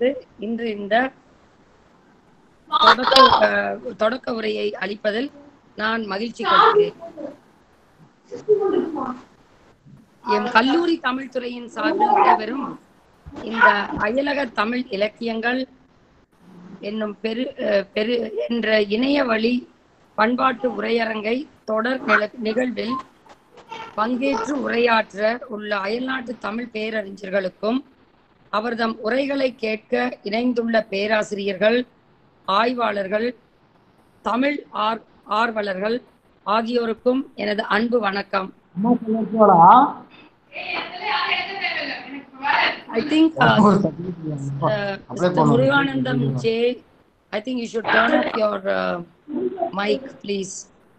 வரவேற்று இன்று இந்த தொடக்க அஹ், தொடக்க உரையை அளிப்பதில் நான் மகிழ்ச்சி கொள்கிறேன் எம் கல்லூரி தமிழ் துறையின் சார்பில் நடைபெறும் இந்த அயலக தமிழ் இலக்கியங்கள் என்னும் பெரு அஹ், பெரு என்ற இணைய வழி பண்பாட்டு உரையரங்கை தொடர் நில- நிகழ்வில் பங்கேற்று உரையாற்ற உள்ள அயல்நாட்டு தமிழ் பேரறிஞர்களுக்கும் அவர்தம் உரைகளை கேட்க இணைந்துள்ள பேராசிரியர்கள் ஆய்வாளர்கள் தமிழ் ஆர் ஆர்வலர்கள் ஆகியோருக்கும் எனது அன்பு வணக்கம் அம்மா சொல்லிருக்கோடா ஐ திங்க் அப்படியே Mr. போகணும். Muruganandam J I think you should turn up your mic please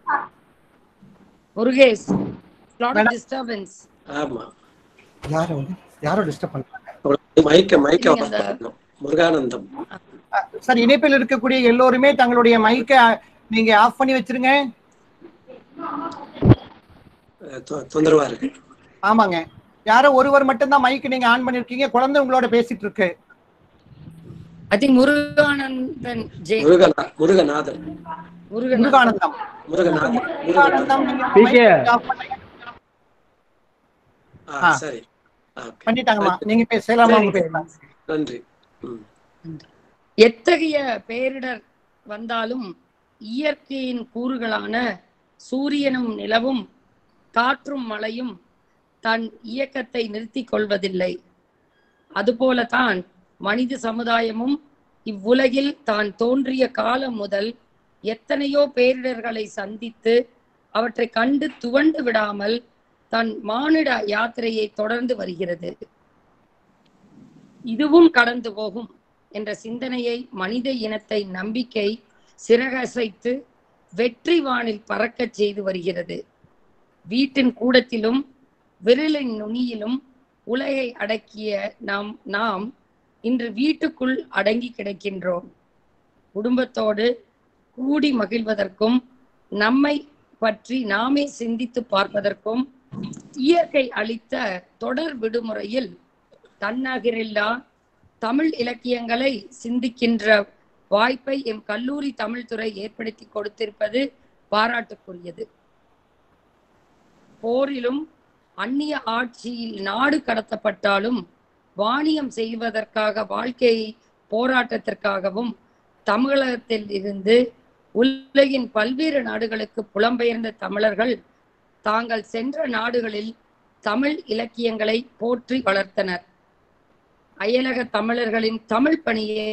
Murugesh lot of disturbance ஆமா யாரு வந்து யாரோ டிஸ்டர்ப் பண்றாங்க மைக்க மைக்க நீங்க ஆஃப் அந்த- பண்ணணும் முருகானந்தம் சார் இணைப்பில் இருக்கக்கூடிய எல்லோருமே தங்களுடைய மைக்கை நீங்க ஆஃப் பண்ணி வச்சிருங்க அஹ் தொ- தொந்தரவா இருக்கு ஆமாங்க யாரோ ஒருவர் மட்டும்தான் மைக் நீங்க ஆன் பண்ணிருக்கீங்க குழந்தை உங்களோட பேசிட்டு இருக்கு ஐ திங்க் முருகானந்தன் ஜே முருகனா முருகநாதன் முருகன் முருகானந்தம் முருகநாதன் முருகநாதன் முருகானந்தம் நீங்க PK. mic off பண்ணுங்க. ஆ ஆ. சரி ஓகே பண்ணிட்டாங்கம்மா நீங்க பேசலாமா சரி. உங்க பேசலாம் நன்றி ம். எத்தகைய பேரிடர் வந்தாலும் இயற்கையின் கூறுகளான சூரியனும் நிலவும் காற்றும் மழையும் தன் இயக்கத்தை நிறுத்திக் கொள்வதில்லை அதுபோலதான் மனித சமுதாயமும் இவ்வுலகில் தான் தோன்றிய காலம் முதல் எத்தனையோ பேரிடர்களை சந்தித்து அவற்றை கண்டு துவண்டு விடாமல் தன் மானிட யாத்திரையை தொடர்ந்து வருகிறது இதுவும் கடந்து போகும் என்ற சிந்தனையை மனித இனத்தை நம்பிக்கை சிறகசைத்து வெற்றி வானில் பறக்கச் செய்து வருகிறது வீட்டின் கூடத்திலும் விரலின் நுனியிலும் உலகை அடக்கிய நாம் நாம் இன்று வீட்டுக்குள் அடங்கி கிடக்கின்றோம் குடும்பத்தோடு கூடி மகிழ்வதற்கும் நம்மை பற்றி நாமே சிந்தித்து பார்ப்பதற்கும் இயற்கை அளித்த தொடர் விடுமுறையில் தன்னகரில்லா தமிழ் இலக்கியங்களை சிந்திக்கின்ற வாய்ப்பை எம் கல்லூரி தமிழ் துறை ஏற்படுத்தி கொடுத்திருப்பது பாராட்டுக்குரியது போரிலும் அந்நிய ஆட்சியில் நாடு கடத்தப்பட்டாலும் வாணியம் செய்வதற்காக வாழ்க்கையை போராட்டத்திற்காகவும் தமிழகத்தில் இருந்து உலகின் பல்வேறு நாடுகளுக்கு புலம்பெயர்ந்த தமிழர்கள் தாங்கள் சென்ற நாடுகளில் தமிழ் இலக்கியங்களை போற்றி வளர்த்தனர் அயலக தமிழர்களின் தமிழ் பணியை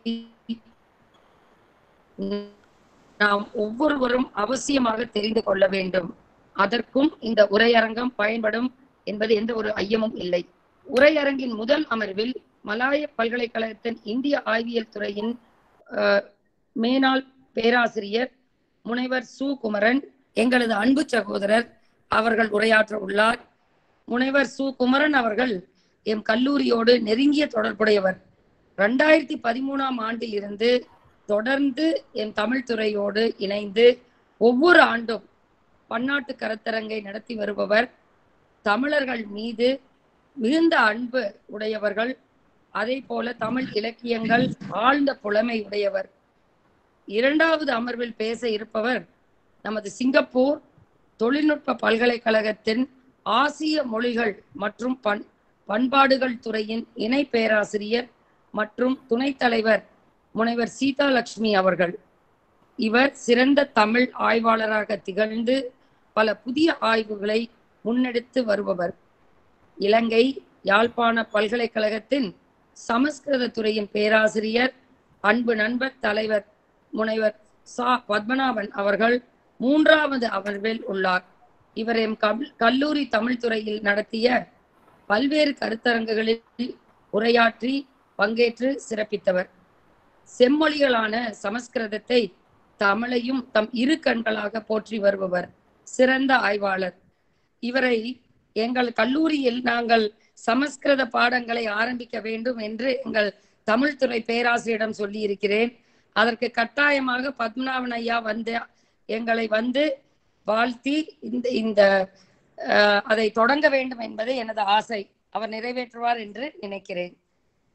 நாம் ஒவ்வொருவரும் அவசியமாக தெரிந்து கொள்ள வேண்டும் அதற்கும் இந்த உரையரங்கம் பயன்படும் என்பது எந்த ஒரு ஐயமும் இல்லை உரையரங்கின் முதல் அமர்வில் மலாய பல்கலைக்கழகத்தின் இந்திய ஆய்வியல் துறையின் அஹ், மேனாள் பேராசிரியர் முனைவர் சு குமரன் எங்களது அன்பு சகோதரர் அவர்கள் உரையாற்ற உள்ளார் முனைவர் சு குமரன் அவர்கள் எம் கல்லூரியோடு நெருங்கிய தொடர்புடையவர் ரெண்டாயிரத்தி பதிமூணாம் ஆண்டில் இருந்து தொடர்ந்து என் தமிழ் துறையோடு இணைந்து ஒவ்வொரு ஆண்டும் பன்னாட்டு கருத்தரங்கை நடத்தி வருபவர் தமிழர்கள் மீது மிகுந்த அன்பு உடையவர்கள் அதே போல தமிழ் இலக்கியங்கள் ஆழ்ந்த புலமை உடையவர் இரண்டாவது அமர்வில் பேச இருப்பவர் நமது சிங்கப்பூர் தொழில்நுட்ப பல்கலைக்கழகத்தின் ஆசிய மொழிகள் மற்றும் பண் பண்பாடுகள் துறையின் இணை பேராசிரியர் மற்றும் துணைத் தலைவர் முனைவர் சீதாலட்சுமி அவர்கள் இவர் சிறந்த தமிழ் ஆய்வாளராக திகழ்ந்து பல புதிய ஆய்வுகளை முன்னெடுத்து வருபவர் இலங்கை யாழ்ப்பாண பல்கலைக்கழகத்தின் சமஸ்கிருத துறையின் பேராசிரியர் அன்பு நண்பர் தலைவர் முனைவர் சா பத்மநாபன் அவர்கள் மூன்றாவது அமர்வில் உள்ளார் இவர் எம் கல்- கல்லூரி தமிழ் துறையில் நடத்திய பல்வேறு கருத்தரங்குகளில் உரையாற்றி பங்கேற்று சிறப்பித்தவர் செம்மொழிகளான சமஸ்கிருதத்தை தமிழையும் தம் இரு கண்களாக போற்றி வருபவர் சிறந்த ஆய்வாளர் இவரை எங்கள் கல்லூரியில் நாங்கள் சமஸ்கிருத பாடங்களை ஆரம்பிக்க வேண்டும் என்று எங்கள் தமிழ் துறை பேராசிரியரிடம் சொல்லி இருக்கிறேன் அதற்கு கட்டாயமாக பத்மநாபன் ஐயா வந்து எங்களை வந்து வாழ்த்தி இந்த இந்த அஹ், அதை தொடங்க வேண்டும் என்பது எனது ஆசை அவர் நிறைவேற்றுவார் என்று நினைக்கிறேன்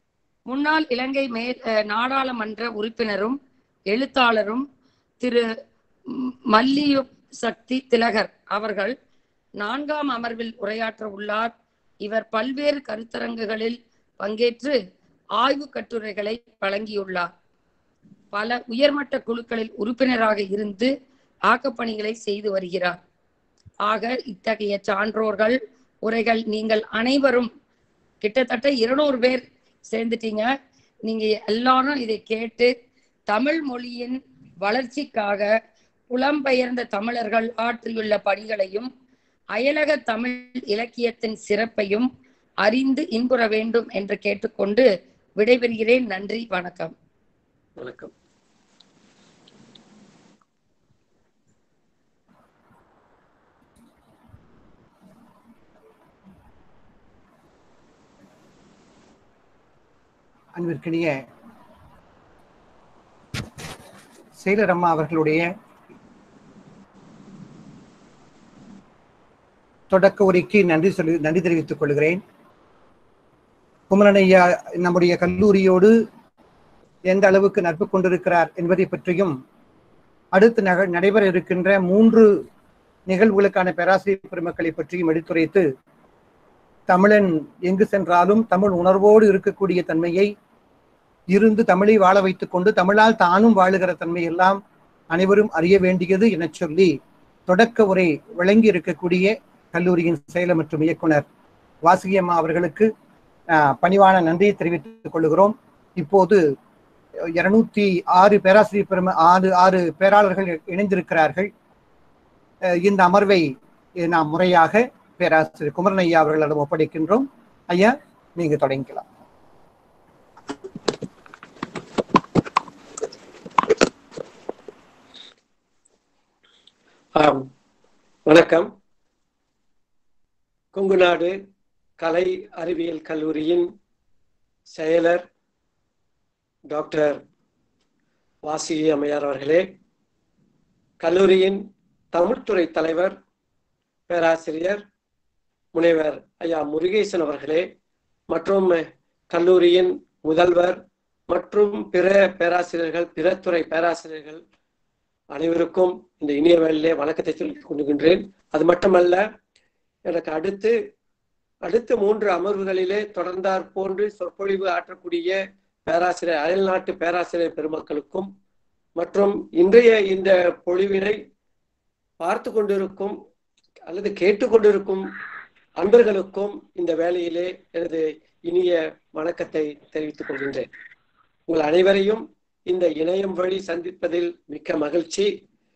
முன்னாள் இலங்கை மே அஹ், நாடாளுமன்ற உறுப்பினரும் எழுத்தாளரும் திரு ம், மல்லியு சக்தி திலகர் அவர்கள் நான்காம் அமர்வில் உரையாற்ற உள்ளார் இவர் பல்வேறு கருத்தரங்குகளில் பங்கேற்று ஆய்வு கட்டுரைகளை வழங்கியுள்ளார் பல உயர்மட்ட குழுக்களில் உறுப்பினராக இருந்து ஆக்கப்பணிகளை செய்து வருகிறார் ஆக இத்தகைய சான்றோர்கள் உரைகள் நீங்கள் அனைவரும் கிட்டத்தட்ட இருநூறு பேர் சேர்ந்துட்டீங்க நீங்க எல்லாரும் இதை கேட்டு தமிழ் மொழியின் வளர்ச்சிக்காக புலம்பெயர்ந்த தமிழர்கள் ஆற்றியுள்ள பணிகளையும் அயலக தமிழ் இலக்கியத்தின் சிறப்பையும் அறிந்து இன்புற வேண்டும் என்று கேட்டுக்கொண்டு விடைபெறுகிறேன் நன்றி வணக்கம் வணக்கம் அன்பிற்கினிய செயலர் அம்மா அவர்களுடைய தொடக்க உரைக்கு நன்றி சொல்லி நன்றி தெரிவித்துக் கொள்கிறேன் குமரன் ஐயா நம்முடைய கல்லூரியோடு எந்த அளவுக்கு நட்பு கொண்டிருக்கிறார் என்பதை பற்றியும் அடுத்து நக நடைபெற இருக்கின்ற மூன்று நிகழ்வுகளுக்கான பேராசிரியர் பெருமக்களை பற்றியும் எடுத்துரைத்து தமிழன் எங்கு சென்றாலும் தமிழ் உணர்வோடு இருக்கக்கூடிய தன்மையை இருந்து தமிழை வாழ வைத்துக் கொண்டு தமிழால் தானும் வாழுகிற தன்மை எல்லாம் அனைவரும் அறிய வேண்டியது என சொல்லி தொடக்க உரை வழங்கி இருக்கக்கூடிய கல்லூரியின் செயலர் மற்றும் இயக்குனர் வாசுகியம்மா அவர்களுக்கு ஆஹ், பணிவான நன்றியை தெரிவித்துக் கொள்கிறோம் இப்போது இருநூத்தி ஆறு பேராசிரியர் பெரும ஆறு ஆறு பேராளர்கள் இணைந்திருக்கிறார்கள் அஹ், இந்த அமர்வை நாம் முறையாக பேராசிரியர் குமரன் ஐயா அவர்களிடம் ஒப்படைக்கின்றோம் ஐயா நீங்க தொடங்கிக்கலாம் ஆம் வணக்கம் கொங்குநாடு கலை அறிவியல் கல்லூரியின் செயலர் டாக்டர் வாசிகி அம்மையார் அவர்களே கல்லூரியின் தமிழ்துறை தலைவர் பேராசிரியர் முனைவர் ஐயா முருகேசன் அவர்களே மற்றும் கல்லூரியின் முதல்வர் மற்றும் பிற பேராசிரியர்கள் பிற துறை பேராசிரியர்கள் அனைவருக்கும் இந்த இனிய வேளையிலே வணக்கத்தை சொல்லிக் கொள்கின்றேன் அது மட்டுமல்ல எனக்கு அடுத்து அடுத்த மூன்று அமர்வுகளிலே தொடர்ந்தாற் போன்று சொற்பொழிவு ஆற்றக்கூடிய பேராசிரியர் அயல்நாட்டு பேராசிரியர் பெருமக்களுக்கும் மற்றும் இன்றைய இந்த பொழிவினை பார்த்து கொண்டிருக்கும் அல்லது கேட்டுக்கொண்டிருக்கும் அன்பர்களுக்கும் இந்த வேளையிலே எனது இனிய வணக்கத்தை தெரிவித்துக் கொள்கின்றேன் உங்கள் அனைவரையும் இந்த இணையம் வழி சந்திப்பதில் மிக்க மகிழ்ச்சி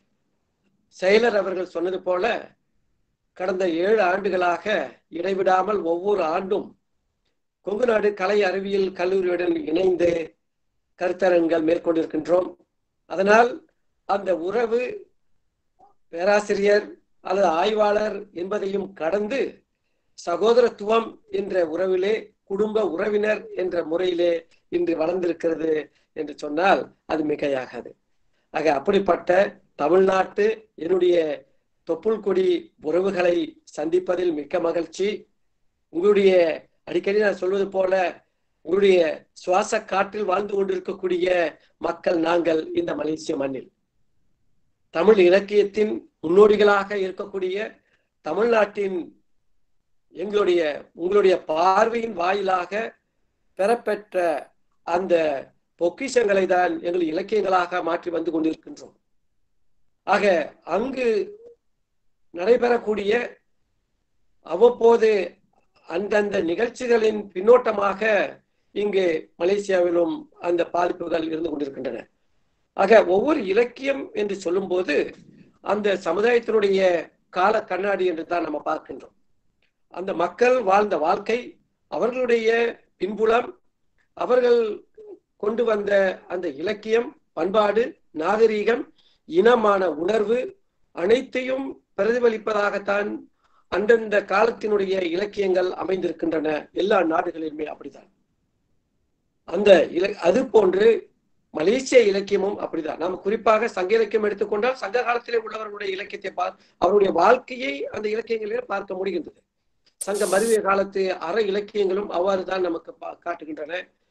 செயலர் அவர்கள் சொன்னது போல கடந்த ஏழு ஆண்டுகளாக இடைவிடாமல் ஒவ்வொரு ஆண்டும் கொங்கு நாடு கலை அறிவியல் கல்லூரியுடன் இணைந்து கருத்தரங்கள் மேற்கொண்டிருக்கின்றோம் அதனால் அந்த உறவு பேராசிரியர் அல்லது ஆய்வாளர் என்பதையும் கடந்து சகோதரத்துவம் என்ற உறவிலே குடும்ப உறவினர் என்ற முறையிலே இன்று வளர்ந்திருக்கிறது என்று சொன்னால் அது மிகையாகாது ஆக அப்படிப்பட்ட தமிழ்நாட்டு என்னுடைய தொப்புள் கொடி உறவுகளை சந்திப்பதில் மிக்க மகிழ்ச்சி உங்களுடைய அடிக்கடி நான் சொல்வது போல உங்களுடைய சுவாச காற்றில் வாழ்ந்து கொண்டிருக்கக்கூடிய மக்கள் நாங்கள் இந்த மலேசிய மண்ணில் தமிழ் இலக்கியத்தின் முன்னோடிகளாக இருக்கக்கூடிய தமிழ்நாட்டின் எங்களுடைய உங்களுடைய பார்வையின் வாயிலாக பெறப்பெற்ற அந்த பொக்கிஷங்களை தான் எங்கள் இலக்கியங்களாக மாற்றி வந்து கொண்டிருக்கின்றோம் ஆக அங்கு நடைபெறக்கூடிய அவ்வப்போது அந்தந்த நிகழ்ச்சிகளின் பின்னோட்டமாக இங்கு மலேசியாவிலும் அந்த பாதிப்புகள் இருந்து கொண்டிருக்கின்றன ஆக ஒவ்வொரு இலக்கியம் என்று சொல்லும்போது அந்த சமுதாயத்தினுடைய கால கண்ணாடி என்று தான் நம்ம பார்க்கின்றோம் அந்த மக்கள் வாழ்ந்த வாழ்க்கை அவர்களுடைய பின்புலம் அவர்கள் கொண்டு வந்த அந்த இலக்கியம் பண்பாடு நாகரீகம் இனமான உணர்வு அனைத்தையும் பிரதிபலிப்பதாகத்தான் அந்தந்த காலத்தினுடைய இலக்கியங்கள் அமைந்திருக்கின்றன எல்லா நாடுகளிலுமே அப்படிதான் அந்த இல அது போன்று மலேசிய இலக்கியமும் அப்படிதான் நாம் குறிப்பாக சங்க இலக்கியம் எடுத்துக்கொண்டால் சங்க காலத்திலே உள்ளவர்களுடைய இலக்கியத்தை பார் அவருடைய வாழ்க்கையை அந்த இலக்கியங்களிலே பார்க்க முடிகின்றது சங்க மருவிய காலத்து அற இலக்கியங்களும் அவ்வாறு தான் நமக்கு பா- காட்டுகின்றன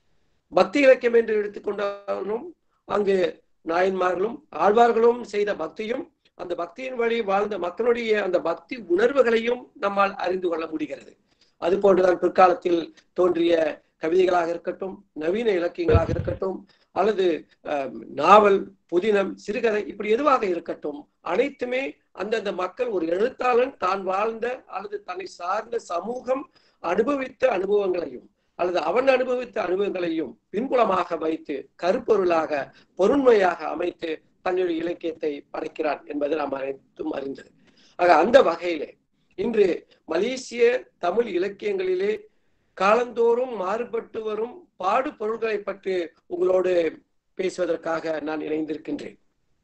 பக்தி இலக்கியம் என்று எடுத்துக்கொண்டாலும் அங்கு நாயன்மார்களும் ஆழ்வார்களும் செய்த பக்தியும் அந்த பக்தியின் வழி வாழ்ந்த மக்களுடைய அந்த பக்தி உணர்வுகளையும் நம்மால் அறிந்து கொள்ள முடிகிறது அது போன்றுதான் பிற்காலத்தில் தோன்றிய கவிதைகளாக இருக்கட்டும் நவீன இலக்கியங்களாக இருக்கட்டும் அல்லது அஹ், நாவல் புதினம் சிறுகதை இப்படி எதுவாக இருக்கட்டும் அனைத்துமே அந்தந்த மக்கள் ஒரு எழுத்தாளன் தான் வாழ்ந்த அல்லது தன்னை சார்ந்த சமூகம் அனுபவித்த அனுபவங்களையும் அல்லது அவன் அனுபவித்த அனுபவங்களையும் பின்புலமாக வைத்து கருப்பொருளாக பொருண்மையாக அமைத்து தன்னுடைய இலக்கியத்தை படைக்கிறான் என்பது நாம் அனைத்தும் அறிந்தது ஆக அந்த வகையிலே இன்று மலேசிய தமிழ் இலக்கியங்களிலே காலந்தோறும் மாறுபட்டு வரும் பாடு பொருள்களை பற்றி உங்களோடு பேசுவதற்காக நான் இணைந்திருக்கின்றேன்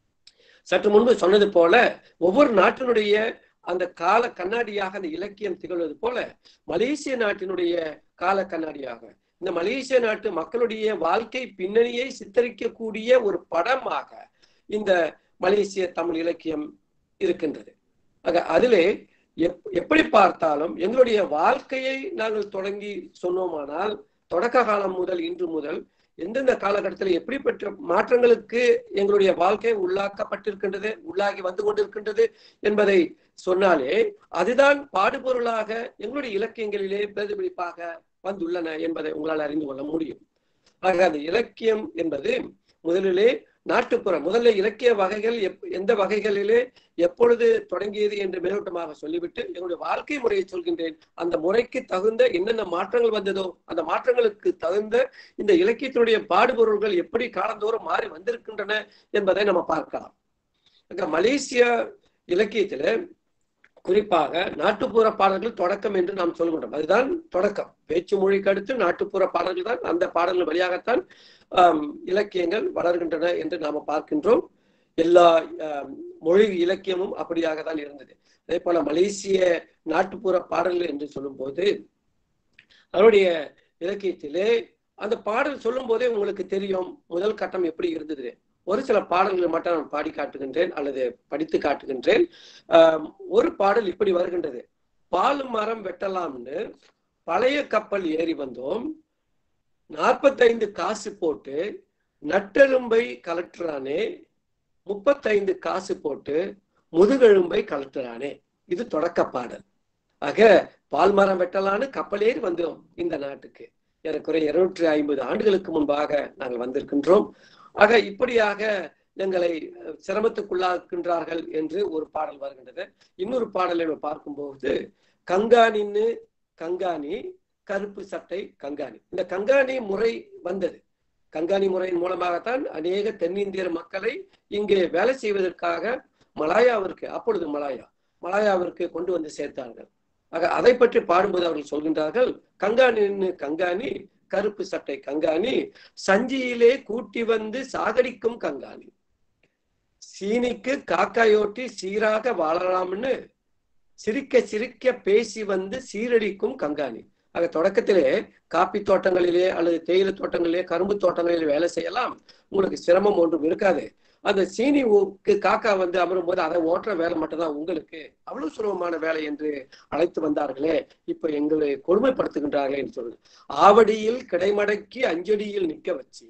சற்று முன்பு சொன்னது போல ஒவ்வொரு நாட்டினுடைய அந்த கால கண்ணாடியாக அந்த இலக்கியம் திகழ்வது போல மலேசிய நாட்டினுடைய கால கண்ணாடியாக இந்த மலேசிய நாட்டு மக்களுடைய வாழ்க்கை பின்னணியை சித்தரிக்கக்கூடிய ஒரு படமாக இந்த மலேசிய தமிழ் இலக்கியம் இருக்கின்றது ஆக அதிலே எப் எப்படி பார்த்தாலும் எங்களுடைய வாழ்க்கையை நாங்கள் தொடங்கி சொன்னோமானால் தொடக்க காலம் முதல் இன்று முதல் எந்தெந்த காலகட்டத்தில் எப்படிப்பட்ட மாற்றங்களுக்கு எங்களுடைய வாழ்க்கை உள்ளாக்கப்பட்டிருக்கின்றது உள்ளாகி வந்து கொண்டிருக்கின்றது என்பதை சொன்னாலே அதுதான் பாடுபொருளாக எங்களுடைய இலக்கியங்களிலே பிரதிபலிப்பாக வந்துள்ளன என்பதை உங்களால் அறிந்து கொள்ள முடியும் ஆக அந்த இலக்கியம் என்பது முதலிலே நாட்டுப்புற முதல்ல இலக்கிய வகைகள் எப் எந்த வகைகளிலே எப்பொழுது தொடங்கியது என்று மேலோட்டமாக சொல்லிவிட்டு என்னுடைய வாழ்க்கை முறையை சொல்கின்றேன் அந்த முறைக்கு தகுந்த என்னென்ன மாற்றங்கள் வந்ததோ அந்த மாற்றங்களுக்கு தகுந்த இந்த இலக்கியத்தினுடைய பாடுபொருள்கள் எப்படி காலந்தோறும் மாறி வந்திருக்கின்றன என்பதை நம்ம பார்க்கலாம் அங்க மலேசிய இலக்கியத்துல குறிப்பாக நாட்டுப்புற பாடல்கள் தொடக்கம் என்று நாம் சொல்கின்றோம் அதுதான் தொடக்கம் பேச்சு மொழிக்கு அடுத்து நாட்டுப்புற பாடல்கள் தான் அந்த பாடல்கள் வழியாகத்தான் ஆம், இலக்கியங்கள் வளர்கின்றன என்று நாம பார்க்கின்றோம் எல்லா ஆம், மொழி இலக்கியமும் அப்படியாக தான் இருந்தது அதே போல மலேசிய நாட்டுப்புற பாடல்கள் என்று சொல்லும்போது அவருடைய இலக்கியத்திலே அந்த பாடல் சொல்லும் போதே உங்களுக்கு தெரியும் முதல் கட்டம் எப்படி இருந்தது ஒரு சில பாடல்களை மட்டும் நான் பாடி காட்டுகின்றேன் அல்லது படித்து காட்டுகின்றேன் ஆம், ஒரு பாடல் இப்படி வருகின்றது பால் மரம் வெட்டலாம்னு பழைய கப்பல் ஏறி வந்தோம் நாற்பத்தைந்து காசு போட்டு நட்டெலும்பை கலட்டுறானே முப்பத்தைந்து காசு போட்டு முதுகெலும்பை கலட்டுறானே இது தொடக்க பாடல் ஆக பால் மரம் வெட்டலான்னு கப்பல் ஏறி வந்தோம் இந்த நாட்டுக்கு ஏறக்குறைய இருநூற்றி ஐம்பது ஆண்டுகளுக்கு முன்பாக நாங்கள் வந்திருக்கின்றோம் ஆக இப்படியாக எங்களை அஹ், சிரமத்துக்குள்ளாக்குகின்றார்கள் என்று ஒரு பாடல் வருகின்றது இன்னொரு பாடலை நம்ம பார்க்கும்போது கங்காணின்னு கங்காணி கருப்பு சட்டை கங்காணி இந்த கங்காணி முறை வந்தது கங்காணி முறையின் மூலமாகத்தான் அநேக தென்னிந்தியர் மக்களை இங்கே வேலை செய்வதற்காக மலாயாவிற்கு அப்பொழுது மலாயா மலாயாவிற்கு கொண்டு வந்து சேர்த்தார்கள் ஆக அதை பற்றி பாடும்போது அவர்கள் சொல்கின்றார்கள் கங்காணின்னு கங்காணி கருப்பு சட்டை கங்காணி சஞ்சியிலே கூட்டி வந்து சாகடிக்கும் கங்காணி சீனிக்கு காக்காயோட்டி சீராக வாழலாம்னு சிரிக்க சிரிக்க பேசி வந்து சீரடிக்கும் கங்காணி ஆக தொடக்கத்திலே காப்பி தோட்டங்களிலே அல்லது தேயிலை தோட்டங்களிலே கரும்பு தோட்டங்களிலே வேலை செய்யலாம் உங்களுக்கு சிரமம் ஒன்றும் இருக்காது அந்த சீனி ஊக்கு காக்கா வந்து அமரும் போது அதை ஓட்டுற வேலை மட்டும்தான் உங்களுக்கு அவ்வளவு சுலபமான வேலை என்று அழைத்து வந்தார்களே இப்ப எங்களை கொடுமைப்படுத்துகின்றார்களே என்று சொல்லுது ஆவடியில் கிடைமடக்கி அஞ்சடியில் நிக்க வச்சு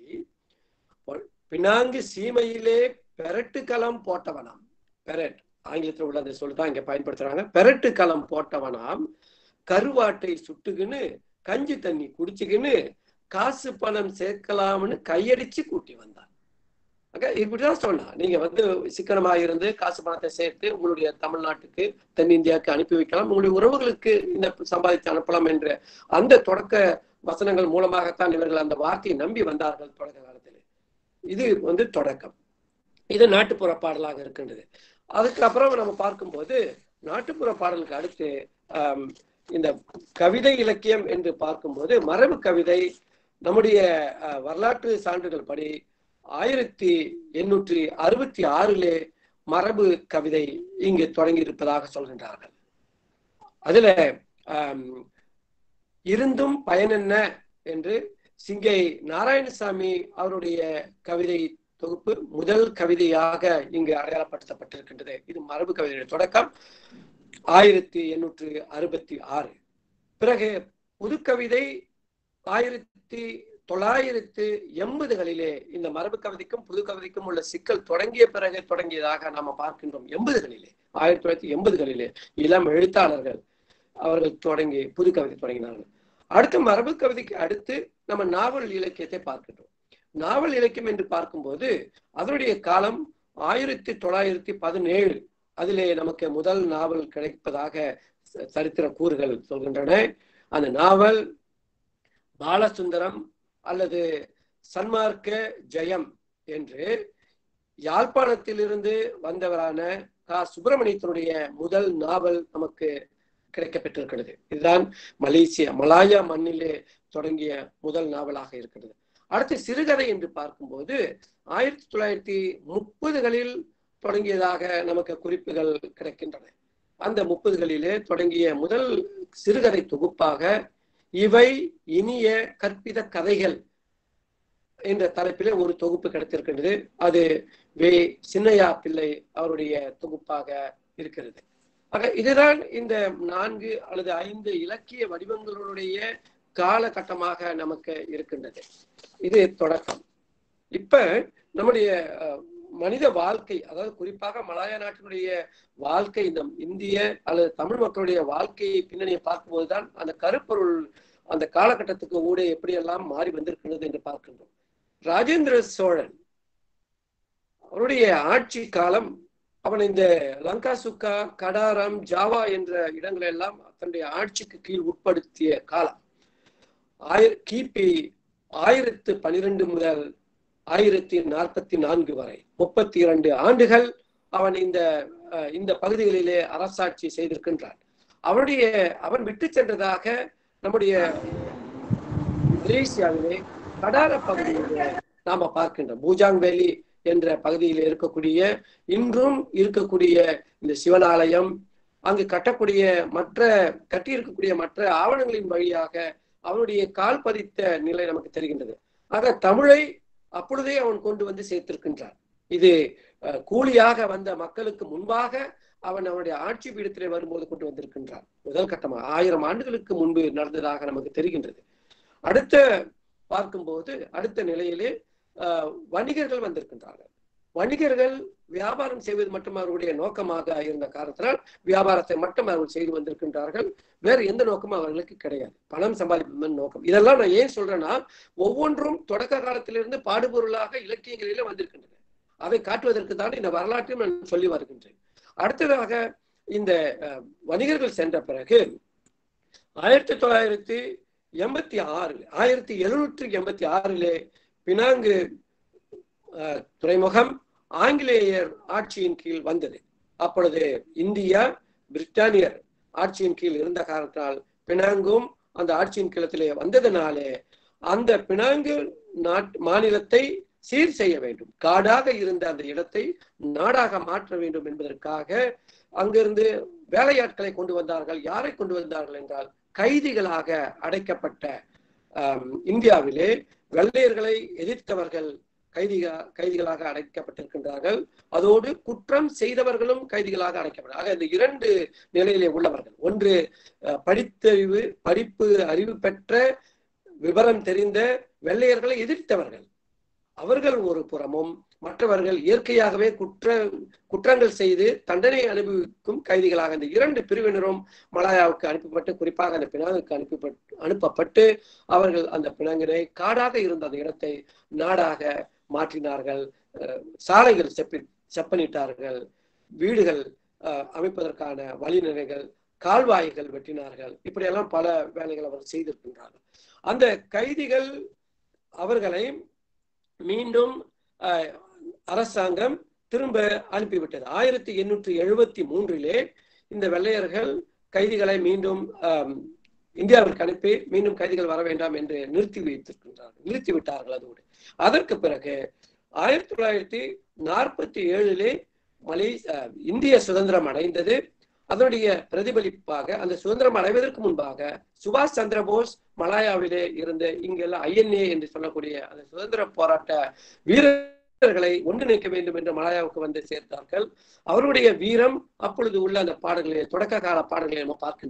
பினாங்கு சீமையிலே பெரட்டு களம் போட்டவனாம் பெரட் ஆங்கிலத்தில் உள்ள அந்த சொல்லு தான் இங்க பயன்படுத்துறாங்க பெரட்டு களம் போட்டவனாம் கருவாட்டை சுட்டுக்கின்னு கஞ்சி தண்ணி குடிச்சுக்கின்னு காசு பணம் சேர்க்கலாம்னு கையடிச்சு கூட்டி வந்தான் அங்க இப்படிதான் சொன்னா நீங்க வந்து சிக்கனமா இருந்து காசு பணத்தை சேர்த்து உங்களுடைய தமிழ்நாட்டுக்கு தென்னிந்தியாவுக்கு அனுப்பி வைக்கலாம் உங்களுடைய உறவுகளுக்கு இந்த சம்பாதித்து அனுப்பலாம் என்ற அந்த தொடக்க வசனங்கள் மூலமாகத்தான் இவர்கள் அந்த வார்த்தையை நம்பி வந்தார்கள் தொடக்க காலத்தில் இது வந்து தொடக்கம் இது நாட்டுப்புற பாடலாக இருக்கின்றது அதுக்கப்புறம் நம்ம பார்க்கும்போது நாட்டுப்புற பாடலுக்கு அடுத்து ஆம், இந்த கவிதை இலக்கியம் என்று பார்க்கும்போது மரபு கவிதை நம்முடைய அஹ், வரலாற்று சான்றுகள் படி ஆயிரத்தி எண்ணூற்றி அறுபத்தி ஆறிலே மரபு கவிதை இங்கு தொடங்கி இருப்பதாக சொல்கின்றார்கள் அதுல ஆம், இருந்தும் பயனென்ன என்று சிங்கை நாராயணசாமி அவருடைய கவிதை தொகுப்பு முதல் கவிதையாக இங்கு அடையாளப்படுத்தப்பட்டிருக்கின்றது இது மரபு கவிதையுடைய தொடக்கம் ஆயிரத்தி எண்ணூற்று அறுபத்தி ஆறு பிறகு புதுக்கவிதை ஆயிரத்தி தொள்ளாயிரத்து எண்பதுகளிலே இந்த மரபு கவிதைக்கும் புது கவிதைக்கும் உள்ள சிக்கல் தொடங்கிய பிறகு தொடங்கியதாக நாம பார்க்கின்றோம் எண்பதுகளிலே ஆயிரத்தி தொள்ளாயிரத்தி எண்பதுகளிலே இளம் எழுத்தாளர்கள் அவர்கள் தொடங்கி புது கவிதை தொடங்கினார்கள் அடுத்து மரபு கவிதைக்கு அடுத்து நம்ம நாவல் இலக்கியத்தை பார்க்கின்றோம் நாவல் இலக்கியம் என்று பார்க்கும்போது அதனுடைய காலம் ஆயிரத்தி தொள்ளாயிரத்தி பதினேழு அதிலே நமக்கு முதல் நாவல் கிடைப்பதாக ச- சரித்திர கூறுகள் சொல்கின்றன அந்த நாவல் பாலசுந்தரம் அல்லது சன்மார்க்க ஜெயம் என்று யாழ்ப்பாணத்திலிருந்து வந்தவரான கா சுப்பிரமணியத்தினுடைய முதல் நாவல் நமக்கு கிடைக்கப்பெற்றிருக்கிறது இதுதான் மலேசியா மலாயா மண்ணிலே தொடங்கிய முதல் நாவலாக இருக்கிறது அடுத்து சிறுகதை என்று பார்க்கும்போது ஆயிரத்தி தொள்ளாயிரத்தி முப்பதுகளில் தொடங்கியதாக நமக்கு குறிப்புகள் கிடைக்கின்றன அந்த முப்பதுகளிலே தொடங்கிய முதல் சிறுகதை தொகுப்பாக இவை இனிய கற்பித கதைகள் என்ற தலைப்பிலே ஒரு தொகுப்பு கிடைத்திருக்கின்றது அது வே சின்னையா பிள்ளை அவருடைய தொகுப்பாக இருக்கிறது ஆக இதுதான் இந்த நான்கு அல்லது ஐந்து இலக்கிய வடிவங்களுடைய காலகட்டமாக நமக்கு இருக்கின்றது இது தொடக்கம் இப்ப நம்முடைய அஹ், மனித வாழ்க்கை அதாவது குறிப்பாக மலாயா நாட்டினுடைய வாழ்க்கை இந்த இந்திய அல்லது தமிழ் மக்களுடைய வாழ்க்கையை பின்னணியை பார்க்கும்போதுதான் அந்த கருப்பொருள் அந்த காலகட்டத்துக்கு ஊடே எப்படியெல்லாம் மாறி வந்திருக்கிறது என்று பார்க்கின்றோம் ராஜேந்திர சோழன் அவருடைய ஆட்சி காலம் அவன் இந்த லங்கா சுக்கா கடாரம் ஜாவா என்ற இடங்களை எல்லாம் தன்னுடைய ஆட்சிக்கு கீழ் உட்படுத்திய காலம் ஆயிர கிபி ஆயிரத்து பனிரெண்டு முதல் ஆயிரத்தி நாற்பத்தி நான்கு வரை முப்பத்தி இரண்டு ஆண்டுகள் அவன் இந்த அஹ், இந்த பகுதிகளிலே அரசாட்சி செய்திருக்கின்றான் அவனுடைய அவன் விட்டு சென்றதாக நம்முடைய மலேசியாவிலே கடார பகுதியிலே நாம பார்க்கின்றோம் பூஜாங் வேலி என்ற பகுதியில் இருக்கக்கூடிய இன்றும் இருக்கக்கூடிய இந்த சிவன் ஆலயம் அங்கு கட்டக்கூடிய மற்ற கட்டியிருக்கக்கூடிய மற்ற ஆவணங்களின் வழியாக அவனுடைய கால் பதித்த நிலை நமக்கு தெரிகின்றது ஆக தமிழை அப்பொழுதே அவன் கொண்டு வந்து சேர்த்திருக்கின்றான் இது அஹ், கூலியாக வந்த மக்களுக்கு முன்பாக அவன் அவனுடைய ஆட்சி பீடத்திலே வரும்போது கொண்டு வந்திருக்கின்றான் முதல் கட்டமாக ஆயிரம் ஆண்டுகளுக்கு முன்பு நடந்ததாக நமக்கு தெரிகின்றது அடுத்த பார்க்கும்போது அடுத்த நிலையிலே அஹ், வணிகர்கள் வந்திருக்கின்றார்கள் வணிகர்கள் வியாபாரம் செய்வது மட்டும் அவர்களுடைய நோக்கமாக இருந்த காரணத்தினால் வியாபாரத்தை மட்டும் அவர்கள் செய்து வந்திருக்கின்றார்கள் வேறு எந்த நோக்கமும் அவர்களுக்கு கிடையாது பணம் சம்பாதிப்பதன் நோக்கம் இதெல்லாம் நான் ஏன் சொல்றேன்னா ஒவ்வொன்றும் தொடக்க காலத்திலிருந்து பாடுபொருளாக இலக்கியங்களிலே வந்திருக்கின்றன அதை காட்டுவதற்கு தான் இந்த வரலாற்றையும் நான் சொல்லி வருகின்றேன் அடுத்ததாக இந்த அஹ், வணிகர்கள் சென்ற பிறகு ஆயிரத்தி தொள்ளாயிரத்தி எண்பத்தி ஆறு ஆயிரத்தி எழுநூற்றி எண்பத்தி ஆறிலே பினாங்கு அஹ், துறைமுகம் ஆங்கிலேயர் ஆட்சியின் கீழ் வந்தது அப்பொழுது இந்தியா பிரிட்டானியர் ஆட்சியின் கீழ் இருந்த காரணத்தால் பினாங்கும் அந்த ஆட்சியின் கீழத்திலே வந்ததினாலே அந்த பினாங்கு நாட் மாநிலத்தை சீர் செய்ய வேண்டும் காடாக இருந்த அந்த இடத்தை நாடாக மாற்ற வேண்டும் என்பதற்காக அங்கிருந்து வேலையாட்களை கொண்டு வந்தார்கள் யாரை கொண்டு வந்தார்கள் என்றால் கைதிகளாக அடைக்கப்பட்ட ஆம், இந்தியாவிலே வெள்ளையர்களை எதிர்த்தவர்கள் கைதிகா கைதிகளாக அடைக்கப்பட்டிருக்கின்றார்கள் அதோடு குற்றம் செய்தவர்களும் கைதிகளாக அடைக்கப்பட்டார்கள் இந்த இரண்டு நிலையிலே உள்ளவர்கள் ஒன்று அஹ், படித்தறிவு படிப்பு அறிவு பெற்ற விவரம் தெரிந்த வெள்ளையர்களை எதிர்த்தவர்கள் அவர்கள் ஒரு புறமும் மற்றவர்கள் இயற்கையாகவே குற்ற குற்றங்கள் செய்து தண்டனை அனுபவிக்கும் கைதிகளாக இந்த இரண்டு பிரிவினரும் மலாயாவுக்கு அனுப்பப்பட்டு குறிப்பாக அந்த பினாங்குக்கு அனுப்பப்பட்டு அனுப்பப்பட்டு அவர்கள் அந்த பினாங்கினை காடாக இருந்த அந்த இடத்தை நாடாக மாற்றினார்கள் அஹ் சாலைகள் செப்பி செப்பனிட்டார்கள் வீடுகள் அஹ், அமைப்பதற்கான வழிநிலைகள் கால்வாய்கள் வெட்டினார்கள் இப்படியெல்லாம் பல வேலைகள் அவர் செய்திருக்கின்றார்கள் அந்த கைதிகள் அவர்களை மீண்டும் அஹ், அரசாங்கம் திரும்ப அனுப்பிவிட்டது ஆயிரத்தி எண்ணூற்றி எழுபத்தி மூன்றிலே இந்த வெள்ளையர்கள் கைதிகளை மீண்டும் ஆம், இந்தியாவிற்கு அனுப்பி மீண்டும் கைதிகள் வர வேண்டாம் என்று நிறுத்தி வைத்திருக்கின்றார்கள் நிறுத்தி விட்டார்கள் அதோடு அதற்கு பிறகு ஆயிரத்தி தொள்ளாயிரத்தி நாற்பத்தி ஏழிலே மலே அஹ், இந்திய சுதந்திரம் அடைந்தது அதனுடைய பிரதிபலிப்பாக அந்த சுதந்திரம் அடைவதற்கு முன்பாக சுபாஷ் சந்திர போஸ் மலாயாவிலே இருந்த இங்கெல்லாம் ஐஎன்ஏ என்று சொல்லக்கூடிய அந்த சுதந்திர போராட்ட வீரர்களை ஒன்றிணைக்க வேண்டும் என்று மலாயாவுக்கு வந்து சேர்த்தார்கள் அவருடைய வீரம் அப்பொழுது உள்ள அந்த பாடல்களை தொடக்க கால பாடல்களை நம்ம பார்க்கின்றோம்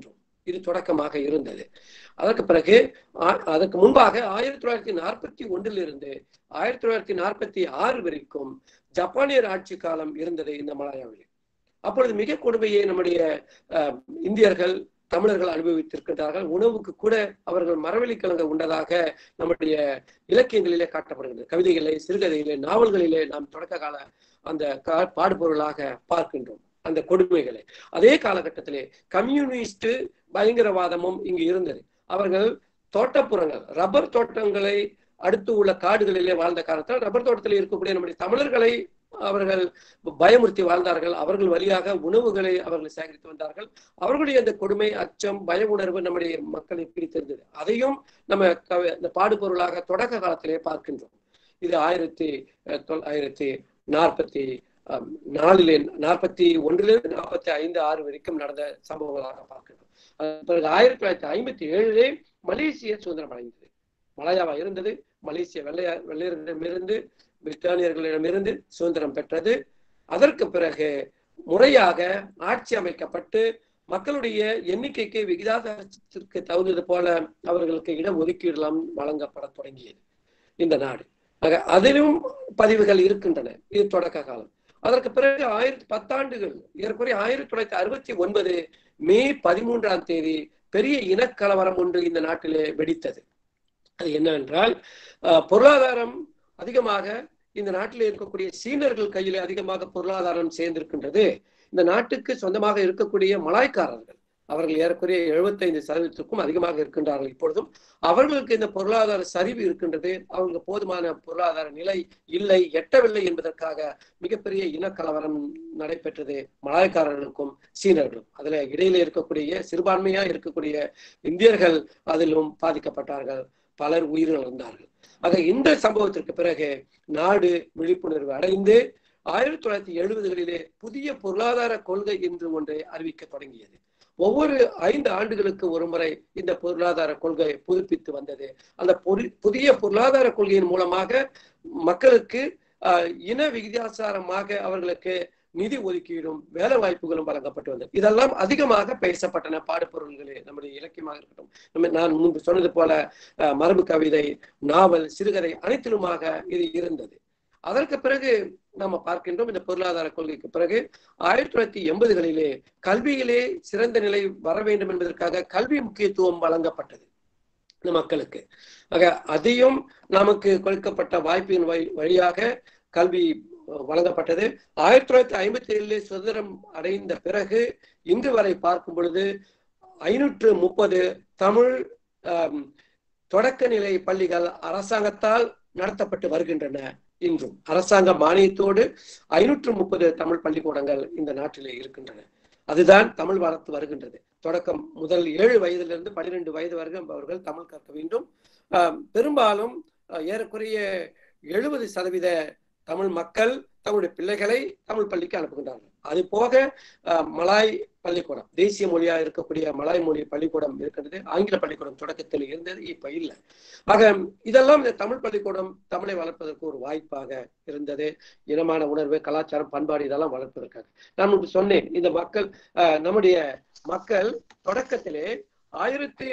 இது தொடக்கமாக இருந்தது அதற்கு பிறகு ஆ- அதற்கு முன்பாக ஆயிரத்தி தொள்ளாயிரத்தி நாற்பத்தி ஒன்றிலிருந்து ஆயிரத்தி தொள்ளாயிரத்தி நாற்பத்தி ஆறு வரைக்கும் ஜப்பானியர் ஆட்சி காலம் இருந்தது இந்த மலாயாவில் அப்பொழுது மிக கொடுமையை நம்முடைய அஹ், இந்தியர்கள் தமிழர்கள் அனுபவித்திருக்கின்றார்கள் உணவுக்கு கூட அவர்கள் மரவள்ளி கிழங்கு உண்டதாக நம்முடைய இலக்கியங்களிலே காட்டப்படுகிறது கவிதைகளிலே சிறுகதையிலே நாவல்களிலே நாம் தொடக்க கால அந்த கா- பாடுபொருளாக பார்க்கின்றோம் அந்த கொடுமைகளை அதே காலகட்டத்திலே கம்யூனிஸ்ட் பயங்கரவாதமும் இங்கு இருந்தது அவர்கள் தோட்டப்புறங்கள் ரப்பர் தோட்டங்களை அடுத்து உள்ள காடுகளிலே வாழ்ந்த காரணத்தால் ரப்பர் தோட்டத்தில் இருக்கக்கூடிய நம்முடைய தமிழர்களை அவர்கள் பயமுறுத்தி வாழ்ந்தார்கள் அவர்கள் வழியாக உணவுகளை அவர்கள் சேகரித்து வந்தார்கள் அவர்களுடைய அந்த கொடுமை அச்சம் பய உணர்வு நம்முடைய மக்களை பிடித்திருந்தது அதையும் நம்ம கவ- இந்த பாடுபொருளாக தொடக்க காலத்திலே பார்க்கின்றோம் இது ஆயிரத்தி அஹ், தொள்ளாயிரத்தி நாற்பத்தி அஹ், நாலிலே நாற்பத்தி ஒன்றிலிருந்து நாற்பத்தி ஐந்து ஆறு வரைக்கும் நடந்த சம்பவங்களாக பார்க்கின்றோம் அதன் பிறகு ஆயிரத்தி தொள்ளாயிரத்தி ஐம்பத்தி ஏழிலே மலேசிய சுதந்திரம் அடைந்தது மலாயாவா இருந்தது மலேசிய வெள்ளையா வெள்ளையரிடமிருந்து பிரித்தானியர்களிடமிருந்து சுதந்திரம் பெற்றது அதற்கு பிறகு முறையாக ஆட்சி அமைக்கப்பட்டு மக்களுடைய எண்ணிக்கைக்கு விகிதாசாரத்திற்கு தகுந்தது போல அவர்களுக்கு இட ஒதுக்கீடுலாம் வழங்கப்பட தொடங்கியது இந்த நாடு ஆக அதிலும் பதிவுகள் இருக்கின்றன இது தொடக்க காலம் அதற்கு பிறகு ஆயிரத்தி பத்தாண்டுகள் ஏறக்குறைய ஆயிரத்தி தொள்ளாயிரத்தி அறுபத்தி ஒன்பது மே பதிமூன்றாம் தேதி பெரிய இனக்கலவரம் ஒன்று இந்த நாட்டிலே வெடித்தது அது என்னவென்றால் அஹ், பொருளாதாரம் அதிகமாக இந்த நாட்டில் இருக்கக்கூடிய சீனர்கள் கையிலே அதிகமாக பொருளாதாரம் சேர்ந்திருக்கின்றது இந்த நாட்டுக்கு சொந்தமாக இருக்கக்கூடிய மலாய்க்காரர்கள் அவர்கள் ஏறக்குறைய எழுபத்தைந்து சதவீதத்திற்கும் அதிகமாக இருக்கின்றார்கள் இப்பொழுதும் அவர்களுக்கு இந்த பொருளாதார சரிவு இருக்கின்றது அவங்களுக்கு போதுமான பொருளாதார நிலை இல்லை எட்டவில்லை என்பதற்காக மிகப்பெரிய இனக்கலவரம் நடைபெற்றது மலாய்க்காரர்களுக்கும் சீனர்களும் அதுல இடையில இருக்கக்கூடிய சிறுபான்மையா இருக்கக்கூடிய இந்தியர்கள் அதிலும் பாதிக்கப்பட்டார்கள் பலர் உயிரிழந்தார்கள் ஆக இந்த சம்பவத்திற்கு பிறகு நாடு விழிப்புணர்வு அடைந்து ஆயிரத்தி தொள்ளாயிரத்தி எழுபதுகளிலே புதிய பொருளாதார கொள்கை என்று ஒன்றை அறிவிக்க தொடங்கியது ஒவ்வொரு ஐந்து ஆண்டுகளுக்கு ஒரு முறை இந்த பொருளாதார கொள்கை புதுப்பித்து வந்தது அந்த பொரு- புதிய பொருளாதார கொள்கையின் மூலமாக மக்களுக்கு ஆஹ், இன விகிதாசாரமாக அவர்களுக்கு நிதி ஒதுக்கீடும் வேலை வாய்ப்புகளும் வழங்கப்பட்டு வந்தது இதெல்லாம் அதிகமாக பேசப்பட்டன பாடுபொருள்களே நம்முடைய இலக்கியமாக இருக்கட்டும் நம்ம நான் முன்பு சொன்னது போல அஹ், மரபு கவிதை நாவல் சிறுகதை அனைத்திலுமாக இது இருந்தது அதற்கு பிறகு நாம பார்க்கின்றோம் இந்த பொருளாதார கொள்கைக்கு பிறகு ஆயிரத்தி தொள்ளாயிரத்தி எண்பதுகளிலே கல்வியிலே சிறந்த நிலை வர வேண்டும் என்பதற்காக கல்வி முக்கியத்துவம் வழங்கப்பட்டது இந்த மக்களுக்கு ஆக அதையும் நமக்கு கொடுக்கப்பட்ட வாய்ப்பின் வழி வழியாக கல்வி அஹ், வழங்கப்பட்டது ஆயிரத்தி தொள்ளாயிரத்தி ஐம்பத்தி ஏழிலே சுதந்திரம் அடைந்த பிறகு இன்று வரை பார்க்கும் பொழுது ஐநூற்று முப்பது தமிழ் ஆம், தொடக்க நிலை பள்ளிகள் அரசாங்கத்தால் நடத்தப்பட்டு வருகின்றன இன்றும் அரசாங்க மானியத்தோடு ஐநூற்று முப்பது தமிழ் பள்ளிக்கூடங்கள் இந்த நாட்டிலே இருக்கின்றன அதுதான் தமிழ் வளர்த்து வருகின்றது தொடக்கம் முதல் ஏழு வயதிலிருந்து பன்னிரெண்டு வயது வரைக்கும் அவர்கள் தமிழ் கற்க வேண்டும் ஆம், பெரும்பாலும் அஹ், ஏறக்குறைய எழுபது சதவீத தமிழ் மக்கள் தங்களுடைய பிள்ளைகளை தமிழ் பள்ளிக்கு அனுப்புகின்றார்கள் அது போக அஹ், மலாய் பள்ளிக்கூடம் தேசிய மொழியா இருக்கக்கூடிய மலாய் மொழி பள்ளிக்கூடம் இருக்கின்றது ஆங்கில பள்ளிக்கூடம் தொடக்கத்தில் இருந்தது இப்ப இல்லை ஆக இதெல்லாம் இந்த தமிழ் பள்ளிக்கூடம் தமிழை வளர்ப்பதற்கு ஒரு வாய்ப்பாக இருந்தது இனமான உணர்வு கலாச்சாரம் பண்பாடு இதெல்லாம் வளர்ப்பதற்காக நான் உங்களுக்கு சொன்னேன் இந்த மக்கள் அஹ், நம்முடைய மக்கள் தொடக்கத்திலே ஆயிரத்தி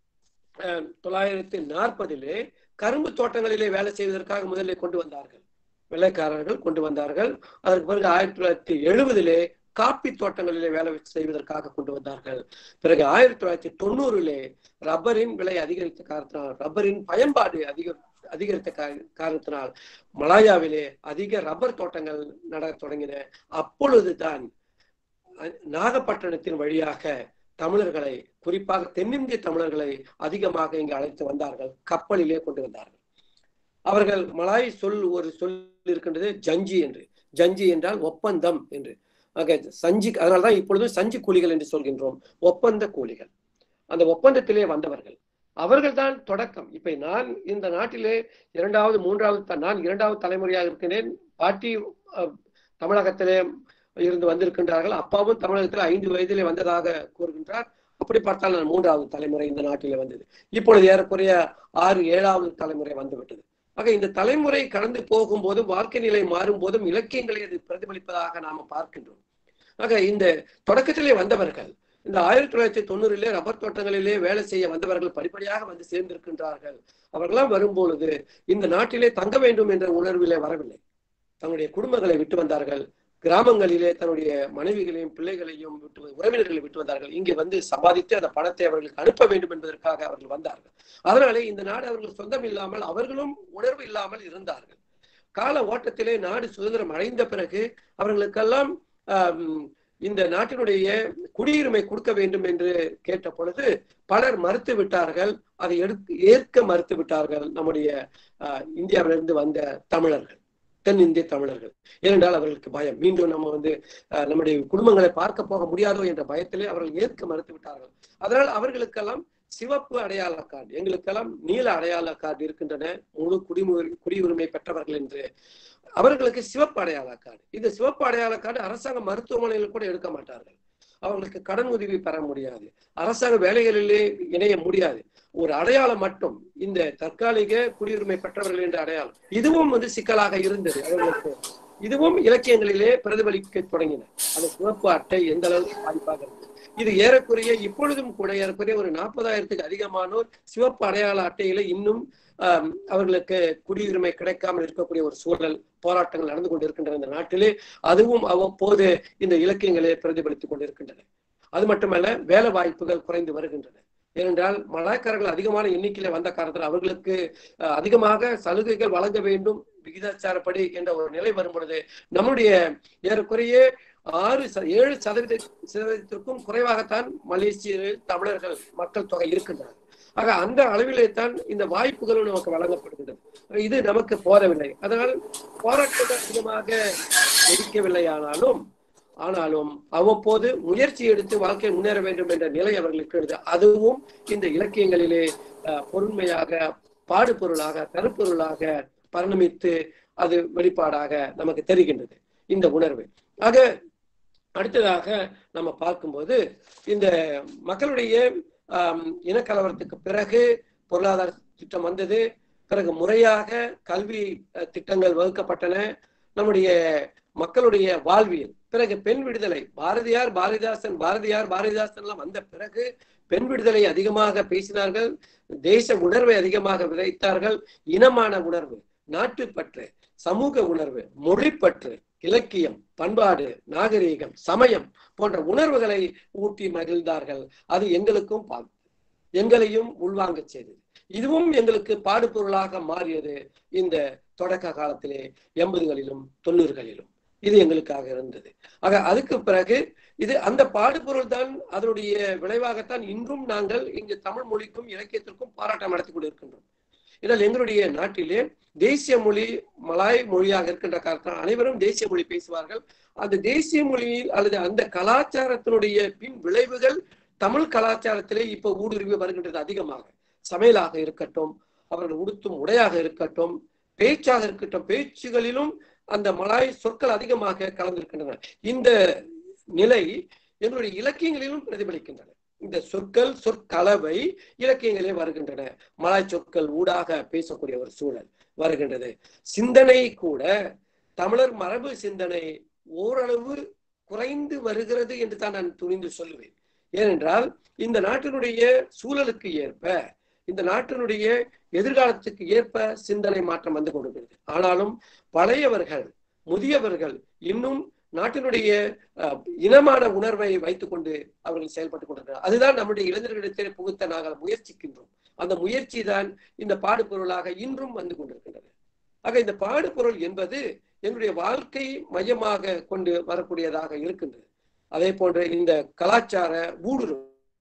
அஹ், தொள்ளாயிரத்தி நாற்பதிலே கரும்பு தோட்டங்களிலே வேலை செய்வதற்காக முதலில் கொண்டு வந்தார்கள் வெள்ளைக்காரர்கள் கொண்டு வந்தார்கள் அதற்கு பிறகு ஆயிரத்தி தொள்ளாயிரத்தி எழுபதிலே காப்பி தோட்டங்களிலே வேலை செய்வதற்காக கொண்டு வந்தார்கள் பிறகு ஆயிரத்தி தொள்ளாயிரத்தி தொண்ணூறிலே ரப்பரின் விலை அதிகரித்த காரணத்தினால் ரப்பரின் பயன்பாடு அதிக அதிகரித்த கா- காரணத்தினால் மலாயாவிலே அதிக ரப்பர் தோட்டங்கள் நட தொடங்கின அப்பொழுதுதான் அஹ், நாகப்பட்டினத்தின் வழியாக தமிழர்களை குறிப்பாக தென்னிந்திய தமிழர்களை அதிகமாக இங்கு அழைத்து வந்தார்கள் கப்பலிலே கொண்டு வந்தார்கள் அவர்கள் மலாய் சொல் ஒரு சொல் இருக்கின்றது ஜஞ்சி என்று ஜஞ்சி என்றால் ஒப்பந்தம் என்று ஆக சஞ்சி அதனால்தான் இப்பொழுது சஞ்சி கூலிகள் என்று சொல்கின்றோம் ஒப்பந்த கூலிகள் அந்த ஒப்பந்தத்திலே வந்தவர்கள் அவர்கள்தான் தொடக்கம் இப்ப நான் இந்த நாட்டிலே இரண்டாவது மூன்றாவது த- நான் இரண்டாவது தலைமுறையாக இருக்கின்றேன் பாட்டி அஹ், தமிழகத்திலே இருந்து வந்திருக்கின்றார்கள் அப்பாவும் தமிழகத்தில் ஐந்து வயதிலே வந்ததாக கூறுகின்றார் அப்படி பார்த்தால் நான் மூன்றாவது தலைமுறை இந்த நாட்டிலே வந்தது இப்பொழுது ஏறக்குறைய ஆறு ஏழாவது தலைமுறை வந்துவிட்டது ஆக இந்த தலைமுறை கடந்து போகும்போதும் வாழ்க்கை நிலை மாறும் போதும் இலக்கியங்களை அது பிரதிபலிப்பதாக நாம பார்க்கின்றோம் ஆக இந்த தொடக்கத்திலே வந்தவர்கள் இந்த ஆயிரத்தி தொள்ளாயிரத்தி தொண்ணூறிலே ரப்பர் தோட்டங்களிலே வேலை செய்ய வந்தவர்கள் படிப்படியாக வந்து சேர்ந்திருக்கின்றார்கள் அவர்களாம் வரும்பொழுது இந்த நாட்டிலே தங்க வேண்டும் என்ற உணர்விலே வரவில்லை தங்களுடைய குடும்பங்களை விட்டு வந்தார்கள் கிராமங்களிலே தன்னுடைய மனைவிகளையும் பிள்ளைகளையும் விட்டு உறவினர்களை விட்டு வந்தார்கள் இங்கே வந்து சம்பாதித்து அந்த பணத்தை அவர்களுக்கு அனுப்ப வேண்டும் என்பதற்காக அவர்கள் வந்தார்கள் அதனாலே இந்த நாடு அவர்கள் சொந்தம் இல்லாமல் அவர்களும் உணர்வு இல்லாமல் இருந்தார்கள் கால ஓட்டத்திலே நாடு சுதந்திரம் அடைந்த பிறகு அவர்களுக்கெல்லாம் ஆம், இந்த நாட்டினுடைய குடியுரிமை கொடுக்க வேண்டும் என்று கேட்ட பொழுது பலர் மறுத்து விட்டார்கள் அதை எடுத்து ஏற்க மறுத்து விட்டார்கள் நம்முடைய ஆஹ், இந்தியாவிலிருந்து வந்த தமிழர்கள் தென்னிந்திய தமிழர்கள் ஏனென்றால் அவர்களுக்கு பயம் மீண்டும் நம்ம வந்து ஆஹ், நம்முடைய குடும்பங்களை பார்க்க போக முடியாதோ என்ற பயத்திலே அவர்கள் ஏற்க மறுத்து விட்டார்கள் அதனால் அவர்களுக்கெல்லாம் சிவப்பு அடையாள கார்டு எங்களுக்கெல்லாம் நீல அடையாள கார்டு இருக்கின்றன முழு குடிமுறை குடியுரிமை பெற்றவர்கள் என்று அவர்களுக்கு சிவப்பு அடையாள கார்டு இந்த சிவப்பு அடையாள கார்டு அரசாங்க மருத்துவமனையில் கூட எடுக்க மாட்டார்கள் அவர்களுக்கு கடன் உதவி பெற முடியாது அரசாங்க வேலைகளிலே இணைய முடியாது ஒரு அடையாளம் மட்டும் இந்த தற்காலிக குடியுரிமை பெற்றவர்கள் என்ற அடையாளம் இதுவும் வந்து சிக்கலாக இருந்தது அவர்களுக்கு இதுவும் இலக்கியங்களிலே பிரதிபலிக்க தொடங்கின அந்த சிவப்பு அட்டை எந்த அளவுக்கு பாதிப்பாக இருக்கு இது ஏறக்குறைய இப்பொழுதும் கூட ஏறக்குறைய ஒரு நாற்பதாயிரத்துக்கு அதிகமானோர் சிவப்பு அடையாள அட்டையில இன்னும் ஆம், அவர்களுக்கு குடியுரிமை கிடைக்காமல் இருக்கக்கூடிய ஒரு சூழல் போராட்டங்கள் நடந்து கொண்டிருக்கின்றன இந்த நாட்டிலே அதுவும் அவ்வப்போது இந்த இலக்கியங்களே பிரதிபலித்துக் கொண்டிருக்கின்றன அது மட்டுமல்ல வேலை வாய்ப்புகள் குறைந்து வருகின்றன ஏனென்றால் மலாய்க்காரர்கள் அதிகமான எண்ணிக்கையில வந்த காரணத்தில் அவர்களுக்கு அஹ், அதிகமாக சலுகைகள் வழங்க வேண்டும் விகிதாச்சாரப்படி என்ற ஒரு நிலை வரும் பொழுது நம்முடைய ஏறக்குறைய ஆறு ச- ஏழு சதவீத சதவீதத்திற்கும் குறைவாகத்தான் மலேசியர்கள் தமிழர்கள் மக்கள் தொகை இருக்கின்றனர் ஆக அந்த அளவிலே தான் இந்த வாய்ப்புகளும் நமக்கு வழங்கப்படுகின்றது இது நமக்கு போதவில்லை அதனால் போராட்டங்கள் அதிகமாக வெடிக்கவில்லை ஆனாலும் ஆனாலும் அவ்வப்போது முயற்சி எடுத்து வாழ்க்கை முன்னேற வேண்டும் என்ற நிலை அவர்களுக்கு இருக்கிறது அதுவும் இந்த இலக்கியங்களிலே அஹ், பொருண்மையாக பாடுபொருளாக கருப்பொருளாக பரிணமித்து அது வெளிப்பாடாக நமக்கு தெரிகின்றது இந்த உணர்வு ஆக அடுத்ததாக நம்ம பார்க்கும்போது இந்த மக்களுடைய ஆம், இனக்கலவரத்துக்கு பிறகு பொருளாதார திட்டம் வந்தது பிறகு முறையாக கல்வி அஹ், திட்டங்கள் வகுக்கப்பட்டன நம்முடைய மக்களுடைய வாழ்வியல் பிறகு பெண் விடுதலை பாரதியார் பாரதிதாசன் பாரதியார் பாரதிதாசன் எல்லாம் வந்த பிறகு பெண் விடுதலை அதிகமாக பேசினார்கள் தேச உணர்வை அதிகமாக விதைத்தார்கள் இனமான உணர்வு நாட்டுப்பற்று சமூக உணர்வு மொழிப்பற்று இலக்கியம் பண்பாடு நாகரீகம் சமயம் போன்ற உணர்வுகளை ஊட்டி மகிழ்ந்தார்கள் அது எங்களுக்கும் பா- எங்களையும் உள்வாங்கச் செய்தது இதுவும் எங்களுக்கு பாடுபொருளாக மாறியது இந்த தொடக்க காலத்திலே எண்பதுகளிலும் தொண்ணூறுகளிலும் இது எங்களுக்காக இருந்தது ஆக அதுக்கு பிறகு இது அந்த பாடுபொருள் தான் அதனுடைய விளைவாகத்தான் இன்றும் நாங்கள் இங்கு தமிழ் மொழிக்கும் இலக்கியத்திற்கும் பாராட்டம் நடத்தி கொண்டிருக்கின்றோம் இதனால் எங்களுடைய நாட்டிலே தேசிய மொழி மலாய் மொழியாக இருக்கின்ற காரணத்தால் அனைவரும் தேசிய மொழி பேசுவார்கள் அந்த தேசிய மொழியில் அல்லது அந்த கலாச்சாரத்தினுடைய பின் விளைவுகள் தமிழ் கலாச்சாரத்திலே இப்ப ஊடுருவி வருகின்றது அதிகமாக சமையலாக இருக்கட்டும் அவர்கள் உடுத்தும் உடையாக இருக்கட்டும் பேச்சாக இருக்கட்டும் பேச்சுகளிலும் அந்த மலாய் சொற்கள் அதிகமாக கலந்திருக்கின்றன இந்த நிலை எங்களுடைய இலக்கியங்களிலும் பிரதிபலிக்கின்றன இந்த சொற்கள் சொற்கலவை இலக்கியங்களே வருகின்றன மலாய் சொற்கள் ஊடாக பேசக்கூடிய ஒரு சூழல் வருகின்றது சிந்தனை கூட தமிழர் மரபு சிந்தனை ஓரளவு குறைந்து வருகிறது என்று தான் நான் துணிந்து சொல்லுவேன் ஏனென்றால் இந்த நாட்டினுடைய சூழலுக்கு ஏற்ப இந்த நாட்டினுடைய எதிர்காலத்துக்கு ஏற்ப சிந்தனை மாற்றம் வந்து கொண்டிருக்கிறது ஆனாலும் பழையவர்கள் முதியவர்கள் இன்னும் நாட்டினுடைய அஹ், இனமான உணர்வை வைத்துக்கொண்டு அவர்கள் செயல்பட்டுக் கொண்டிருக்கிறார் அதுதான் நம்முடைய இளைஞர்களிடத்தில் புகுத்த நாங்கள் முயற்சிக்கின்றோம் அந்த முயற்சி தான் இந்த பாடுபொருளாக இன்றும் வந்து கொண்டிருக்கின்றது ஆக இந்த பாடுபொருள் என்பது என்னுடைய வாழ்க்கை மையமாக கொண்டு வரக்கூடியதாக இருக்கின்றது அதே போன்ற இந்த கலாச்சார ஊடுருவல்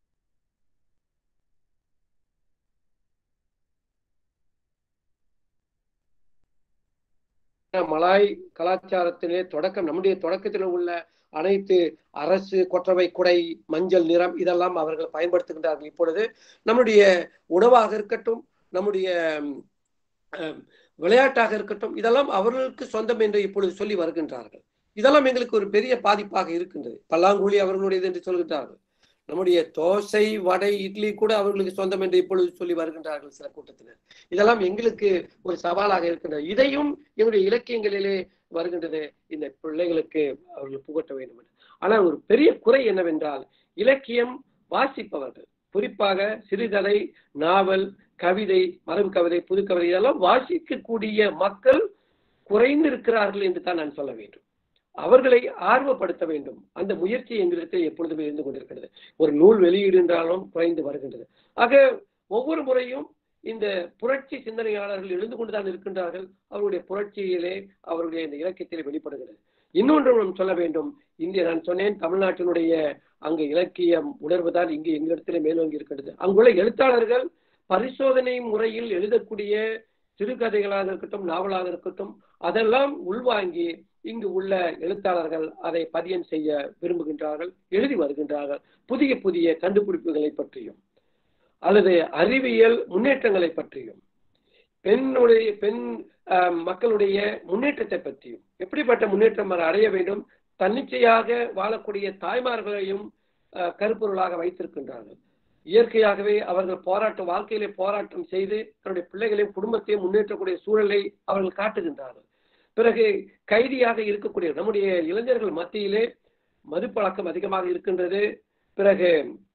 மலாய் கலாச்சாரத்திலே தொடக்கம் நம்முடைய தொடக்கத்தில் உள்ள அனைத்து அரசு கொற்றவை குடை மஞ்சள் நிறம் இதெல்லாம் அவர்கள் பயன்படுத்துகின்றார்கள் இப்பொழுது நம்முடைய உணவாக இருக்கட்டும் நம்முடைய அஹ், விளையாட்டாக இருக்கட்டும் இதெல்லாம் அவர்களுக்கு சொந்தம் என்று இப்பொழுது சொல்லி வருகின்றார்கள் இதெல்லாம் எங்களுக்கு ஒரு பெரிய பாதிப்பாக இருக்கின்றது பல்லாங்குழி அவர்களுடையது என்று சொல்கின்றார்கள் நம்முடைய தோசை வடை இட்லி கூட அவர்களுக்கு சொந்தம் என்று இப்பொழுது சொல்லி வருகின்றார்கள் சில கூட்டத்தினர் இதெல்லாம் எங்களுக்கு ஒரு சவாலாக இருக்கின்றது இதையும் எங்களுடைய இலக்கியங்களிலே வருகின்றது இந்த பிள்ளைகளுக்கு அவர்கள் புகட்ட வேண்டும் என்று ஆனால் ஒரு பெரிய குறை என்னவென்றால் இலக்கியம் வாசிப்பவர்கள் குறிப்பாக சிறுகதை நாவல் கவிதை மரபு கவிதை புது கவிதை இதெல்லாம் வாசிக்கக்கூடிய மக்கள் குறைந்திருக்கிறார்கள் என்று தான் நான் சொல்ல வேண்டும் அவர்களை ஆர்வப்படுத்த வேண்டும் அந்த முயற்சி எங்களிடத்தில் எப்பொழுதுமே இருந்து கொண்டிருக்கிறது ஒரு நூல் வெளியீடு என்றாலும் குறைந்து வருகின்றது ஆக ஒவ்வொரு முறையும் இந்த புரட்சி சிந்தனையாளர்கள் எழுந்து கொண்டுதான் இருக்கின்றார்கள் அவருடைய புரட்சியிலே அவருடைய இந்த இலக்கியத்திலே வெளிப்படுகிறது இன்னொன்று நாம் சொல்ல வேண்டும் இந்திய நான் சொன்னேன் தமிழ்நாட்டினுடைய அங்கு இலக்கியம் உணர்வுதான் இங்கு எங்களிடத்திலே மேலோங்கி இருக்கின்றது அங்குள்ள எழுத்தாளர்கள் பரிசோதனை முறையில் எழுதக்கூடிய சிறுகதைகளாக இருக்கட்டும் நாவலாக இருக்கட்டும் அதெல்லாம் உள்வாங்கி இங்கு உள்ள எழுத்தாளர்கள் அதை பதியம் செய்ய விரும்புகின்றார்கள் எழுதி வருகின்றார்கள் புதிய புதிய கண்டுபிடிப்புகளை பற்றியும் அல்லது அறிவியல் முன்னேற்றங்களை பற்றியும் பெண்ணுடைய பெண் ஆஹ், மக்களுடைய முன்னேற்றத்தை பற்றியும் எப்படிப்பட்ட முன்னேற்றம் அவர் அடைய வேண்டும் தன்னிச்சையாக வாழக்கூடிய தாய்மார்களையும் ஆஹ், கருப்பொருளாக வைத்திருக்கின்றார்கள் இயற்கையாகவே அவர்கள் போராட்டம் வாழ்க்கையிலே போராட்டம் செய்து தன்னுடைய பிள்ளைகளையும் குடும்பத்தையும் முன்னேற்றக்கூடிய சூழலை அவர்கள் காட்டுகின்றார்கள் பிறகு கைதியாக இருக்கக்கூடிய நம்முடைய இளைஞர்கள் மத்தியிலே மதுப்பழக்கம் அதிகமாக இருக்கின்றது பிறகு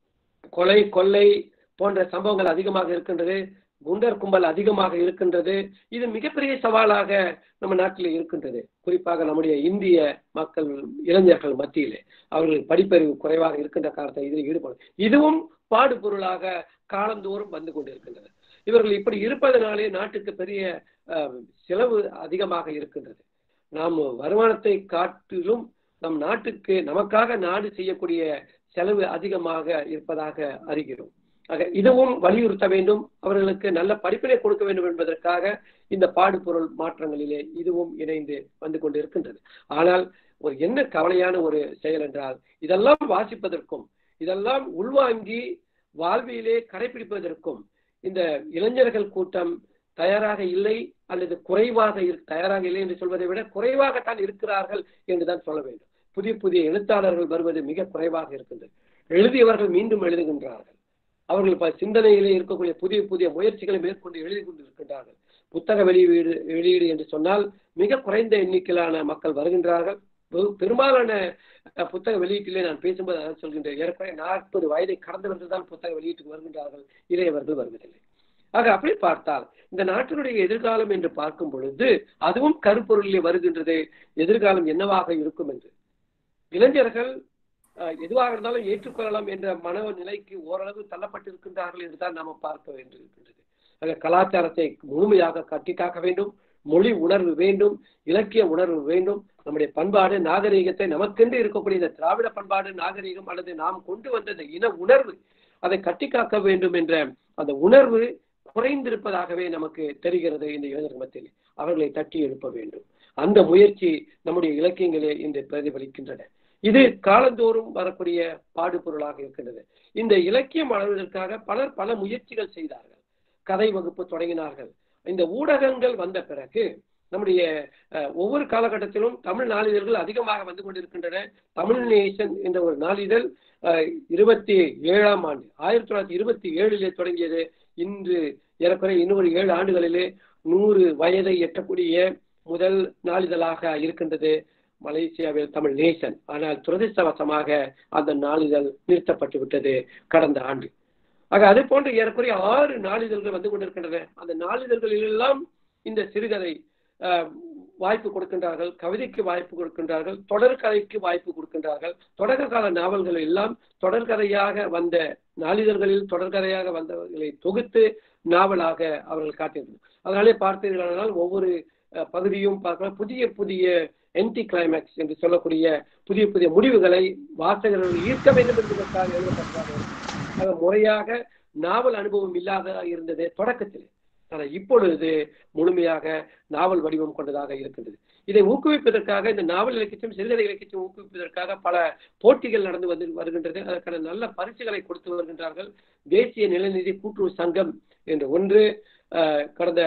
கொலை கொள்ளை போன்ற சம்பவங்கள் அதிகமாக இருக்கின்றது குண்டர் கும்பல் அதிகமாக இருக்கின்றது இது மிகப்பெரிய சவாலாக நம்ம நாட்டில் இருக்கின்றது குறிப்பாக நம்முடைய இந்திய மக்கள் இளைஞர்கள் மத்தியிலே அவர்கள் படிப்பறிவு குறைவாக இருக்கின்ற காலத்தை இதில் ஈடுபடும் இதுவும் பாடுபொருளாக காலந்தோறும் வந்து கொண்டிருக்கின்றது இவர்கள் இப்படி இருப்பதனாலே நாட்டுக்கு பெரிய அஹ், செலவு அதிகமாக இருக்கின்றது நாம் வருமானத்தை காட்டிலும் நம் நாட்டுக்கு நமக்காக நாடு செய்யக்கூடிய செலவு அதிகமாக இருப்பதாக அறிகிறோம் ஆக இதுவும் வலியுறுத்த வேண்டும் அவர்களுக்கு நல்ல படிப்பினை கொடுக்க வேண்டும் என்பதற்காக இந்த பாடுபொருள் மாற்றங்களிலே இதுவும் இணைந்து வந்து கொண்டிருக்கின்றது ஆனால் ஒரு என்ன கவலையான ஒரு செயல் என்றால் இதெல்லாம் வாசிப்பதற்கும் இதெல்லாம் உள்வாங்கி வாழ்வியலே கடைபிடிப்பதற்கும் இந்த இளைஞர்கள் கூட்டம் தயாராக இல்லை அல்லது குறைவாக இரு- தயாராக இல்லை என்று சொல்வதை விட குறைவாகத்தான் இருக்கிறார்கள் என்றுதான் சொல்ல வேண்டும் புதிய புதிய எழுத்தாளர்கள் வருவது மிக குறைவாக இருக்கின்றது எழுதியவர்கள் மீண்டும் எழுதுகின்றார்கள் அவர்கள் இப்ப சிந்தனையிலே இருக்கக்கூடிய புதிய புதிய முயற்சிகளை மேற்கொண்டு எழுதி கொண்டிருக்கின்றார்கள் புத்தக வெளியீடு வெளியீடு என்று சொன்னால் மிக குறைந்த எண்ணிக்கையிலான மக்கள் வருகின்றார்கள் பெரு- பெரும்பாலான அஹ், புத்தக வெளியீட்டிலே நான் பேசும்போது அதான் சொல்கின்றேன் ஏறக்குறைய நாற்பது வயதை கடந்தவர்கள் தான் புத்தக வெளியீட்டுக்கு வருகின்றார்கள் இளையவர்கள் வருவதில்லை ஆக அப்படி பார்த்தால் இந்த நாட்டினுடைய எதிர்காலம் என்று பார்க்கும் பொழுது அதுவும் கருப்பொருளிலே வருகின்றது எதிர்காலம் என்னவாக இருக்கும் என்று இளைஞர்கள் அஹ், எதுவாக இருந்தாலும் ஏற்றுக்கொள்ளலாம் என்ற மனநிலைக்கு ஓரளவு தள்ளப்பட்டிருக்கின்றார்கள் என்றுதான் நாம பார்க்க வேண்டியிருக்கின்றது ஆக கலாச்சாரத்தை முழுமையாக கட்டி காக்க வேண்டும் மொழி உணர்வு வேண்டும் இலக்கிய உணர்வு வேண்டும் நம்முடைய பண்பாடு நாகரீகத்தை நமக்கென்று இருக்கக்கூடிய இந்த திராவிட பண்பாடு நாகரீகம் அல்லது நாம் கொண்டு வந்த இந்த இன உணர்வு அதை கட்டி காக்க வேண்டும் என்ற அந்த உணர்வு குறைந்திருப்பதாகவே நமக்கு தெரிகிறது இந்த இளைஞர் மத்தியில் அவர்களை தட்டி எழுப்ப வேண்டும் அந்த முயற்சி நம்முடைய இலக்கியங்களே இன்று பிரதிபலிக்கின்றன இது காலந்தோறும் வரக்கூடிய பாடுபொருளாக இருக்கின்றது இந்த இலக்கியம் வளர்வதற்காக பலர் பல முயற்சிகள் செய்தார்கள் கதை வகுப்பு தொடங்கினார்கள் இந்த ஊடகங்கள் வந்த பிறகு நம்முடைய அஹ், ஒவ்வொரு காலகட்டத்திலும் தமிழ் நாளிதழ்கள் அதிகமாக வந்து கொண்டிருக்கின்றன தமிழ் நேசன் என்ற ஒரு நாளிதழ் அஹ், இருபத்தி ஏழாம் ஆண்டு ஆயிரத்தி தொள்ளாயிரத்தி இருபத்தி ஏழிலே தொடங்கியது இன்று ஏறக்குறைய இன்னொரு ஏழு ஆண்டுகளிலே நூறு வயதை எட்டக்கூடிய முதல் நாளிதழாக இருக்கின்றது மலேசியாவில் தமிழ் நேசன் ஆனால் துரதிர்ஷ்டவசமாக அந்த நாளிதழ் நிறுத்தப்பட்டு விட்டது கடந்த ஆண்டு ஆக அது போன்று ஏறக்குறைய ஆறு நாளிதழ்கள் வந்து கொண்டிருக்கின்றன அந்த நாளிதழ்களில் எல்லாம் இந்த சிறுகதை ஆஹ், வாய்ப்பு கொடுக்கின்றார்கள் கவிதைக்கு வாய்ப்பு கொடுக்கின்றார்கள் தொடர்கதைக்கு வாய்ப்பு கொடுக்கின்றார்கள் தொடர்கால நாவல்கள் எல்லாம் தொடர்கதையாக வந்த நாளிதழ்களில் தொடர்கதையாக வந்தவர்களை தொகுத்து நாவலாக அவர்கள் காட்டியிருந்தனர் அதனாலே பார்த்தீர்களானால் ஒவ்வொரு அஹ், பகுதியும் பார்க்கலாம் புதிய புதிய என்டி கிளைமேக்ஸ் என்று சொல்லக்கூடிய புதிய புதிய முடிவுகளை வாசகர்கள் ஈர்க்க வேண்டும் என்பதற்காக எழுதப்பட்டார்கள் ஆக முறையாக நாவல் அனுபவம் இல்லாத இருந்தது தொடக்கத்தில் ஆனால் இப்பொழுது முழுமையாக நாவல் வடிவம் கொண்டதாக இருக்கின்றது இதை ஊக்குவிப்பதற்காக இந்த நாவல் இலக்கியம் சிறுகதை இலக்கியம் ஊக்குவிப்பதற்காக பல போட்டிகள் நடந்து வந்து வருகின்றது அதற்கான நல்ல பரிசுகளை கொடுத்து வருகின்றார்கள் தேசிய நிலநிதி கூட்டுறவு சங்கம் என்ற ஒன்று அஹ், கடந்த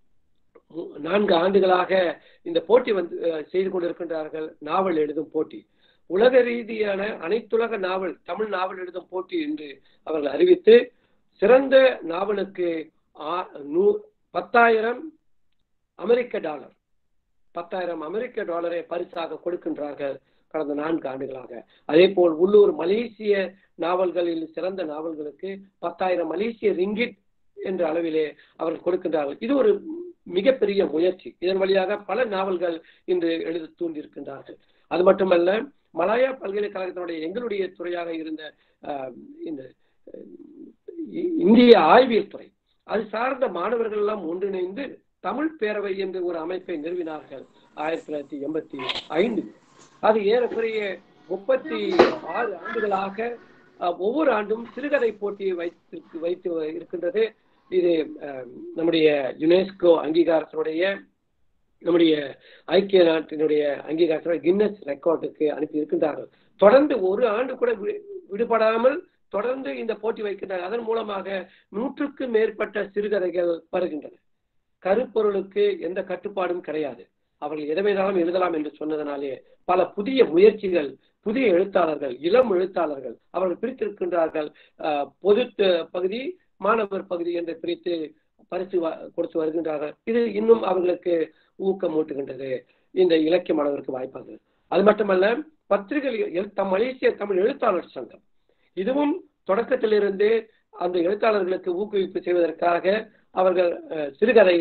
மு- நான்கு ஆண்டுகளாக இந்த போட்டி வந்து அஹ், செய்து கொண்டிருக்கின்றார்கள் நாவல் எழுதும் போட்டி உலக ரீதியான அனைத்துலக நாவல் தமிழ் நாவல் எழுதும் போட்டி என்று அவர்கள் அறிவித்து சிறந்த நாவலுக்கு ஆ- நூ- பத்தாயிரம் அமெரிக்க டாலர் பத்தாயிரம் அமெரிக்க டாலரை பரிசாக கொடுக்கின்றார்கள் கடந்த நான்கு ஆண்டுகளாக அதே போல் உள்ளூர் மலேசிய நாவல்களில் சிறந்த நாவல்களுக்கு பத்தாயிரம் மலேசிய ரிங்கிட் என்ற அளவிலே அவர்கள் கொடுக்கின்றார்கள் இது ஒரு மிகப்பெரிய முயற்சி இதன் வழியாக பல நாவல்கள் இன்று எழுத தூண்டியிருக்கின்றார்கள் அது மட்டுமல்ல மலாயா பல்கலைக்கழகத்தினுடைய எங்களுடைய துறையாக இருந்த ஆஹ், இந்த அஹ், இ- இந்திய ஆய்வியல் துறை அது சார்ந்த மாணவர்கள் எல்லாம் ஒன்றிணைந்து தமிழ் பேரவை என்று ஒரு அமைப்பை நிறுவினார்கள் ஆயிரத்தி தொள்ளாயிரத்தி எண்பத்தி ஐந்து அது ஏறக்குறைய முப்பத்தி ஆறு ஆண்டுகளாக அஹ், ஒவ்வொரு ஆண்டும் சிறுகதை போட்டியை வைத்து வைத்து இருக்கின்றது இது அஹ், நம்முடைய யுனெஸ்கோ அங்கீகாரத்தினுடைய நம்முடைய ஐக்கிய நாட்டினுடைய அங்கீகாரத்தோட கின்னஸ் ரெக்கார்டுக்கு அனுப்பி இருக்கின்றார்கள் தொடர்ந்து ஒரு ஆண்டு கூட வி- விடுபடாமல் தொடர்ந்து இந்த போட்டி வைக்கின்றனர் அதன் மூலமாக நூற்றுக்கு மேற்பட்ட சிறுகதைகள் வருகின்றன கருப்பொருளுக்கு எந்த கட்டுப்பாடும் கிடையாது அவர்கள் எதை வேணாலும் எழுதலாம் என்று சொன்னதனாலே பல புதிய முயற்சிகள் புதிய எழுத்தாளர்கள் இளம் எழுத்தாளர்கள் அவர்கள் பிரித்திருக்கின்றார்கள் அஹ், பொது த- பகுதி மாணவர் பகுதி என்று பிரித்து பரிசு வ- கொடுத்து வருகின்றார்கள் இது இன்னும் அவர்களுக்கு ஊக்கமூட்டுகின்றது இந்த இலக்கிய மாணவருக்கு வாய்ப்பாக அது மட்டுமல்ல பத்திரிகைகள் எழு- தம் மலேசிய தமிழ் எழுத்தாளர் சங்கம் இதுவும் தொடக்கத்திலிருந்து அந்த எழுத்தாளர்களுக்கு ஊக்குவிப்பு செய்வதற்காக அவர்கள் அஹ், சிறுகதை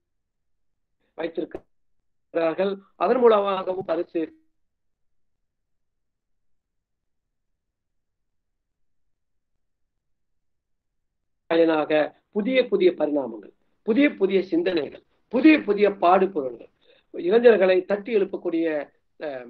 வைத்திருக்கிறார்கள் அதன் மூலமாகவும் பரிசு பயனாக புதிய புதிய பரிணாமங்கள் புதிய புதிய சிந்தனைகள் புதிய புதிய பாடுபொருள்கள் இளைஞர்களை தட்டி எழுப்பக்கூடிய அஹ்,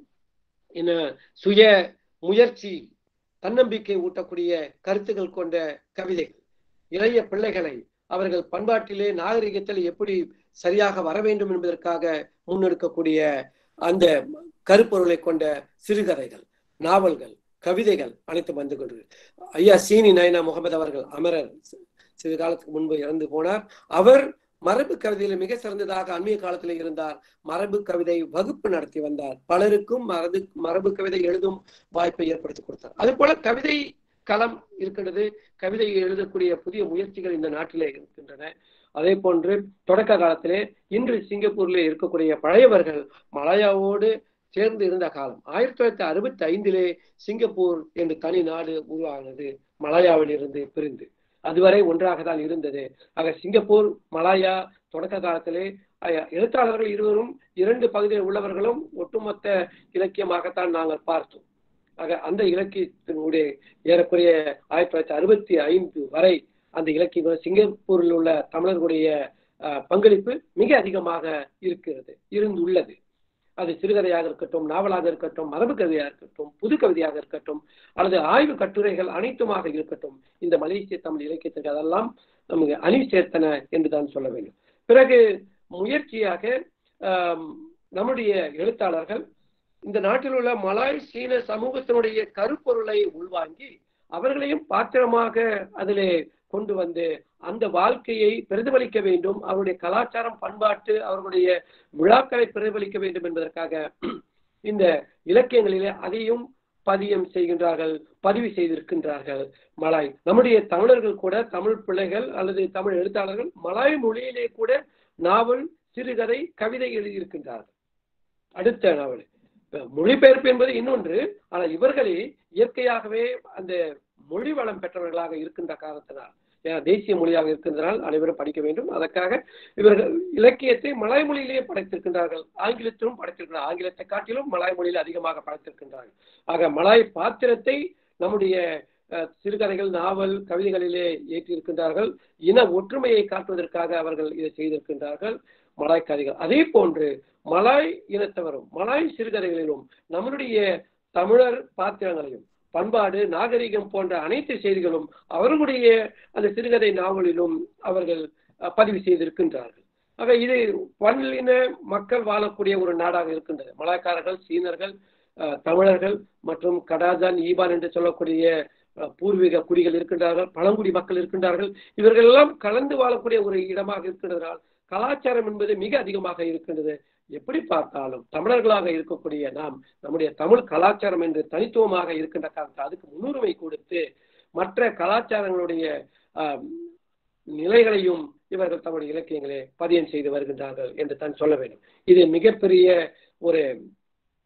என்ன சுய முயற்சி தன்னம்பிக்கை ஊட்டக்கூடிய கருத்துக்கள் கொண்ட கவிதைகள் இளைய பிள்ளைகளை அவர்கள் பண்பாட்டிலே நாகரிகத்தில் எப்படி சரியாக வர வேண்டும் என்பதற்காக முன்னெடுக்கக்கூடிய அந்த கருப்பொருளை கொண்ட சிறுகதைகள் நாவல்கள் கவிதைகள் அனைத்து வந்து கொண்டு ஐயா சீனி நயனா முகமது அவர்கள் அமரர் சி- சிறு காலத்துக்கு முன்பு இறந்து போனார் அவர் மரபு கவிதையில மிக சிறந்ததாக அண்மைய காலத்தில் இருந்தார் மரபு கவிதை வகுப்பு நடத்தி வந்தார் பலருக்கும் மரபு மரபு கவிதை எழுதும் வாய்ப்பை ஏற்படுத்தி கொடுத்தார் அது போல கவிதை களம் இருக்கின்றது கவிதை எழுதக்கூடிய புதிய முயற்சிகள் இந்த நாட்டிலே இருக்கின்றன அதே போன்று தொடக்க காலத்திலே இன்று சிங்கப்பூரிலே இருக்கக்கூடிய பழையவர்கள் மலாயாவோடு சேர்ந்து இருந்த காலம் ஆயிரத்தி தொள்ளாயிரத்தி அறுபத்தி ஐந்திலே சிங்கப்பூர் என்று தனி நாடு உருவானது மலாயாவில் இருந்து பிரிந்து அதுவரை ஒன்றாக தான் இருந்தது ஆக சிங்கப்பூர் மலாயா தொடக்க காலத்திலே அஹ், எழுத்தாளர்கள் இருவரும் இரண்டு பகுதியில் உள்ளவர்களும் ஒட்டுமொத்த இலக்கியமாகத்தான் நாங்கள் பார்த்தோம் ஆக அந்த இலக்கியத்தினுடைய ஏறக்குறைய ஆயிரத்தி தொள்ளாயிரத்தி அறுபத்தி ஐந்து வரை அந்த இலக்கியம் சிங்கப்பூரில் உள்ள தமிழர்களுடைய அஹ், பங்களிப்பு மிக அதிகமாக இருக்கிறது இருந்துள்ளது அது சிறுகதையாக இருக்கட்டும் நாவலாக இருக்கட்டும் மரபு கவிதையாக இருக்கட்டும் புது கவிதையாக இருக்கட்டும் அல்லது ஆய்வு கட்டுரைகள் அனைத்துமாக இருக்கட்டும் இந்த மலேசிய தமிழ் இலக்கியத்திற்கு அதெல்லாம் நமக்கு அணி சேர்த்தன என்று தான் சொல்ல வேண்டும் பிறகு முயற்சியாக ஆம், நம்முடைய எழுத்தாளர்கள் இந்த நாட்டில் உள்ள மலாய் சீன சமூகத்தினுடைய கருப்பொருளை உள்வாங்கி அவர்களையும் பாத்திரமாக அதிலே கொண்டு வந்து அந்த வாழ்க்கையை பிரதிபலிக்க வேண்டும் அவருடைய கலாச்சாரம் பண்பாட்டு அவர்களுடைய விழாக்களை பிரதிபலிக்க வேண்டும் என்பதற்காக இந்த இலக்கியங்களிலே அதையும் பதியம் செய்கின்றார்கள் பதிவு செய்திருக்கின்றார்கள் மலாய் நம்முடைய தமிழர்கள் கூட தமிழ் பிள்ளைகள் அல்லது தமிழ் எழுத்தாளர்கள் மலாய் மொழியிலே கூட நாவல் சிறுகதை கவிதை எழுதியிருக்கின்றார்கள் அடுத்த நாவல் இப்ப மொழிபெயர்ப்பு என்பது இன்னொன்று ஆனால் இவர்களே இயற்கையாகவே அந்த மொழி வளம் பெற்றவர்களாக இருக்கின்ற காரணத்தினால் ஏன்னா தேசிய மொழியாக இருக்கின்றதால் அனைவரும் படிக்க வேண்டும் அதற்காக இவர்கள் இலக்கியத்தை மலாய் மொழியிலேயே படைத்திருக்கின்றார்கள் ஆங்கிலத்திலும் படைத்திருக்கிறார்கள் ஆங்கிலத்தை காட்டிலும் மலாய் மொழியில் அதிகமாக படைத்திருக்கின்றார்கள் ஆக மலாய் பாத்திரத்தை நம்முடைய அஹ், சிறுகதைகள் நாவல் கவிதைகளிலே ஏற்றியிருக்கின்றார்கள் இன ஒற்றுமையை காட்டுவதற்காக அவர்கள் இதை செய்திருக்கின்றார்கள் மலாய் கதைகள் அதே போன்று மலாய் இனத்தவரும் மலாய் சிறுகதைகளிலும் நம்மளுடைய தமிழர் பாத்திரங்களையும் பண்பாடு நாகரிகம் போன்ற அனைத்து செய்திகளும் அவர்களுடைய அந்த சிறுகதை நாவலிலும் அவர்கள் அஹ், பதிவு செய்திருக்கின்றார்கள் ஆக இது பல்லின மக்கள் வாழக்கூடிய ஒரு நாடாக இருக்கின்றது மலாய்க்காரர்கள் சீனர்கள் அஹ், தமிழர்கள் மற்றும் கடாஜான் ஈபான் என்று சொல்லக்கூடிய அஹ், பூர்வீக குடிகள் இருக்கின்றார்கள் பழங்குடி மக்கள் இருக்கின்றார்கள் இவர்கள் எல்லாம் கலந்து வாழக்கூடிய ஒரு இடமாக இருக்கின்றதால் கலாச்சாரம் என்பது மிக அதிகமாக இருக்கின்றது எப்படி பார்த்தாலும் தமிழர்களாக இருக்கக்கூடிய நாம் நம்முடைய தமிழ் கலாச்சாரம் என்று தனித்துவமாக இருக்கின்ற காரணத்தால் அதுக்கு முன்னுரிமை கொடுத்து மற்ற கலாச்சாரங்களுடைய ஆஹ், நிலைகளையும் இவர்கள் தம்முடைய இலக்கியங்களே பதியம் செய்து வருகின்றார்கள் என்று தான் சொல்ல வேண்டும் இது மிகப்பெரிய ஒரு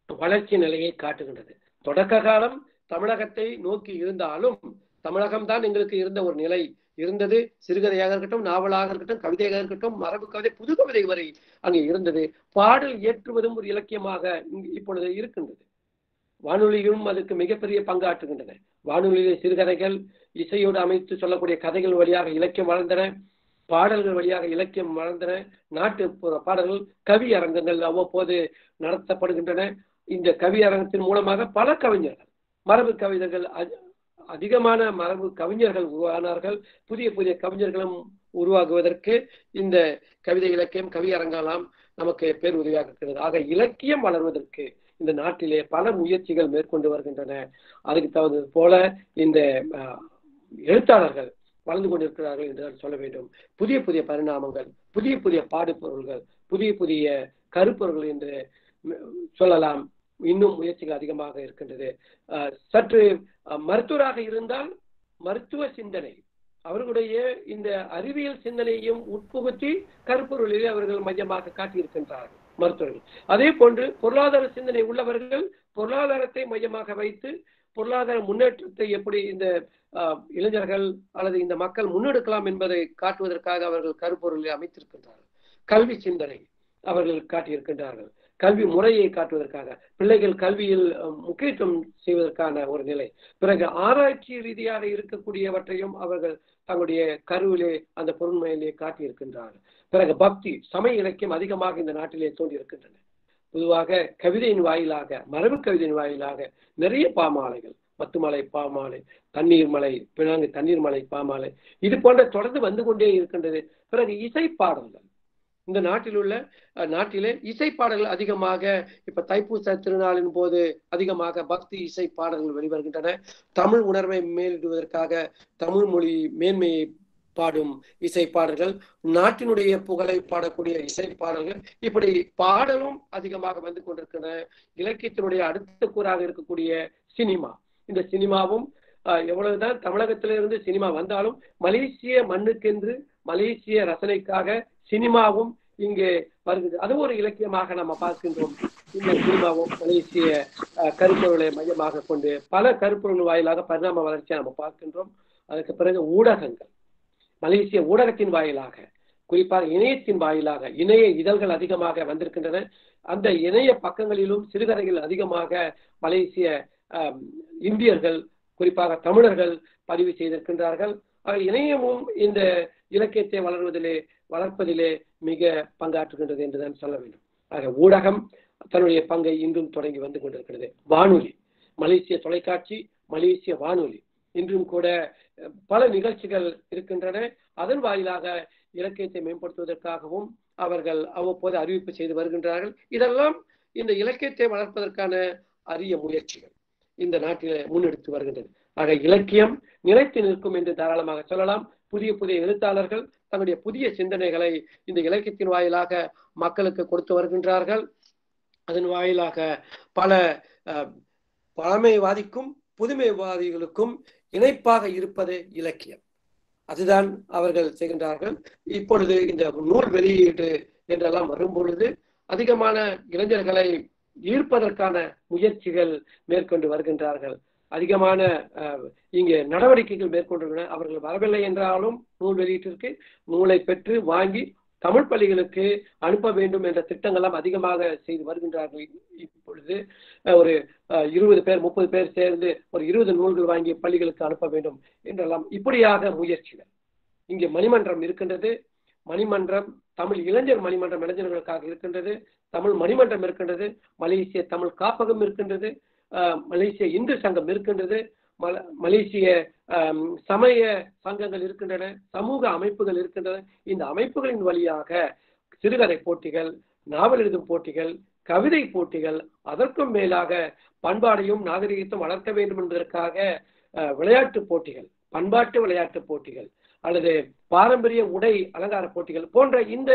வளர்ச்சி நிலையை காட்டுகின்றது தொடக்க காலம் தமிழகத்தை நோக்கி இருந்தாலும் தமிழகம் தான் எங்களுக்கு இருந்த ஒரு நிலை இருந்தது சிறுகதையாக இருக்கட்டும் நாவலாக இருக்கட்டும் கவிதையாக இருக்கட்டும் மரபு கவிதை புது கவிதை வரை அங்கே இருந்தது பாடல் இயற்றுவதும் ஒரு இலக்கியமாக இங்கு இப்பொழுது இருக்கின்றது வானொலியும் அதுக்கு மிகப்பெரிய பங்காற்றுகின்றன வானொலியிலே சிறுகதைகள் இசையோடு அமைத்து சொல்லக்கூடிய கதைகள் வழியாக இலக்கியம் வளர்ந்தன பாடல்கள் வழியாக இலக்கியம் வளர்ந்தன நாட்டுப்புற பாடல்கள் கவி அரங்கங்கள் அவ்வப்போது நடத்தப்படுகின்றன இந்த கவி அரங்கத்தின் மூலமாக பல கவிஞர்கள் மரபு கவிதைகள் அதி- அதிகமான மரபு கவிஞர்கள் உருவானார்கள் புதிய புதிய கவிஞர்களும் உருவாகுவதற்கு இந்த கவிதை இலக்கியம் கவி அரங்கெல்லாம் நமக்கு பேர் உதவியாக இருக்கிறது ஆக இலக்கியம் வளர்வதற்கு இந்த நாட்டிலே பல முயற்சிகள் மேற்கொண்டு வருகின்றன அதுக்கு தகுந்தது போல இந்த அஹ், எழுத்தாளர்கள் வளர்ந்து கொண்டிருக்கிறார்கள் என்று நான் சொல்ல வேண்டும் புதிய புதிய பரிணாமங்கள் புதிய புதிய பாடுபொருள்கள் புதிய புதிய கருப்பொருள்கள் என்று ம், சொல்லலாம் இன்னும் முயற்சிகள் அதிகமாக இருக்கின்றது அஹ், சற்று அஹ், மருத்துவராக இருந்தால் மருத்துவ சிந்தனை அவர்களுடைய இந்த அறிவியல் சிந்தனையும் உட்புகுத்தி கருப்பொருளிலே அவர்கள் மையமாக காட்டியிருக்கின்றார்கள் மருத்துவர்கள் அதே போன்று பொருளாதார சிந்தனை உள்ளவர்கள் பொருளாதாரத்தை மையமாக வைத்து பொருளாதார முன்னேற்றத்தை எப்படி இந்த ஆஹ், இளைஞர்கள் அல்லது இந்த மக்கள் முன்னெடுக்கலாம் என்பதை காட்டுவதற்காக அவர்கள் கருப்பொருளை அமைத்திருக்கின்றார்கள் கல்வி சிந்தனை அவர்கள் காட்டியிருக்கின்றார்கள் கல்வி முறையை காட்டுவதற்காக பிள்ளைகள் கல்வியில் அஹ், முக்கியத்துவம் செய்வதற்கான ஒரு நிலை பிறகு ஆராய்ச்சி ரீதியாக இருக்கக்கூடியவற்றையும் அவர்கள் தங்களுடைய கருவிலே அந்த பொருண்மையிலே காட்டியிருக்கின்றார்கள் பிறகு பக்தி சமய இலக்கியம் அதிகமாக இந்த நாட்டிலே தோன்றியிருக்கின்றன பொதுவாக கவிதையின் வாயிலாக மரபு கவிதையின் வாயிலாக நிறைய பாமாலைகள் மத்துமலை பாமாலை தண்ணீர் மலை பினாங்கு தண்ணீர் மலை பாமாலை இது போன்ற தொடர்ந்து வந்து கொண்டே இருக்கின்றது பிறகு இசை பாடல்கள் இந்த நாட்டில் உள்ள அஹ், நாட்டிலே இசை பாடல்கள் அதிகமாக இப்ப தைப்பூச திருநாளின் போது அதிகமாக பக்தி இசை பாடல்கள் வெளிவருகின்றன தமிழ் உணர்வை மேலிடுவதற்காக தமிழ் மொழி மேன்மையை பாடும் இசை பாடல்கள் நாட்டினுடைய புகழை பாடக்கூடிய இசை பாடல்கள் இப்படி பாடலும் அதிகமாக வந்து கொண்டிருக்கின்றன இலக்கியத்தினுடைய அடுத்த கூறாக இருக்கக்கூடிய சினிமா இந்த சினிமாவும் அஹ், எவ்வளவுதான் தமிழகத்திலிருந்து சினிமா வந்தாலும் மலேசிய மண்ணுக்கென்று மலேசிய ரசனைக்காக சினிமாவும் இங்கே வருகிறது அது ஒரு இலக்கியமாக நம்ம பார்க்கின்றோம் இந்த சினிமாவும் மலேசிய அஹ், கருப்பொருளை மையமாக கொண்டு பல கருப்பொருள் வாயிலாக பரிணாம வளர்ச்சியை நம்ம பார்க்கின்றோம் அதுக்கு பிறகு ஊடகங்கள் மலேசிய ஊடகத்தின் வாயிலாக குறிப்பாக இணையத்தின் வாயிலாக இணைய இதழ்கள் அதிகமாக வந்திருக்கின்றன அந்த இணைய பக்கங்களிலும் சிறுகதைகள் அதிகமாக மலேசிய ஆம், இந்தியர்கள் குறிப்பாக தமிழர்கள் பதிவு செய்திருக்கின்றார்கள் ஆக இணையமும் இந்த இலக்கியத்தை வளர்வதிலே வளர்ப்பதிலே மிக பங்காற்றுகின்றது என்று நான் சொல்ல வேண்டும் ஆக ஊடகம் தன்னுடைய பங்கை இன்றும் தொடங்கி வந்து கொண்டிருக்கிறது வானொலி மலேசிய தொலைக்காட்சி மலேசிய வானொலி இன்றும் கூட அஹ், பல நிகழ்ச்சிகள் இருக்கின்றன அதன் வாயிலாக இலக்கியத்தை மேம்படுத்துவதற்காகவும் அவர்கள் அவ்வப்போது அறிவிப்பு செய்து வருகின்றார்கள் இதெல்லாம் இந்த இலக்கியத்தை வளர்ப்பதற்கான அரிய முயற்சிகள் இந்த நாட்டில் முன்னெடுத்து வருகின்றது ஆக இலக்கியம் நிலைத்து நிற்கும் என்று தாராளமாக சொல்லலாம் புதிய புதிய எழுத்தாளர்கள் தங்களுடைய புதிய சிந்தனைகளை இந்த இலக்கியத்தின் வாயிலாக மக்களுக்கு கொடுத்து வருகின்றார்கள் அதன் வாயிலாக பல அஹ், பழமைவாதிக்கும் புதுமைவாதிகளுக்கும் இணைப்பாக இருப்பது இலக்கியம் அதுதான் அவர்கள் செய்கின்றார்கள் இப்பொழுது இந்த நூல் வெளியீடு என்றெல்லாம் வரும் பொழுது அதிகமான இளைஞர்களை ஈர்ப்பதற்கான முயற்சிகள் மேற்கொண்டு வருகின்றார்கள் அதிகமான அஹ், இங்கே நடவடிக்கைகள் மேற்கொண்டுள்ளன அவர்கள் வரவில்லை என்றாலும் நூல் வெளியீட்டிற்கு நூலை பெற்று வாங்கி தமிழ் பள்ளிகளுக்கு அனுப்ப வேண்டும் என்ற திட்டங்கள்லாம் அதிகமாக செய்து வருகின்றார்கள் இப்பொழுது அஹ், ஒரு அஹ், இருபது பேர் முப்பது பேர் சேர்ந்து ஒரு இருபது நூல்கள் வாங்கி பள்ளிகளுக்கு அனுப்ப வேண்டும் என்றெல்லாம் இப்படியாக முயற்சிகள் இங்கே மணிமன்றம் இருக்கின்றது மணிமன்றம் தமிழ் இளைஞர் மணிமன்றம் இளைஞர்களுக்காக இருக்கின்றது தமிழ் மணிமன்றம் இருக்கின்றது மலேசிய தமிழ் காப்பகம் இருக்கின்றது அஹ், மலேசிய இந்து சங்கம் இருக்கின்றது மல மலேசிய அஹ், சமய சங்கங்கள் இருக்கின்றன சமூக அமைப்புகள் இருக்கின்றன இந்த அமைப்புகளின் வழியாக சிறுகதை போட்டிகள் நாவல் எழுதும் போட்டிகள் கவிதை போட்டிகள் அதற்கும் மேலாக பண்பாடையும் நாகரிகத்தையும் வளர்க்க வேண்டும் என்பதற்காக அஹ், விளையாட்டு போட்டிகள் பண்பாட்டு விளையாட்டு போட்டிகள் அல்லது பாரம்பரிய உடை அலங்கார போட்டிகள் போன்ற இந்த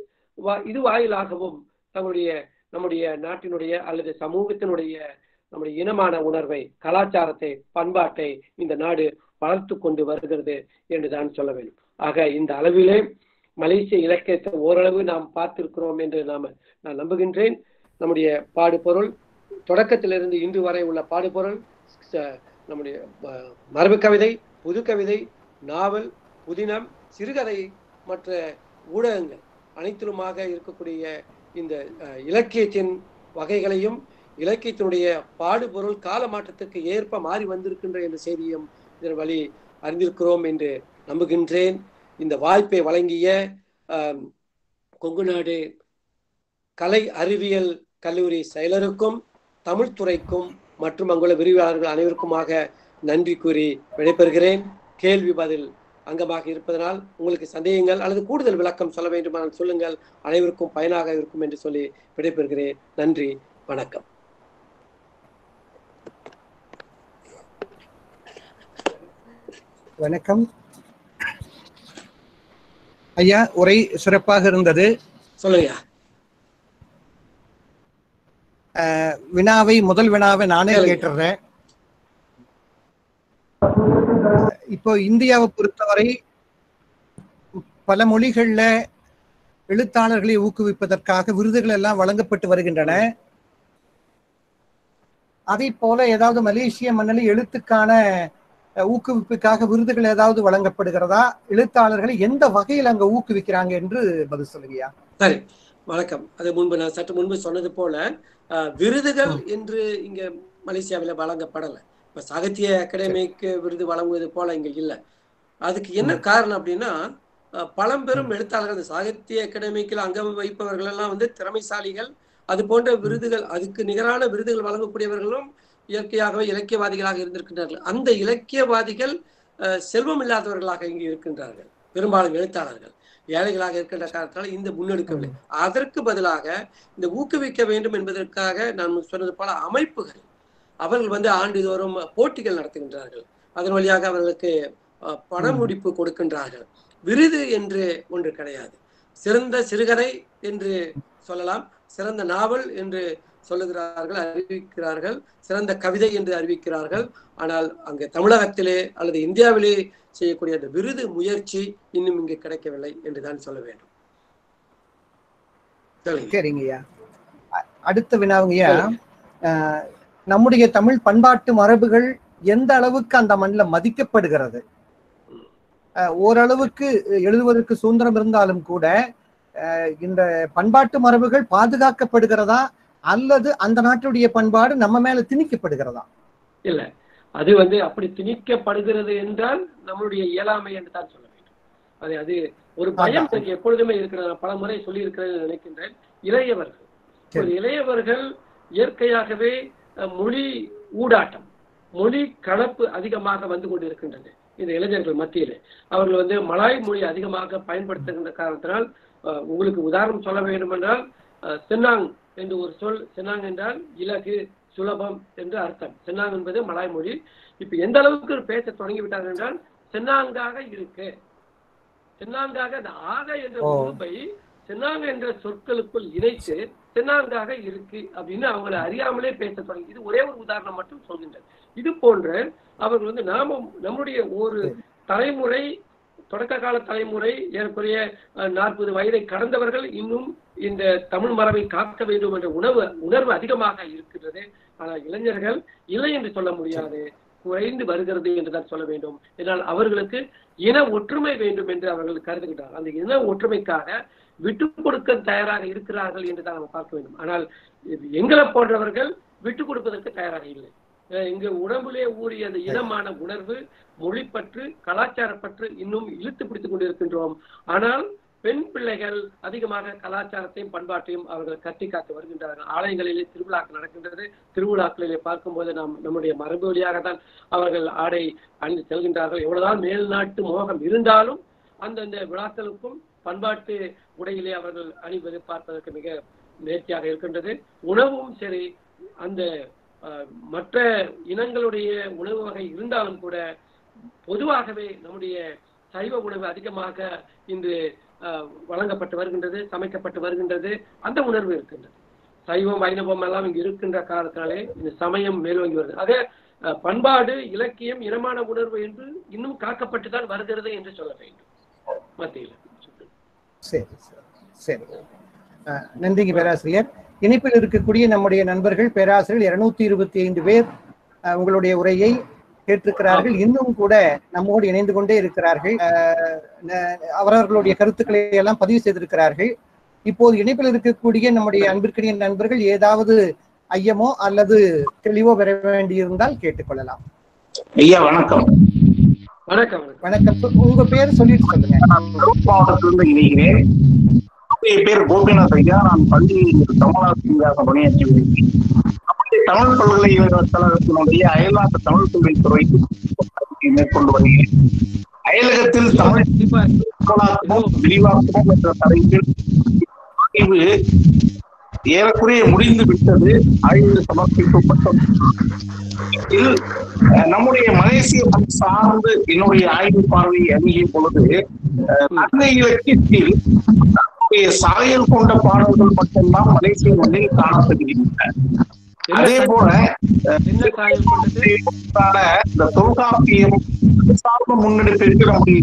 வா- இது வாயிலாகவும் தங்களுடைய நம்முடைய நாட்டினுடைய அல்லது சமூகத்தினுடைய நம்முடைய இனமான உணர்வை கலாச்சாரத்தை பண்பாட்டை இந்த நாடு வளர்த்து கொண்டு வருகிறது என்று தான் சொல்ல வேண்டும் ஆக இந்த அளவிலே மலேசிய இலக்கியத்தை ஓரளவு நாம் பார்த்திருக்கிறோம் என்று நாம் நான் நம்புகின்றேன் நம்முடைய பாடுபொருள் தொடக்கத்திலிருந்து இன்று வரை உள்ள பாடுபொருள் ச- நம்முடைய ம- மரபு கவிதை புது கவிதை நாவல் புதினம் சிறுகதை மற்ற ஊடகங்கள் அனைத்திலுமாக இருக்கக்கூடிய இந்த அஹ், இலக்கியத்தின் வகைகளையும் இலக்கியத்தினுடைய பாடுபொருள் கால மாற்றத்துக்கு ஏற்ப மாறி வந்திருக்கின்ற என்ற செய்தியும் இதன் வழி அறிந்திருக்கிறோம் என்று நம்புகின்றேன் இந்த வாய்ப்பை வழங்கிய ஆம், கொங்கு நாடு கலை அறிவியல் கல்லூரி செயலருக்கும் தமிழ் துறைக்கும் மற்றும் அங்குள்ள விரிவாளர்கள் அனைவருக்குமாக நன்றி கூறி விடைபெறுகிறேன் கேள்வி பதில் அங்கமாக இருப்பதனால் உங்களுக்கு சந்தேகங்கள் அல்லது கூடுதல் விளக்கம் சொல்ல வேண்டுமானால் சொல்லுங்கள் அனைவருக்கும் பயனாக இருக்கும் என்று சொல்லி விடைபெறுகிறேன் நன்றி வணக்கம் வணக்கம் ஐயா உரை சிறப்பாக இருந்தது சொல்லுங்க அஹ், வினாவை முதல் வினாவை நானே கேளுங்க. கேட்டுறேன் இப்போ இந்தியாவை பொறுத்தவரை பல மொழிகள்ல எழுத்தாளர்களை ஊக்குவிப்பதற்காக விருதுகள் எல்லாம் வழங்கப்பட்டு வருகின்றன அதே போல ஏதாவது மலேசிய மண்ணில் எழுத்துக்கான அஹ், ஊக்குவிப்புக்காக விருதுகள் ஏதாவது வழங்கப்படுகிறதா எழுத்தாளர்களை எந்த வகையில் அங்க ஊக்குவிக்கிறாங்க என்று பதில் சொல்லுங்கய்யா சரி வணக்கம் அது முன்பு நான் சற்று முன்பு சொன்னது போல அஹ், விருதுகள் என்று இங்க மலேசியாவில் வழங்கப்படல இப்ப சாகித்ய அகாடமிக்கு விருது வழங்குவது போல இங்க இல்ல அதுக்கு என்ன காரணம் அப்படின்னா அஹ், பழம்பெரும் எழுத்தாளர்கள் இந்த சாகித்ய அகாடமிக்கில் அங்கம் வைப்பவர்கள் எல்லாம் வந்து திறமைசாலிகள் அது போன்ற விருதுகள் அதுக்கு நிகரான விருதுகள் வழங்கக்கூடியவர்களும் இயற்கையாகவே இலக்கியவாதிகளாக இருந்திருக்கின்றார்கள் அந்த இலக்கியவாதிகள் அஹ், செல்வம் இல்லாதவர்களாக இங்கு இருக்கின்றார்கள் பெரும்பாலும் எழுத்தாளர்கள் ஏழைகளாக இருக்கின்ற காரணத்தால் இந்த முன்னெடுக்கவில்லை அதற்கு பதிலாக இந்த ஊக்குவிக்க வேண்டும் என்பதற்காக நான் சொன்னது போல அமைப்புகள் அவர்கள் வந்து ஆண்டுதோறும் போட்டிகள் நடத்துகின்றார்கள் அதன் வழியாக அவர்களுக்கு அஹ், பண ம். முடிப்பு கொடுக்கின்றார்கள் விருது என்று ஒன்று கிடையாது சிறந்த சிறுகதை என்று சொல்லலாம் சிறந்த நாவல் என்று சொல்லுகிறார்கள் அறிவிக்கிறார்கள் சிறந்த கவிதை என்று அறிவிக்கிறார்கள் ஆனால் அங்கே தமிழகத்திலே அல்லது இந்தியாவிலே செய்யக்கூடிய அந்த விருது முயற்சி இன்னும் இங்கு கிடைக்கவில்லை என்றுதான் சொல்ல வேண்டும் சொல்லுங்க. சரிங்கய்யா அ- அடுத்த வினாவுங்கய்யா அஹ், நம்முடைய தமிழ் பண்பாட்டு மரபுகள் எந்த அளவுக்கு அந்த மண்ணில் மதிக்கப்படுகிறது அஹ், ஓரளவுக்கு எழுதுவதற்கு சுதந்திரம் இருந்தாலும் கூட அஹ், இந்த பண்பாட்டு மரபுகள் பாதுகாக்கப்படுகிறதா அல்லது அந்த நாட்டுடைய பண்பாடு நம்ம மேல திணிக்கப்படுகிறதா இல்ல அது வந்து அப்படி திணிக்கப்படுகிறது என்றால் நம்மளுடைய இயலாமை என்று தான் சொல்ல வேண்டும் அது அது ஒரு பயம் அதான். எனக்கு எப்பொழுதுமே இருக்கிறது நான் பல முறை சொல்லி இருக்கிறேன் நினைக்கின்றேன் இளையவர்கள் சரி. ஒரு இளையவர்கள் இயற்கையாகவே அஹ், மொழி ஊடாட்டம் மொழி கலப்பு அதிகமாக வந்து கொண்டிருக்கின்றது இந்த இளைஞர்கள் மத்தியிலே அவர்கள் வந்து மலாய் மொழி அதிகமாக பயன்படுத்துகின்ற காரணத்தினால் அஹ், உங்களுக்கு உதாரணம் சொல்ல வேண்டும் என்றால் அஹ், சென்னாங் என்று ஒரு சொல் சென்னாங் என்றால் இலகு சுலபம் என்று அர்த்தம் சென்னாங் என்பது மலாய் மொழி இப்ப எந்த அளவுக்கு பேச தொடங்கி விட்டார்கள் என்றால் சென்னாங்காக இருக்கு சென்னாங்காக அந்த ஆக என்ற ஓ. உறுப்பை சென்னாங்க என்ற சொற்களுக்குள் இணைத்து சென்னாங்காக இருக்கு அப்படின்னு அவங்களை அறியாமலே பேச தொடங்கி இது ஒரே ஒரு உதாரணம் மட்டும் சொல்கின்றேன் இது போன்ற அவர்கள் வந்து நாம நம்முடைய ஒரு தலைமுறை தொடக்க கால தலைமுறை ஏறக்குறைய நாற்பது வயதை கடந்தவர்கள் இன்னும் இந்த தமிழ் மரபை காக்க வேண்டும் என்ற உணவு உணர்வு அதிகமாக இருக்கின்றது ஆனால் இளைஞர்கள் இல்லை என்று சொல்ல முடியாது குறைந்து வருகிறது என்றுதான் சொல்ல வேண்டும் என்றால் அவர்களுக்கு இன ஒற்றுமை வேண்டும் என்று அவர்கள் கருதுகின்றார் அந்த இன ஒற்றுமைக்காக விட்டு கொடுக்க தயாராக இருக்கிறார்கள் என்று தான் நம்ம பார்க்க வேண்டும் ஆனால் இது எங்களை போன்றவர்கள் விட்டு கொடுப்பதற்கு தயாராக இல்லை அஹ் இங்கு உடம்பிலே ஊறிய அந்த இனமான உணர்வு மொழிப்பற்று கலாச்சாரப்பற்று இன்னும் இழுத்து பிடித்துக் கொண்டிருக்கின்றோம் ஆனால் பெண் பிள்ளைகள் அதிகமாக கலாச்சாரத்தையும் பண்பாட்டையும் அவர்கள் கட்டி காத்து வருகின்றார்கள் ஆலயங்களிலே திருவிழாக்கள் நடக்கின்றது திருவிழாக்களிலே பார்க்கும்போது நாம் நம்முடைய மரபு வழியாக தான் அவர்கள் ஆடை அணிந்து செல்கின்றார்கள் எவ்வளவுதான் மேல்நாட்டு மோகம் இருந்தாலும் அந்தந்த விழாக்களுக்கும் பண்பாட்டு உடையிலே அவர்கள் அணிவது பார்ப்பதற்கு மிக நேர்த்தியாக இருக்கின்றது உணவும் சரி அந்த அஹ், மற்ற இனங்களுடைய உணவு வகை இருந்தாலும் கூட பொதுவாகவே நம்முடைய சைவ உணவு அதிகமாக இன்று அஹ், வழங்கப்பட்டு வருகின்றது சமைக்கப்பட்டு வருகின்றது அந்த உணர்வு இருக்கின்றது சைவம் வைணவம் எல்லாம் இங்கு இருக்கின்ற காரணத்தினாலே இந்த சமயம் மேலோங்கி வருது ஆக அஹ், பண்பாடு இலக்கியம் இனமான உணர்வு என்று இன்னும் காக்கப்பட்டு தான் வருகிறது என்று சொல்ல வேண்டும் மத்தியில் சரி சரி சரி அஹ், நன்றிங்க பேராசிரியர் இணைப்பில் இருக்கக்கூடிய நம்முடைய நண்பர்கள் பேராசிரியர் இருநூத்தி இருபத்தி ஐந்து பேர் அஹ், உங்களுடைய உரையை கேட்டிருக்கிறார்கள் இன்னும் கூட நம்மோடு இணைந்து கொண்டே இருக்கிறார்கள் அஹ், ந- அவரவர்களுடைய கருத்துக்களை எல்லாம் பதிவு செய்திருக்கிறார்கள் இப்போது இணைப்பில் இருக்கக்கூடிய நம்முடைய அன்பிற்கினிய நண்பர்கள் ஏதாவது ஐயமோ அல்லது தெளிவோ பெற வேண்டியிருந்தால் கேட்டுக்கொள்ளலாம் ஐயா வணக்கம் வணக்கம் வணக்கம் வணக்கம் உங்க பேர் சொல்லிட்டு சொல்லுங்க நான் கரூர் மாவட்டத்திலிருந்து இணைகிறேன் என் பேர் கோபிநாத் ஐயா நான் பள்ளியில் தமிழாசிரியராக பணியாற்றி வருகிறேன் நம்முடைய தமிழ் பல்கலைக்கழகத்தினுடைய அயல்நாட்டு தமிழ் தொழில் துறை மேற்கொண்டு வருகிறேன் அயலகத்தில் தமிழ் இப்ப விரிவாக்கமும் விரிவாக்கமும் என்ற தலைப்பில் ஆய்வு ஏறக்குறைய முடிந்து விட்டது ஆய்வு சமர்ப்பிக்கப்பட்டது இதில் அஹ், நம்முடைய மலேசிய மண் சார்ந்து என்னுடைய ஆய்வு பார்வையை அணுகிய பொழுது அஹ், சங்க இலக்கியத்தில் தன்னுடைய சாயல் கொண்ட பாடல்கள் மட்டும்தான் மலேசிய மண்ணில் காணப்படுகின்றன அதே போல என்ன சாயம் கொண்டது உண்டான இந்த தொல்காப்பியம் சார்ந்த முன்னெடுப்பிற்கு நம்முடைய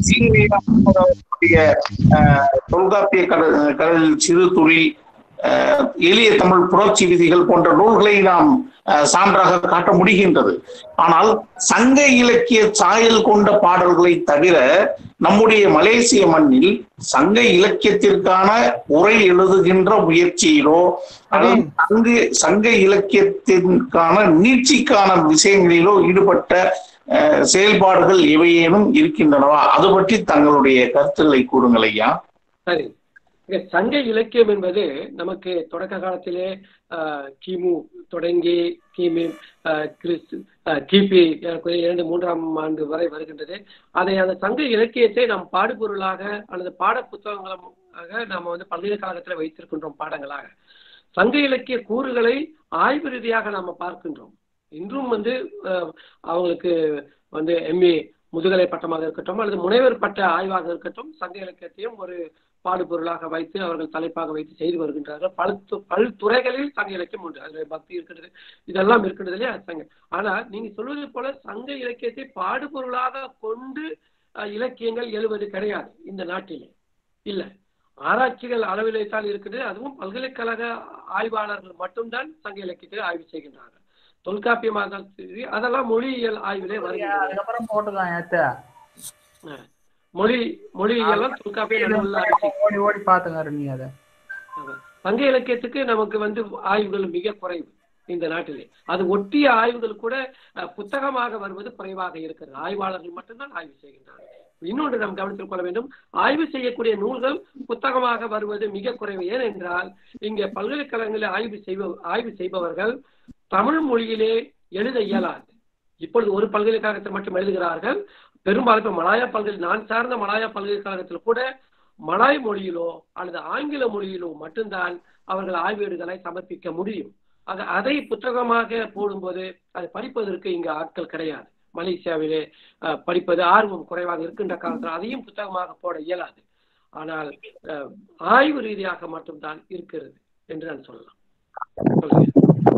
சீனிய தொல்காப்பிய கடல் கடல் சிறு தொழில் அஹ், எளிய தமிழ் புரட்சி விதிகள் போன்ற நூல்களை நாம் அஹ், சான்றாக காட்ட முடிகின்றது ஆனால் சங்க இலக்கிய சாயல் கொண்ட பாடல்களை தவிர நம்முடைய மலேசிய மண்ணில் சங்க இலக்கியத்திற்கான உரை எழுதுகின்ற முயற்சியிலோ அல்லது சங்க சங்க இலக்கியத்திற்கான நீட்சிக்கான விஷயங்களிலோ ஈடுபட்ட அஹ், செயல்பாடுகள் எவையேனும் இருக்கின்றனவா அது பற்றி தங்களுடைய கருத்துக்களை கூறுங்கள் ஐயா சரி இங்க சங்க இலக்கியம் என்பது நமக்கு தொடக்க காலத்திலே ஆஹ், கிமு தொடங்கி கிமு ஆஹ், கிறிஸ்து ஆஹ், கிபி ஏறக்குறைய இரண்டு மூன்றாம் ஆண்டு வரை வருகின்றது அதை அந்த சங்க இலக்கியத்தை நாம் பாடுபொருளாக அல்லது பாட புத்தகங்களாக நாம் வந்து பல்கலைக்கழகத்தில் வைத்திருக்கின்றோம் பாடங்களாக சங்க இலக்கிய கூறுகளை ஆய்வு ரீதியாக நாம பார்க்கின்றோம் இன்றும் வந்து ஆஹ், அவங்களுக்கு வந்து எம்ஏ முதுகலை பட்டமாக இருக்கட்டும் அல்லது முனைவர் பட்ட ஆய்வாக இருக்கட்டும் சங்க இலக்கியத்தையும் ஒரு பாடுபொருளாக வைத்து அவர்கள் தலைப்பாக வைத்து செய்து வருகின்றார்கள் பல து- பல்துறைகளில் சங்க இலக்கியம் உண்டு அதுல பக்தி இருக்கிறது இதெல்லாம் இருக்கிறது இல்லையா சங்க ஆனா நீங்க சொல்வது போல சங்க இலக்கியத்தை பாடுபொருளாக கொண்டு அஹ், இலக்கியங்கள் எழுவது கிடையாது இந்த நாட்டிலே இல்ல ஆராய்ச்சிகள் அளவிலே தான் இருக்குது அதுவும் பல்கலைக்கழக ஆய்வாளர்கள் மட்டும்தான் சங்க இலக்கியத்தை ஆய்வு செய்கின்றார்கள் தொல்காப்பியமாக இருந்தாலும் சரி, அதெல்லாம் மொழியியல் ஆய்விலே வருகிறது அதுக்கப்புறம் போட்டுதான் ஏத்த மொழி மொழியியல் தொல்காப்பிய நடுவில் ஆய்வு செய்கிறது. ஓடி ஓடி பாத்துங்க நீ அதை ஆமா. சங்க இலக்கியத்துக்கு நமக்கு வந்து ஆய்வுகள் மிக குறைவு இந்த நாட்டிலே அது ஒட்டிய ஆய்வுகள் கூட அஹ், புத்தகமாக வருவது குறைவாக இருக்கிறது ஆய்வாளர்கள் மட்டும்தான் ஆய்வு செய்கின்றார்கள் இன்னொன்று நாம் கவனத்தில் கொள்ள வேண்டும் ஆய்வு செய்யக்கூடிய நூல்கள் புத்தகமாக வருவது மிக குறைவு ஏனென்றால் இங்கே பல்கலைக்கழகங்களில் ஆய்வு செய்வ ஆய்வு செய்பவர்கள் தமிழ் மொழியிலே எழுத இயலாது இப்பொழுது ஒரு பல்கலைக்கழகத்தில் மட்டும் எழுதுகிறார்கள் பெரும்பாலும் இப்ப மலாயா பல்கலை நான் சார்ந்த மலாயா பல்கலைக்கழகத்தில் கூட மலாய் மொழியிலோ அல்லது ஆங்கில மொழியிலோ மட்டும்தான் அவர்கள் ஆய்வேடுகளை சமர்ப்பிக்க முடியும் ஆக அதை புத்தகமாக போடும்போது அதை படிப்பதற்கு இங்கு ஆட்கள் கிடையாது மலேசியாவிலே அஹ், படிப்பது ஆர்வம் குறைவாக இருக்கின்ற காலத்தில் அதையும் புத்தகமாக போட இயலாது ஆனால் அஹ், ஆய்வு ரீதியாக மட்டும்தான் இருக்கிறது என்று நான் சொல்லலாம் சொல்லுங்க.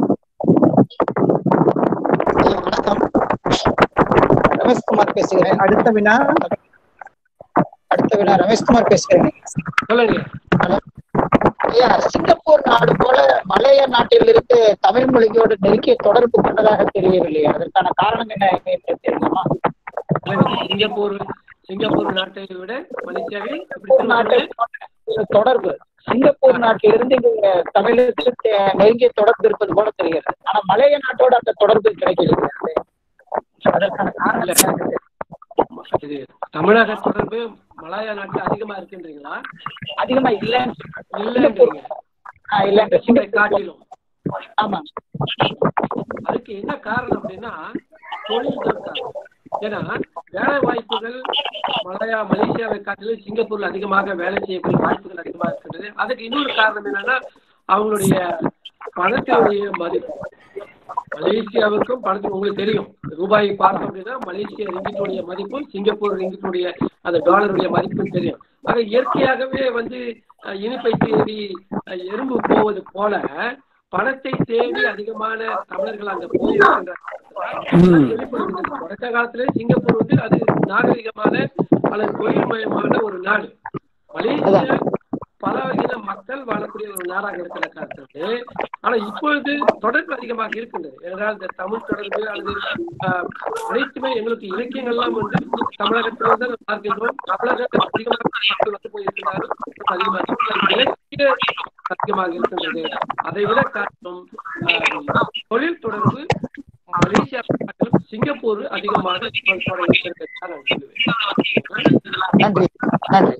வணக்கம் ரமேஷ்குமார் பேசுகிறேன் அடுத்த வினா அடுத்த வினா ரமேஷ்குமார் பேசுகிறேன் சொல்லுங்க ஐயா சிங்கப்பூர் நாடு போல மலைய நாட்டில் இருந்து தமிழ் மொழியோடு நெருங்கிய தொடர்பு கொண்டதாக தெரியவில்லையே அதற்கான காரணம் என்ன என்று தெரியுமா சிங்கப்பூர் சிங்கப்பூர் நாட்டை விட மலேசியாவில் எப்படி சிங்கப்பூர் நாட்டில் சொல்லுவாங்க? தொடர்பு சிங்கப்பூர் நாட்டிலிருந்து இங்க தமிழுக்கு தே- நெருங்கிய தொடர்பு இருப்பது போல தெரிகிறது ஆனா மலைய நாட்டோட அந்த தொடர்பு கிடைக்கவில்லை அதற்கான காரணம் என்ன? இது தமிழக தொடர்பு மலாயா நாட்டில் அதிகமா இருக்குன்றீங்களா அதிகமா இல்லைன்னு சொல்றாங்க. இல்லைன்றீங்க ஆ, இல்லைன்ற சிங்கப்பூரை சிங்கப்பூர் காட்டிலும் ஆமா அதுக்கு என்ன காரணம் அப்படின்னா தொழில் தான் காரணம் ஏன்னா வேலை வாய்ப்புகள் மலையா மலேசியாவை காட்டிலும் சிங்கப்பூர்ல அதிகமாக வேலை செய்யக்கூடிய வாய்ப்புகள் அதிகமாக இருக்கின்றது அதுக்கு இன்னொரு காரணம் என்னன்னா அவங்களுடைய பணத்தினுடைய மதிப்பு மலேசியாவுக்கும் பணத்துக்கு உங்களுக்கு தெரியும் ரூபாயை பார்த்தோம் அப்படின்னா மலேசிய ரிங்கிட்டுடைய மதிப்பும் சிங்கப்பூர் ரிங்கிட்டுடைய அந்த டாலருடைய மதிப்பும் தெரியும் ஆக இயற்கையாகவே வந்து அஹ், இனிப்பை தேடி அஹ், எறும்பு போவது போல பணத்தை தேடி அதிகமான தமிழர்கள் அங்க போயிருக்கின்ற வெளிப்படுகிறது. தொடக்க காலத்துல சிங்கப்பூர் வந்து அது நாகரிகமான அல்லது தொழில்மயமான ஒரு நாடு மலேசியா பல வகையான மக்கள் வாழக்கூடிய ஒரு நாடாக இருக்கிற காரணத்து ஆனா இப்பொழுது தொடர்பு அதிகமாக இருக்கின்றது ஏனென்றால் இந்த தமிழ் தொடர்பு அல்லது ஆஹ், அனைத்துமே எங்களுக்கு இலக்கியங்கள்லாம் வந்து தமிழகத்தில் வந்து நாம் பார்க்கின்றோம் தமிழகத்தில் அதிகமாக மக்கள் வந்து போயிருக்கிறார்கள் அதிகமாக இலக்கிய அதிகமாக இருக்கின்றது அதை விட காரணம் ஆஹ், தொழில் தொடர்பு மலேசியா காட்டிலும் சிங்கப்பூர் அதிகமாக தொடர்பு இருக்கிறது தான் நான் சொல்லுவேன் நன்றி நன்றி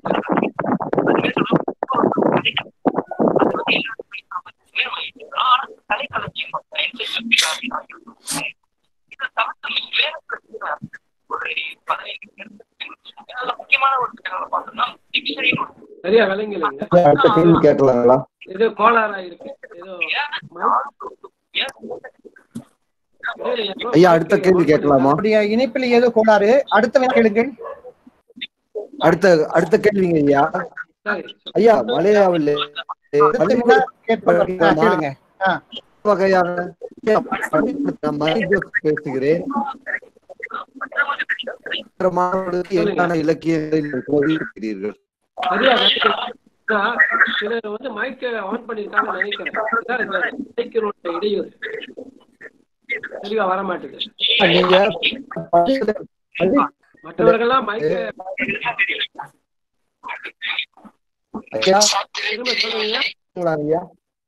சரியா விளங்கலைங்க அடுத்த கேள்வி கேட்கலாங்களா ஏதோ கோளாறா இருக்கு ஏதோ ஐயா அடுத்த கேள்வி கேட்கலாமா நம்முடைய இணைப்பில் ஏதோ கோளாறு அடுத்த வினா கேளுங்கள் அடுத்த அடுத்த கேள்விங்க ஐயா சரி ஐயா மலையாவில் அடுத்த வினா கேட்பவர் ஆ, கேளுங்க ஆ, வகையான நான் மணி ஜோஸ் பேசுகிறேன் மாணவர்களுக்கு என்னென்ன இலக்கியங்களில் இருக்கிறீர்கள் சரியா விளங்கலைங்க. சிலர் வந்து மைக்க ஆன் பண்ணிருக்காங்கன்னு நினைக்கிறேன் இதான் இந்த மைக்கினோட இடையூறு தெளிவா வர மாட்டேங்குது நீங்க பள்ளியில- பள்ளி- மற்றவர்கள்லாம் மைக்க ஐயா திரும்ப சொல்லுங்க ஐயா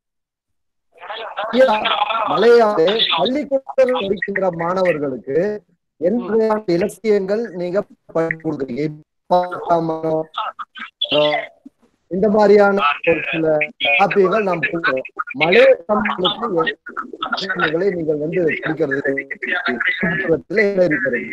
ஐயா, மலையாள பள்ளிக்கூடத்தில் படிக்கின்ற மாணவர்களுக்கு எந்த இலக்கியங்கள் நீங்க படித்து கொடுக்குறீங்க இப்ப இந்த மாதிரியான ஒரு சில காப்பியங்கள் நாம் கொடுக்கிறோம் மலைய தமிழுக்கு இலக்கியங்களை நீங்கள் வந்து படிக்கிறது புத்தகத்துல என்ன இருக்கிறது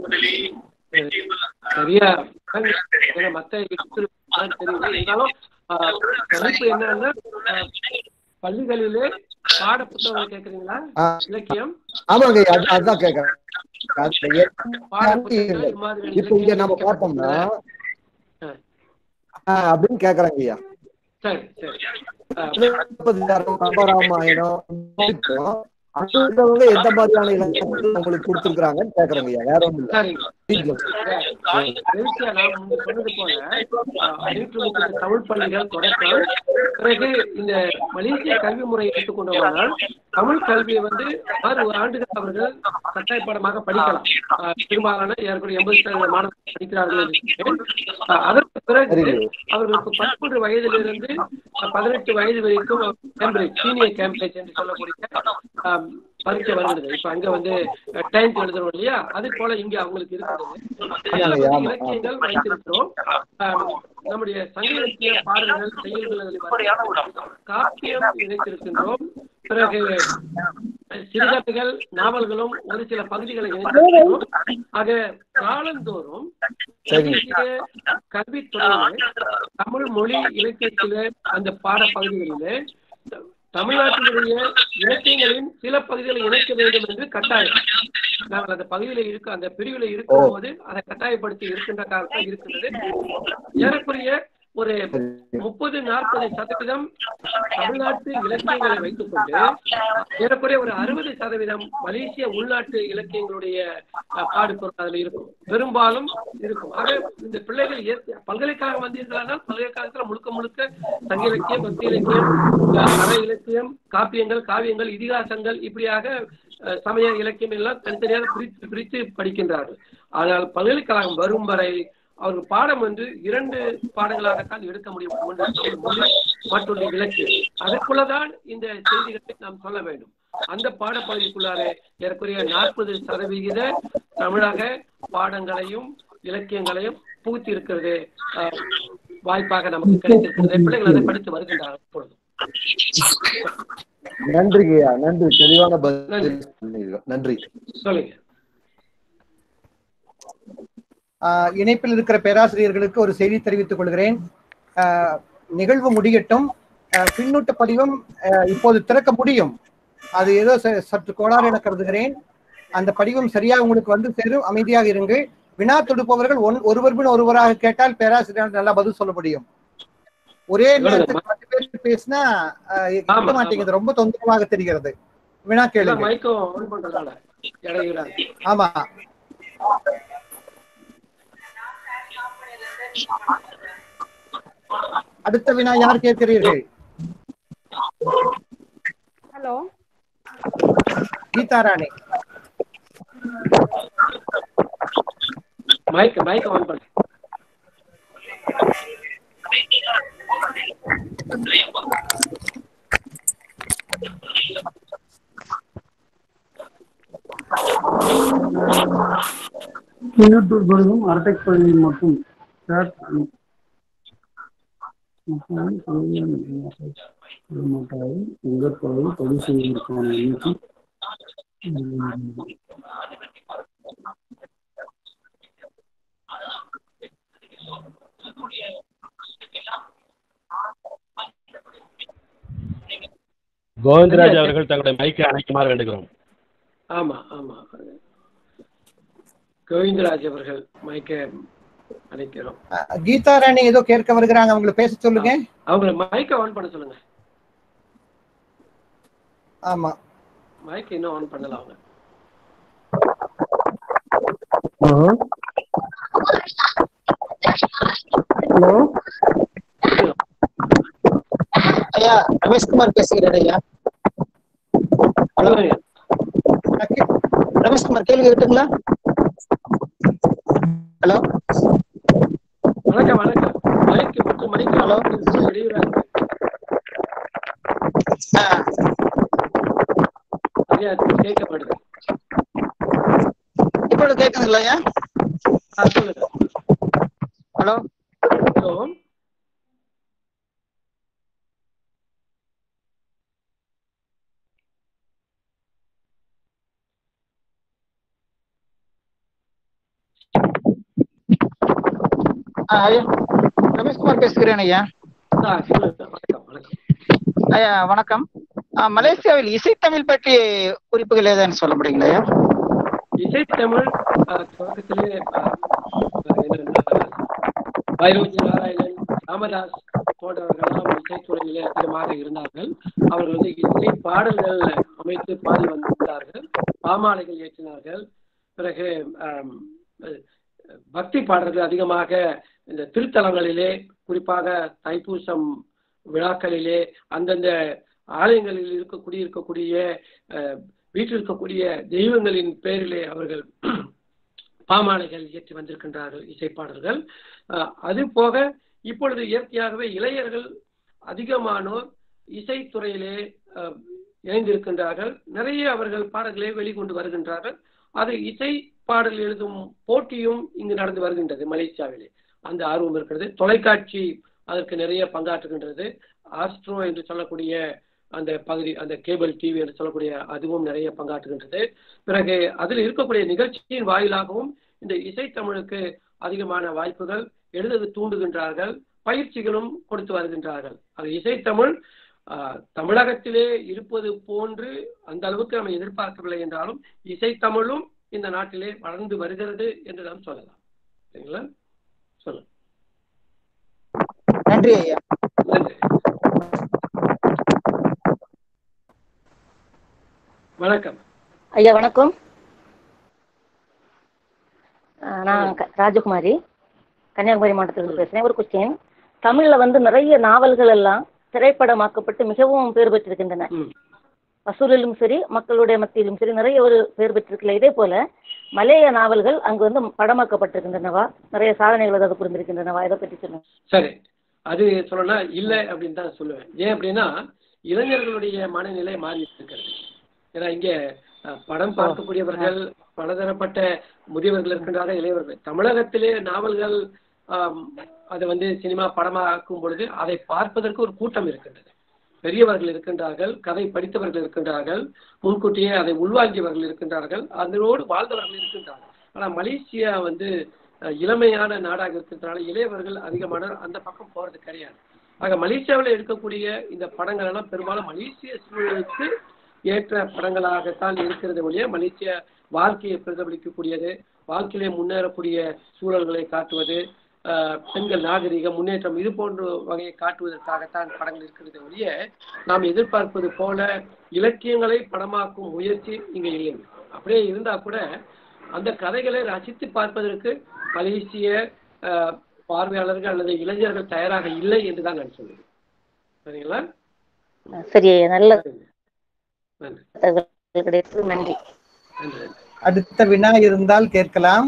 சரியா ஏன்னா மத்த இடத்துல தான் தெரியல இருந்தாலும் ஆஹ், தலைப்பு என்னன்னா ஆஹ், பள்ளிகளிலே பாட புத்தகம் கேக்குறீங்களா ஆ. இலக்கியம் ஆமாங்க ஐயா, அது- அதுதான் கேட்கறேன் அது ஏ- பாட புத்தகங்கள் இது மாதிரி இப்ப இங்க நம்ம பார்த்தோம்னா ஆ. ஆஹ் அப்படின்னு கேக்குறாங்க ஐயா சரி சரி ஆஹ், சிலப்பதிகாரம், கம்பராமாயணம் இருக்கும். அடுத்தவங்க எந்த மாதிரியான இலக்கியங்கள் உங்களுக்கு கொடுத்திருக்காங்கன்னு கேக்குறாங்க ஐயா வேற ஒண்ணும் இல்ல சரிங்க மகிழ்ச்சியா நான் முன்பு சொன்னது போல ஆஹ், ஐநூற்று முப்பது தமிழ் பள்ளிகள் தொடக்கம் பிறகு இந்த மலேசிய கல்வி முறை எடுத்துக்கொண்டோமானால் தமிழ் கல்வியை வந்து ஆறு ஆண்டுகள் அவர்கள் கட்டாய பாடமாக படிக்கலாம் ஆஹ், பெரும்பாலான ஏற்கனவே எண்பது சதவீத மாணவர்கள் படிக்கிறார்கள் என்று சொன்னேன். ஆஹ், அதற்கு பிறகு சரி. அவர்களுக்கு பதிமூன்று வயதிலிருந்து பதினெட்டு வயது வரைக்கும் கேம்பிரிட்ஜ் சீனியர் கேம்பிரிட்ஜ் என்று சொல்லக்கூடிய ஆஹ், பரீட்சை வருகிறது இப்ப அங்க வந்து டென்த் எழுதுறோம் இல்லையா அது போல இங்க அவங்களுக்கு இருக்கிறது ஆமாங்க, ஆமா, இலக்கியங்கள் வைத்திருக்கிறோம் ஆஹ், நம்முடைய சங்க இலக்கிய பாடல்கள் செயல்கள் அதில் வருகிறது. காப்பியம் இணைத்திருக்கின்றோம் பிறகு சிறுகதைகள் நாவல்களும் ஒரு சில பகுதிகளை இணைத்திருக்கிறோம் ஆக காலந்தோறும் சரி. கல்வித்துறையிலே தமிழ் மொழி இலக்கியத்திலே அந்த பாடப்பகுதிகளிலே த- தமிழ்நாட்டினுடைய இலக்கியங்களின் சில பகுதிகளை இணைக்க வேண்டும் என்று கட்டாயம் நாங்கள் அந்த பகுதியில இருக்க அந்த பிரிவுல இருக்கும் போது அதை கட்டாயப்படுத்தி இருக்கின்ற காலத்தில் இருக்கின்றது ஏறக்குறைய ஒரு முப்பது நாற்பது சதவீதம் தமிழ்நாட்டு இலக்கியங்களை வைத்துக்கொண்டு ஏறக்குறைய ஒரு அறுபது சதவீதம் மலேசிய உள்நாட்டு இலக்கியங்களுடைய அஹ், பாடுபொருள் அதுல இருக்கும் பெரும்பாலும் இருக்கும் ஆக இந்த பிள்ளைகள் இயற்கை- பல்கலைக்கழகம் வந்தீர்களானால் பல்கலைக்கழகத்துல முழுக்க முழுக்க சங்க இலக்கியம் பக்தி இலக்கியம் அஹ், அற இலக்கியம் காப்பியங்கள் காவியங்கள் இதிகாசங்கள் இப்படியாக அஹ், சமய இலக்கியம் எல்லாம் தனித்தனியாக பிரித்து பிரித்து படிக்கின்றார்கள் ஆனால் பல்கலைக்கழகம் வரும் வரை அவர்கள் பாடம் வந்து இரண்டு பாடங்களாகத்தான் எடுக்க முடியும் ஒன்று தமிழ் மொழி மற்றொன்று இலக்கியம் அதற்குள்ளதான் இந்த செய்திகளை நாம் சொல்ல வேண்டும் அந்த பாடப்பகுதிக்குள்ளார ஏறக்குறைய நாற்பது சதவிகித தமிழக பாடங்களையும் இலக்கியங்களையும் புகுத்தி இருக்கிறது அஹ், வாய்ப்பாக நமக்கு கிடைத்திருக்கிறது பிள்ளைகள் அதை படித்து வருகின்றார்கள் இப்பொழுது நன்றிங்க ஐயா நன்றி தெளிவான பதில் சொன்னீங்க. நன்றி சொல்லுங்க ஆஹ் இணைப்பில் இருக்கிற பேராசிரியர்களுக்கு ஒரு செய்தி தெரிவித்துக் கொள்கிறேன் ஆஹ் நிகழ்வு முடியட்டும் ஆஹ் பின்னூட்ட படிவம் ஆஹ் இப்போது திறக்க முடியும் அது ஏதோ ச- சற்று கோளாறு என கருதுகிறேன் அந்த படிவம் சரியா உங்களுக்கு வந்து சேரும் அமைதியாக இருங்கள் வினா தொடுப்பவர்கள் ஒன் ஒருவர் பின் ஒருவராக கேட்டால் பேராசிரியர் நல்லா பதில் சொல்ல முடியும் ஒரே நேரத்தில் பத்து பேர் பேசினா ஆஹ் இருக்க ஆமா, மாட்டேங்குது ரொம்ப தொந்தரவாக தெரிகிறது வினா கேளுங்க மைக்கம் ஆன் பண்றதால இடையூறா இருக்கு. ஆமா அடுத்த வினா யார் கேட்கிறீர்கள் hello Geetha Rani mic mic on பண்ணு கிண்ணத்தூர் பகுதியும் அரட்டைக் பகுதியில் மட்டும் சாட் மாட்டாது உங்கள் பகுதி பதிவு செய்வதற்கான எண்ணிக்கை உம், கோவிந்தராஜ் அவர்கள் தங்களுடைய மைக்கை அணைக்குமாறு வேண்டுகிறோம் ஆமா ஆமா கோவிந்தராஜ் அவர்கள் மைக்க அழைக்கிறோம் அஹ், கீதா ராணி ஏதோ கேட்க வருகிறாங்க அவங்களை பேச சொல்லுங்க அவங்கள மைக்க ஆன் பண்ண சொல்லுங்க ஆமா மைக் இன்னும் ஆன் பண்ணல அவங்க ஹலோ ஐயா ரமேஷ்குமார் பேசுகிறேன் ஐயா ஹலோ ரமேஷ்குமார் கேள்வி இருக்குங்களா ஹலோ வணக்கம் வணக்கம் மைக் மட்டும் மைக் ஹலோ இடையூறா இருக்கு ஆ, சரியா கேட்கப்படுது இப்பொழுது கேட்குதுங்களா ஐயா ஆ, சொல்லுங்க ஹலோ ஹலோ ஆ, ஐயா ரமேஷ்குமார் பேசுகிறேன் ஐயா ஆ, சொல்லுங்க வணக்கம் வணக்கம் ஐயா வணக்கம் ஆ, மலேசியாவில் இசைத்தமிழ் பற்றிய குறிப்புகள் ஏதாவது சொல்ல முடியுங்களா ஐயா இசைத்தமிழ் ஆ, தொடக்கத்திலே ஆ, என்னன்னா, வைரோஜி நாராயணன் ராமதாஸ் போன்றவர்களெல்லாம் இசைத்துறையிலே அதிகமாக இருந்தார்கள் அவர்கள் வந்து இசை பாடல்கள் அமைத்து பாடி வந்தார்கள் பாமாலைகள் இயற்றினார்கள் பிறகு ஆம், அஹ், பக்தி பாடல்கள் அதிகமாக இந்த திருத்தலங்களிலே குறிப்பாக தைப்பூசம் விழாக்களிலே அந்தந்த ஆலயங்களில் இருக்க குடியிருக்கக்கூடிய அஹ், வீட்டில் இருக்கக்கூடிய தெய்வங்களின் பேரிலே அவர்கள் பாமாலைகள் இயற்றி வந்திருக்கின்றார்கள் இசைப்பாடல்கள் அஹ், அது போக இப்பொழுது இயற்கையாகவே இளைஞர்கள் அதிகமானோர் இசைத்துறையிலே அஹ், இணைந்திருக்கின்றார்கள் நிறைய அவர்கள் பாடல்களை வெளிக்கொண்டு வருகின்றார்கள் அது இசை பாடல் எழுதும் போட்டியும் இங்கு நடந்து வருகின்றது மலேசியாவிலே அந்த ஆர்வம் இருக்கிறது தொலைக்காட்சி அதற்கு நிறைய பங்காற்றுகின்றது ஆஸ்ட்ரோ என்று சொல்லக்கூடிய அந்த பகுதி அந்த கேபிள் டிவி என்று சொல்லக்கூடிய அதுவும் நிறைய பங்காற்றுகின்றது பிறகு அதில் இருக்கக்கூடிய நிகழ்ச்சியின் வாயிலாகவும் இந்த இசைத்தமிழுக்கு அதிகமான வாய்ப்புகள் எழுத தூண்டுகின்றார்கள் பயிற்சிகளும் கொடுத்து வருகின்றார்கள் அது இசைத்தமிழ் ஆஹ், தமிழகத்திலே இருப்பது போன்று அந்த அளவுக்கு நம்ம எதிர்பார்க்கவில்லை என்றாலும் இசைத்தமிழும் இந்த நாட்டிலே வளர்ந்து வருகிறது என்று நாம் சொல்லலாம் சரிங்களா சொல்லுங்க நன்றி ஐயா நன்றி வணக்கம் ஐயா வணக்கம் அஹ் நான் க- ராஜகுமாரி கன்னியாகுமரி மாவட்டத்திலிருந்து பேசுறேன் ஒரு கொஸ்டின் தமிழ்ல வந்து நிறைய நாவல்கள் எல்லாம் திரைப்படமாக்கப்பட்டு மிகவும் பேர் பெற்றிருக்கின்றன ம். வசூலிலும் சரி மக்களுடைய மத்தியிலும் சரி நிறைய ஒரு பேர் பெற்றிருக்கல இதே போல மலைய நாவல்கள் அங்கு வந்து படமாக்கப்பட்டிருக்கின்றனவா நிறைய சாதனைகள் ஏதாவது புரிந்திருக்கின்றனவா இதை பற்றி சொல்லுங்க சரி அது சொல்லணும்னா இல்லை அப்படின்னு தான் சொல்லுவேன் ஏன் அப்படின்னா இளைஞர்களுடைய மனநிலை மாறி இருக்கிறது ஏன்னா இங்க அஹ், படம் பார்க்கக்கூடியவர்கள் பலதரப்பட்ட முதியவர்கள் இருக்கின்றார்கள் இளையவர்கள் தமிழகத்திலே நாவல்கள் ஆம், அதை வந்து சினிமா படமாக்கும் பொழுது அதை பார்ப்பதற்கு ஒரு கூட்டம் இருக்கின்றது பெரியவர்கள் இருக்கின்றார்கள் கதை படித்தவர்கள் இருக்கின்றார்கள் முன்கூட்டியே அதை உள்வாங்கியவர்கள் இருக்கின்றார்கள் அதனோடு வாழ்ந்தவர்கள் இருக்கின்றார்கள் ஆனா மலேசியா வந்து அஹ், இளமையான நாடாக இருக்கிறதுனால இளையவர்கள் அதிகமான அந்த பக்கம் போறது கிடையாது ஆக மலேசியாவில் எடுக்கக்கூடிய இந்த படங்கள் எல்லாம் பெரும்பாலும் மலேசிய சூழலுக்கு ஏற்ற படங்களாகத்தான் இருக்கிறது ஒழிய மலேசிய வாழ்க்கையை பிரதிபலிக்கக்கூடியது வாழ்க்கையிலே முன்னேறக்கூடிய சூழல்களை காட்டுவது ஆஹ், பெண்கள் நாகரிகம் முன்னேற்றம் இது போன்ற வகையை காட்டுவதற்காகத்தான் படங்கள் இருக்கிறது ஒழிய நாம் எதிர்பார்ப்பது போல இலக்கியங்களை படமாக்கும் முயற்சி இங்க இல்லை அப்படியே இருந்தா கூட அந்த கதைகளை ரசித்து பார்ப்பதற்கு மலேசிய ஆஹ், பார்வையாளர்கள் அல்லது இளைஞர்கள் தயாராக இல்லை என்று தான் நான் சொல்லுவேன் சரிங்களா சரி ஐயா நல்ல நன்றி தகவல் கிடைத்தது நன்றி நன்றி நன்றி அடுத்த வினா இருந்தால் கேட்கலாம்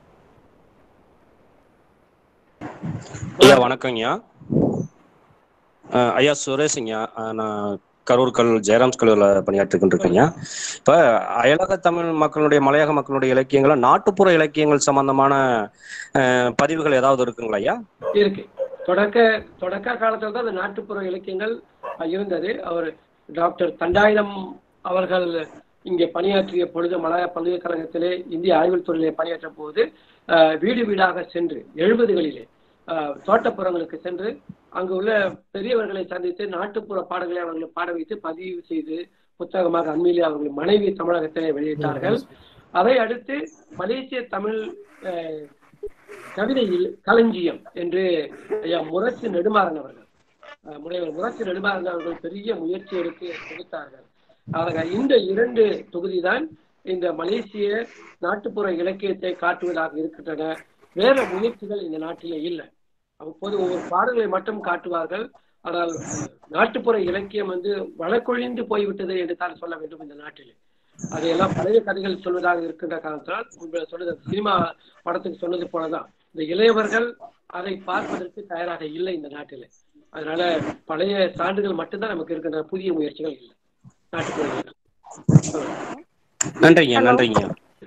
ஐயா வணக்கங்கய்யா அஹ் ஐயா சுரேஷுங்கய்யா அஹ் நான் கரூர் கல் ஜெயராம்ஸ் கல்லூரியில் பணியாற்றிக்கிட்டு இருக்கேங்க இப்போ அயலக தமிழ் மக்களுடைய மலையக மக்களுடைய இலக்கியங்கள நாட்டுப்புற இலக்கியங்கள் சம்பந்தமான அஹ், பதிவுகள் ஏதாவது இருக்குங்களா ஐயா இருக்கு தொடக்க தொடக்க காலத்துல தான் அந்த நாட்டுப்புற இலக்கியங்கள் அஹ், இருந்தது அவர் டாக்டர் தண்டாயுதம் அவர்கள் இங்கே பணியாற்றிய பொழுது மலாயா பல்கலைக்கழகத்திலே இந்திய ஆய்வுத் துறையிலே பணியாற்ற போது அஹ், வீடு வீடாக சென்று எழுபதுகளிலே அஹ், தோட்டப்புறங்களுக்கு சென்று அங்கு உள்ள பெரியவர்களை சந்தித்து நாட்டுப்புற பாடல்களை அவர்களை பாட வைத்து பதிவு செய்து புத்தகமாக அண்மையிலே அவர்கள் மனைவி தமிழகத்திலே வெளியிட்டார்கள் அதை அடுத்து மலேசிய தமிழ் அஹ், கவிதையில் களஞ்சியம் என்று ஐயா முரசு நெடுமாறன் அவர்கள் அஹ், முனைவர் முரசு நெடுமாறன் அவர்கள் பெரிய முயற்சி எடுத்து கொடுத்தார்கள் ஆக இந்த இரண்டு தொகுதி தான் இந்த மலேசிய நாட்டுப்புற இலக்கியத்தை காட்டுவதாக இருக்கின்றன வேற முயற்சிகள் இந்த நாட்டிலே இல்லை அப்போது ஒவ்வொரு பாடல்களை மட்டும் காட்டுவார்கள் ஆனால் அஹ், நாட்டுப்புற இலக்கியம் வந்து வழக்கொழிந்து போய்விட்டது என்று தான் சொல்ல வேண்டும் இந்த நாட்டிலே அதையெல்லாம் பழைய கதைகள் சொல்வதாக இருக்கின்ற காரணத்தினால் உங்கள் சொன்னது சினிமா படத்துக்கு சொன்னது போலதான் இந்த இளையவர்கள் அதை பார்ப்பதற்கு தயாராக இல்லை இந்த நாட்டிலே அதனால பழைய சான்றுகள் மட்டும்தான் நமக்கு இருக்கின்ற புதிய முயற்சிகள் இல்லை நாட்டுப்புற இலக்கியம். நன்றிங்க நன்றிங்க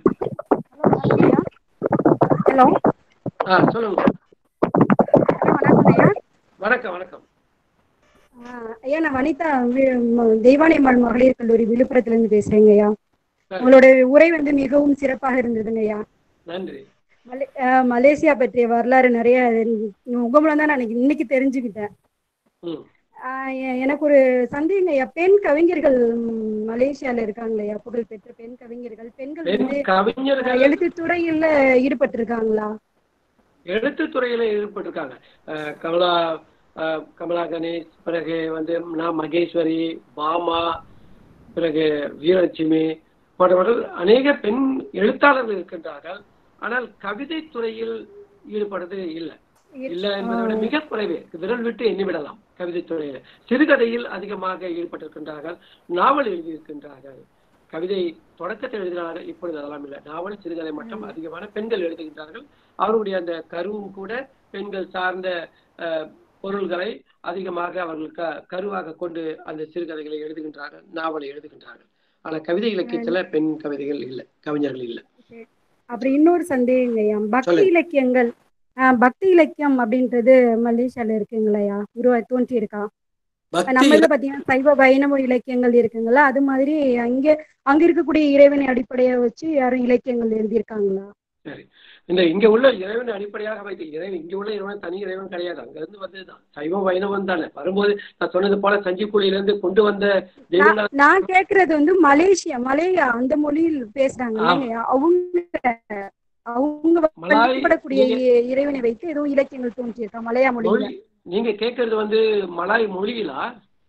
ஹலோ ஆ சொல்லுங்க வணக்கம் ஐயா வணக்கம் வணக்கம் ஆஹ் ஐயா நான் வனிதா வி- ம- தெய்வானையம்மாள் மகளிர் கல்லூரி விழுப்புரத்துல இருந்து பேசுறேங்க ஐயா உங்களோட உரை வந்து மிகவும் சிறப்பாக இருந்ததுங்க ஐயா நன்றி மலே- ஆஹ் மலேசியா பற்றிய வரலாறு நிறைய உங்க தான் நான் இன்னைக்கு- இன்னைக்கு தெரிஞ்சுக்கிட்டேன் ம் ஆஹ் எ- எனக்கு ஒரு சந்தேகம் ஐயா பெண் கவிஞர்கள் ம், மலேசியால இருக்காங்களா ஐயா புகழ்பெற்ற பெண் கவிஞர்கள் பெண்கள் பெண் வந்து கவிஞர்கள் எழுத்து துறையில ஈடுபட்டிருக்காங்களா எழுத்துத்துறையில ஈடுபட்டிருக்காங்க அஹ் கமலா அஹ் கமலா கணேஷ் பிறகு வந்து நான் மகேஸ்வரி பாமா பிறகு வீரலட்சுமி போன்றவர்கள் அநேக பெண் எழுத்தாளர்கள் இருக்கின்றார்கள் ஆனால் கவிதை துறையில் ஈடுபடுறது இல்லை இல்லை என்பதை விட மிக குறைவே விரல் விட்டு எண்ணிவிடலாம் கவிதை துறையில சிறுகதையில் அதிகமாக ஈடுபட்டிருக்கின்றார்கள் நாவல் எழுதியிருக்கின்றார்கள் கவிதை தொடக்கத்தில் எழுதினார்கள் இப்பொழுது அதெல்லாம் இல்லை நாவல் சிறுகதை மட்டும் அதிகமான பெண்கள் எழுதுகின்றார்கள் அவருடைய அந்த கருவும் கூட பெண்கள் சார்ந்த அஹ், பொருள்களை அதிகமாக அவர்கள் க கருவாக கொண்டு அந்த சிறுகதைகளை எழுதுகின்றார்கள் நாவலை எழுதுகின்றார்கள் ஆனா கவிதை இலக்கியத்துல பெண் கவிதைகள் இல்லை கவிஞர்கள் இல்லை அப்புறம் இன்னொரு சந்தேகம் ஐயா பக்தி சொல்லுங்க. இலக்கியங்கள் ஆஹ் பக்தி இலக்கியம் அப்படின்றது மலேசியால இருக்குங்களையா உருவா தோன்றி இருக்கா பக்தி நம்மள பாத்தீங்கன்னா சைவ வைணவ இலக்கியங்கள் இருக்குங்களா அது மாதிரி அங்க அங்க இருக்கக்கூடிய இறைவனை அடிப்படையா வச்சு யாரும் இலக்கியங்கள் எழுதியிருக்காங்களா சரி இந்த இங்க உள்ள இறைவன் அடிப்படையாக வைத்து இறைவன் இங்க உள்ள இறைவன் தனி இறைவன் கிடையாது அங்க இருந்து வந்ததுதான் சைவம் வைணவம் தானே வரும்போது நான் சொன்னது போல சஞ்சிக்குழியில இருந்து கொண்டு வந்த தெய்வங்கள் நான் நான் கேக்குறது வந்து மலேசியா மலேயா அந்த மொழியில் பேசுறாங்க ஆமா. இல்லையா அவங்க அவங்க மலாய் வழிபடக்கூடிய நீங்க- இ- இறைவனை வைத்து எதுவும் இலக்கியங்கள் தோன்றியிருக்கா மலையா மொழியில மொழி நீங்க கேட்கறது வந்து மலாய் மொழியிலா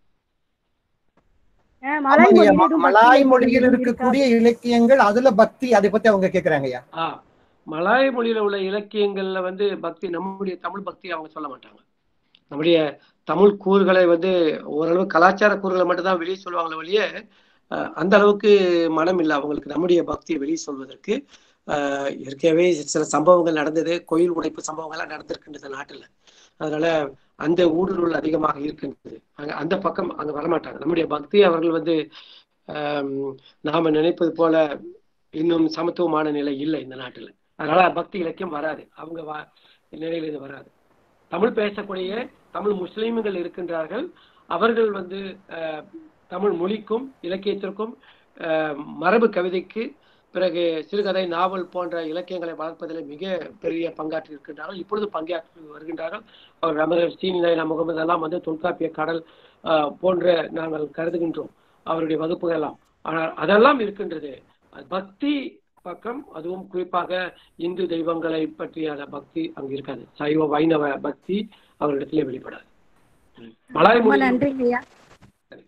ஆஹ் மலாய் ஆமாங்கய்யா, மொழியில ம- எதுவும் மலாய் பக்தி மொழியில் இலக்கியங்கள் இருக்கக்கூடிய இலக்கியங்கள் அதுல பக்தி அதை பத்தி அவங்க கேக்குறாங்கய்யா ஆ மலாய் மொழியில உள்ள இலக்கியங்கள்ல வந்து பக்தி நம்முடைய தமிழ் பக்தி அவங்க சொல்ல மாட்டாங்க நம்முடைய தமிழ் கூறுகளை வந்து ஓரளவு கலாச்சார கூறுகளை மட்டும்தான் வெளியே சொல்லுவாங்களே ஒழிய அஹ், அந்த அளவுக்கு மனம் இல்லை அவங்களுக்கு நம்முடைய பக்தியை வெளியே சொல்வதற்கு அஹ், இயற்கையாகவே சில சம்பவங்கள் நடந்தது கோயில் உடைப்பு சம்பவங்கள்லாம் நடந்திருக்கின்றது நாட்டுல அதனால அந்த ஊடுருவல் அதிகமாக இருக்கின்றது அங்க அந்த பக்கம் அங்க வரமாட்டாங்க நம்முடைய பக்தி அவர்கள் வந்து ஆம், நாம நினைப்பது போல இன்னும் சமத்துவமான நிலை இல்லை இந்த நாட்டுல அதனால பக்தி இலக்கியம் வராது அவங்க வா நிலையில இது வராது தமிழ் பேசக்கூடிய தமிழ் முஸ்லீம்கள் இருக்கின்றார்கள் அவர்கள் வந்து அஹ், தமிழ் மொழிக்கும் இலக்கியத்திற்கும் அஹ், மரபு கவிதைக்கு பிறகு சிறுகதை நாவல் போன்ற இலக்கியங்களை வளர்ப்பதில் மிக பெரிய பங்காற்றி இருக்கின்றார்கள் இப்பொழுது பங்காற்றி வருகின்றார்கள் அவர் அமரர் சீனி நாயனா முகமது எல்லாம் வந்து தொல்காப்பிய கடல் அஹ், போன்ற நாங்கள் கருதுகின்றோம் அவருடைய வகுப்புகள் எல்லாம் ஆனால் அதெல்லாம் இருக்கின்றது அது பக்தி பக்கம் அதுவும் குறிப்பாக இந்து தெய்வங்களை பற்றியான பக்தி அங்கு இருக்காது சைவ வைணவ பக்தி அவரிடத்திலே வெளிப்படாது மலாய் ரொம்ப மொழி நன்றிங்க ஐயா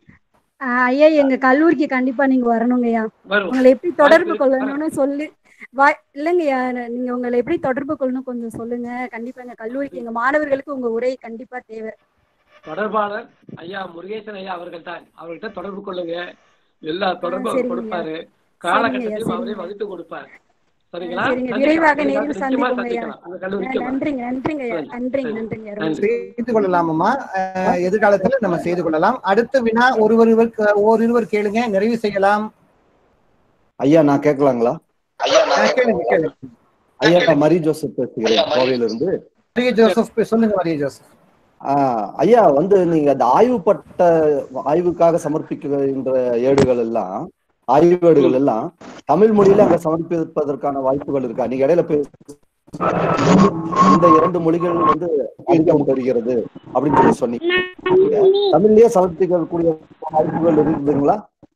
ஆஹ் ஐயா எங்க கல்லூரிக்கு கண்டிப்பா நீங்க வரணுங்க ஐயா வருவோம் உங்களை எப்படி தொடர்பு வாய்ப்பு இருக்கு, கொள்ளணும்னு சொல்லி வாய் இல்லைங்கய்யா நீங்க உங்களை எப்படி தொடர்பு கொள்ளணும் கொஞ்சம் சொல்லுங்க கண்டிப்பா எங்க கல்லூரிக்கு எங்க மாணவர்களுக்கு உங்க உரை கண்டிப்பா தேவை தொடர்பாளர் ஐயா முருகேசன் ஐயா அவர்கள் தான் அவர்கிட்ட தொடர்பு கொள்ளுங்க எல்லா தொடர்பும் அவர் சரிங்க கொடுப்பாரு ஐயா. காலகட்டத்தையும் அவரே சரிங்க. வகுத்து கொடுப்பார் சரிங்களா சரிங்க சந்திக்கலாம். விரைவாக விரைவாக நேரில் நிச்சயமா சந்திப்போங்க ஐயா சந்திக்கலாம் உங்க கல்லூரிக்கு வாங்க. நன்றிங்க நன்றிங்க ஐயா நன்றிங்க நன்றிங்க ஐயா. ரொம்ப செய்து கொள்ளலாமம்மா அஹ், எதிர்காலத்துல நம்ம செய்து கொள்ளலாம் அடுத்த வினா ஒருவர் ஓரிருவர் கேளுங்க நிறைவு செய்யலாம் ஐயா நான் கேட்கலாங்களா அஹ், கேளுங்க கேளுங்க ஐயா நான் மரி ஜோசப் பேசுகிறேன் கோவையில இருந்து மரிய ஜோசப் சொல்லுங்க மரிய ஜோசப் ஆஹ் ஐயா வந்து நீங்க அந்த ஆய்வுப்பட்ட ஆய்வுக்காக சமர்ப்பிக்கின்ற ஏடுகள் எல்லாம் ஆய்வேடுகள் எல்லாம் தமிழ் மொழியில அங்க சமர்ப்பிப்பதற்கான வாய்ப்புகள் இருக்கா நீங்க இடையில பேச இந்த இரண்டு மொழிகள் வந்து அதிகம் வருகிறது அப்படின்னு சொல்லி சொன்னீங்க தமிழ்லயே சமர்ப்பிக்கக்கூடிய வாய்ப்புகள் இருக்குதுங்களா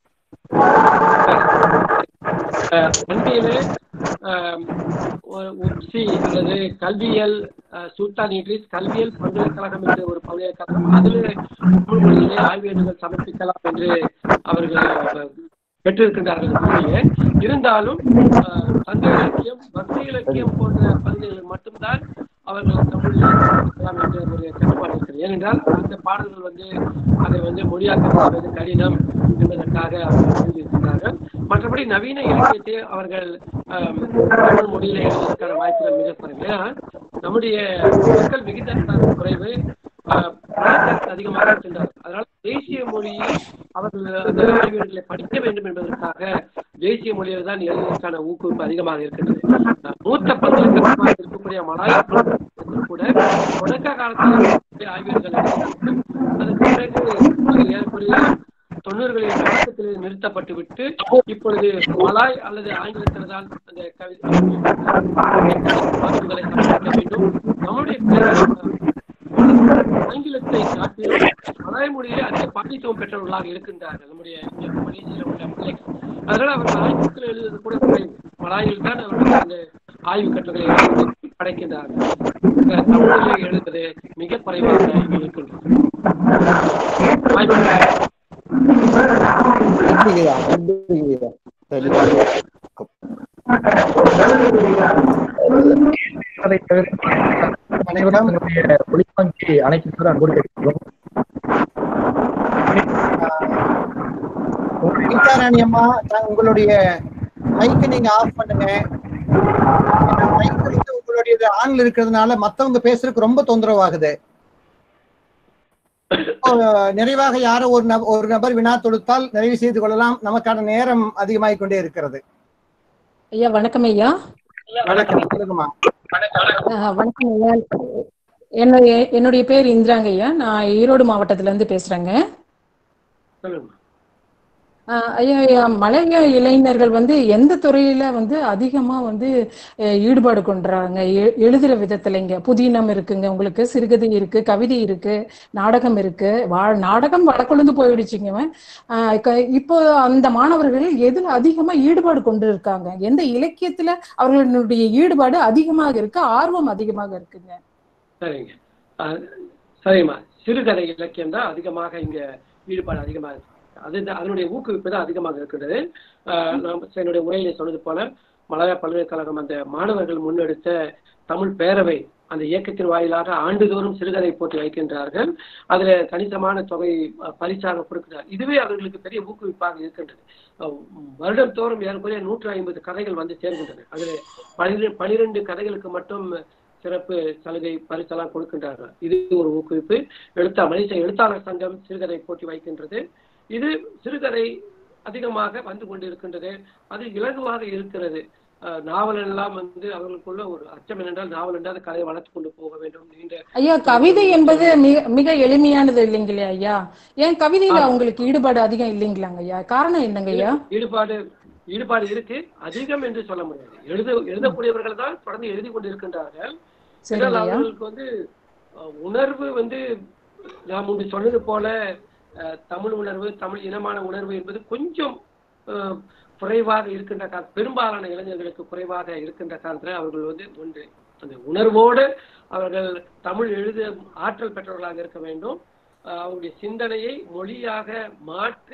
அஹ், கல்வியிலே அஹ், ஒரு உச்சி அல்லது கல்வியல் அஹ், சுல்தான் இட்ரிஸ் கல்வியல் பல்கலைக்கழகம் என்ற ஒரு பல்கலைக்கழகம் அதில் தமிழ் மொழியிலே ஆய்வேடுகள் சமர்ப்பிக்கலாம் என்று அவர்கள் அஹ், பெற்றிருக்கின்றார்கள் மொழியே இருந்தாலும் அஹ், சங்க இலக்கியம் பக்தி இலக்கியம் போன்ற பகுதிகளில் மட்டும்தான் அவர்கள் தமிழில் சமர்ப்பிக்கலாம் என்ற ஒரு கட்டுப்பாடு இருக்கிறது ஏனென்றால் அந்த பாடல்கள் வந்து அதை வந்து மொழியாக்கம் செய்வது கடினம் என்பதற்காக அவர்கள் எழுதியிருக்கிறார்கள் மற்றபடி நவீன இலக்கியத்தை அவர்கள் ஆம், தமிழ் மொழியில எழுதுவதற்கான வாய்ப்புகள் மிக குறைவு ஏன்னா நம்முடைய மக்கள் விகிதத்தான குறைவு ஆஹ், பணக்காரர்கள் அதிகமாக இருக்கின்றார்கள் அதனால தேசிய மொழியில் அவர்கள் அந்த ஆய்வுகளை படிக்க வேண்டும் என்பதற்காக தேசிய மொழியில் தான் எழுதுவதற்கான ஊக்குவிப்பு அதிகமாக இருக்கின்றது ஆஹ், மூத்த பல்கலைக்கழகமாக இருக்கக்கூடிய மலாயா பல்கலைக்கழகத்தில் கூட தொடக்க காலத்தில் ஆய்வுகள் எழுதினார்கள் அதற்கு பிறகு அது ஏறக்குறைய தொண்ணூறுகளின் தொடக்கத்தில் நிறுத்தப்பட்டு விட்டு இப்பொழுது மலாய் அல்லது ஆங்கிலத்தில் தான் அந்த கவிதை வாக்குகளை சமர்ப்பிக்க வேண்டும் நம்முடைய ஆங்கிலத்தை காட்டிலும் மலாய் மொழியிலே அதிக பாண்டித்துவம் பெற்றவர்களாக இருக்கின்றார்கள் நம்முடைய இங்க மலேசியாவில் உள்ள மலைகள் அதனால அவர்கள் ஆங்கிலத்தில் எழுதுவது கூட குறைவு மலாயில் தான் அவர்கள் அந்த ஆய்வு கட்டுரைகளை எழுதி படைக்கின்றார்கள் இந்த தமிழிலே எழுதுவது மிக குறைவாக இருக்கின்றது வாய்ப்பு நன்றிங்கய்யா நன்றிங்கய்யா தெளிவாக அதை தவிர அனைவரும் ஒளிபங்கி அனைத்து அன்போடு கேட்கிறோம் கீதாராணி அம்மா நான் உங்களுடைய மைக்கை நீங்க ஆஃப் பண்ணுங்க மைக் வந்து உங்களுடைய ஆன்ல இருக்கிறதுனால மத்தவங்க பேசுறதுக்கு ரொம்ப தொந்தரவாகுது இப்போ, நிறைவாக யாரோ ஒரு நபர் ஒரு நபர் வினா தொடுத்தால் நிறைவு செய்து கொள்ளலாம் நமக்கான நேரம் அதிகமாகிக் கொண்டே இருக்கிறது ஐயா வணக்கம் ஐயா வணக்கம் சொல்லுங்கம்மா ஆஹ் வணக்கம் ஐயா என்னுடைய என்னுடைய பேர் இந்திராங்க ஐயா நான் ஈரோடு மாவட்டத்துல இருந்து பேசுறேங்க சொல்லுங்க ஆஹ் ஐயா ஐயா, மலைய இளைஞர்கள் வந்து எந்த துறையில வந்து அதிகமா வந்து அஹ், ஈடுபாடு கொண்டுறாங்க எ- எழுதுற விதத்துலங்க புதினம் இருக்குங்க உங்களுக்கு சிறுகதை இருக்கு கவிதை இருக்கு நாடகம் இருக்கு வா நாடகம் வழக்கொழுந்து போயிடுச்சுங்க ஆஹ் க- இப்போ அந்த மாணவர்கள் எதுல அதிகமா ஈடுபாடு கொண்டு இருக்காங்க எந்த இலக்கியத்துல அவர்களுடைய ஈடுபாடு அதிகமாக இருக்கு ஆர்வம் அதிகமாக இருக்குங்க சரிங்க அஹ், சரிம்மா சிறுகதை இலக்கியம் தான் அதிகமாக இங்க ஈடுபாடு அதிகமாக இருக்கு அது அதனுடைய ஊக்குவிப்பு தான் அதிகமாக இருக்கின்றது அஹ், நான் என்னுடைய உரையிலே சொன்னது போல மலாயா பல்கலைக்கழகம் அந்த மாணவர்கள் முன்னெடுத்த தமிழ் பேரவை அந்த இயக்கத்தின் வாயிலாக ஆண்டுதோறும் சிறுகதை போட்டி வைக்கின்றார்கள் அதுல கணிசமான தொகை அஹ், பரிசாக கொடுக்கிறார் இதுவே அவர்களுக்கு பெரிய ஊக்குவிப்பாக இருக்கின்றது அஹ், வருடம் தோறும் ஏறக்குறைய நூற்று ஐம்பது கதைகள் வந்து சேர்கின்றன அதுல பனிரெண்டு பனிரெண்டு கதைகளுக்கு மட்டும் சிறப்பு சலுகை பரிசெல்லாம் கொடுக்கின்றார்கள் இது ஒரு ஊக்குவிப்பு எழுத்தா மலேசிய எழுத்தாளர் சங்கம் சிறுகதை போட்டி வைக்கின்றது இது சிறுகதை அதிகமாக வந்து கொண்டிருக்கின்றது அது இலகுவாக இருக்கிறது அஹ், நாவல் எல்லாம் வந்து அவர்களுக்குள்ள ஒரு அச்சம் என்னென்றால் நாவல் என்றால் கதையை வளர்த்து கொண்டு போக வேண்டும் நீண்ட ஐயா கவிதை என்பது மிக மிக எளிமையானது இல்லைங்களா ஐயா ஏன் கவிதையில அவங்களுக்கு ஈடுபாடு அதிகம் இல்லைங்களாங்க ஐயா காரணம் என்னங்க ஐயா ஈடுபாடு ஈடுபாடு இருக்கு அதிகம் என்று சொல்ல முடியாது எழுத எழுதக்கூடியவர்கள் தான் தொடர்ந்து எழுதி கொண்டிருக்கின்றார்கள் சரிங்க ஆனால் ஐயா. அவர்களுக்கு வந்து அஹ், உணர்வு வந்து நாம் முன்பு சொன்னது போல அஹ், தமிழ் உணர்வு தமிழ் இனமான உணர்வு என்பது கொஞ்சம் அஹ், குறைவாக இருக்கின்ற காரணம் பெரும்பாலான இளைஞர்களுக்கு குறைவாக இருக்கின்ற காரணத்தில் அவர்கள் வந்து ஒன்று அந்த உணர்வோடு அவர்கள் தமிழ் எழுத ஆற்றல் பெற்றவர்களாக இருக்க வேண்டும் அஹ், அவருடைய சிந்தனையை மொழியாக மாற்றி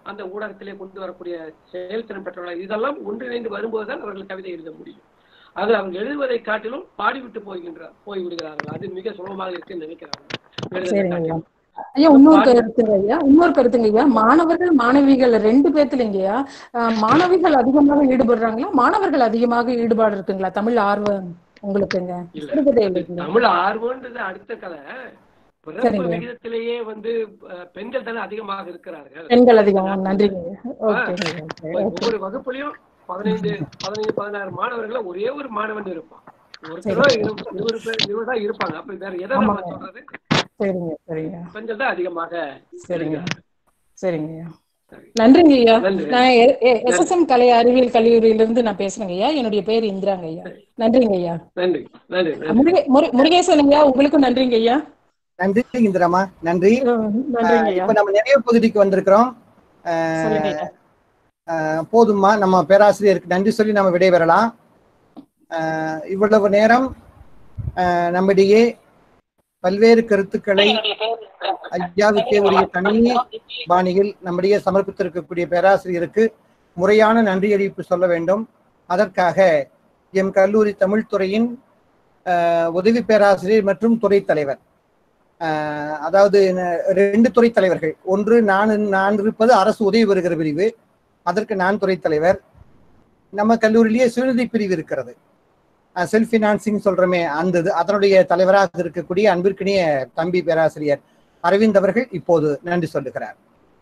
அந்த ஊடகத்திலே கொண்டு வரக்கூடிய செயல்திறன் பெற்றவர்கள் இதெல்லாம் ஒன்றிணைந்து வரும்போதுதான் அவர்கள் கவிதை எழுத முடியும் அது அவங்க எழுதுவதை காட்டிலும் பாடிவிட்டு போகின்றார் போய் விடுகிறார்கள் அது மிக சுலபமாக இருக்குன்னு நினைக்கிறாங்க எழுதுவதை சரிங்க ஐயா காட்டிலும். ஐயா இன்னொரு கருத்துங்க ஐயா இன்னொரு கருத்துங்க ஐயா மாணவர்கள் மாணவிகள் ரெண்டு பேர்த்துலங்கய்யா அஹ், மாணவிகள் அதிகமாக ஈடுபடுறாங்களா மாணவர்கள் அதிகமாக ஈடுபாடு இருக்குங்களா தமிழ் ஆர்வம் உங்களுக்குங்க இல்ல சிறுகதை அது எழுதுங்க தமிழ் ஆர்வம்ன்றது அடுத்த கதை பிறப்பு சரிங்க. விகிதத்திலேயே வந்து அஹ், பெண்கள் தானே அதிகமாக இருக்கிறார்கள் பெண்கள் அதிகம் நன்றிங்க ஓகேங்க இப்ப ஒவ்வொரு வகுப்புலயும் பதினைந்து பதினைந்து பதினாறு மாணவர்கள ஒரே ஒரு மாணவன் இருப்பான் ஒருத்தரோ இரு- இருபது பேர் இருபது தான் இருப்பாங்க அப்ப வேற எதை நம்ம ஆமாங்க. சொல்றது சரிங்க சரிங்க பெண்கள் தான் அதிகமாக சரிங்க சரிங்க ஐயா நன்றிங்க ஐயா நன்றி. நான் எஸ்எஸ்எம் கலை அறிவியல் கல்லூரியிலிருந்து நான் பேசுறேங்க ஐயா என்னுடைய பேர் இந்திராங்க ஐயா நன்றிங்க ஐயா நன்றி நன்றி நன்றி முருகே- முரு- முருகேசன் ஐயா உங்களுக்கும் நன்றிங்க ஐயா நன்றி இந்திரமா நன்றி நன்றிங்க அஹ் ஐயா இப்ப நம்ம நிறைய பகுதிக்கு வந்திருக்கிறோம் அஹ் சொல்லுங்க ஐயா அஹ் போதுமா நம்ம பேராசிரியருக்கு நன்றி சொல்லி நம்ம விடைபெறலாம் அஹ் இவ்வளவு நேரம் அஹ் நம்மிடையே பல்வேறு கருத்துக்களை ஐயாவுக்கே உரிய தனி பாணியில் நம்மிடையே சமர்ப்பித்திருக்கக்கூடிய பேராசிரியருக்கு முறையான நன்றி அறிவிப்பு சொல்ல வேண்டும் அதற்காக எம் கல்லூரி தமிழ்துறையின் அஹ், உதவி பேராசிரியர் மற்றும் துறை தலைவர் அஹ், அதாவது ந- ரெண்டு துறை தலைவர்கள் ஒன்று நான் நான் இருப்பது அரசு உதவி பெறுகிற பிரிவு அதற்கு நான் துறை தலைவர் நம்ம கல்லூரியிலேயே சுயநிதி பிரிவு இருக்கிறது செல்ஃப் ஃபினான்சிங் சொல்றோமே அந்த இது அதனுடைய தலைவராக இருக்கக்கூடிய அன்பிற்கினிய தம்பி பேராசிரியர் அரவிந்த் அவர்கள் இப்போது நன்றி சொல்லுகிறார்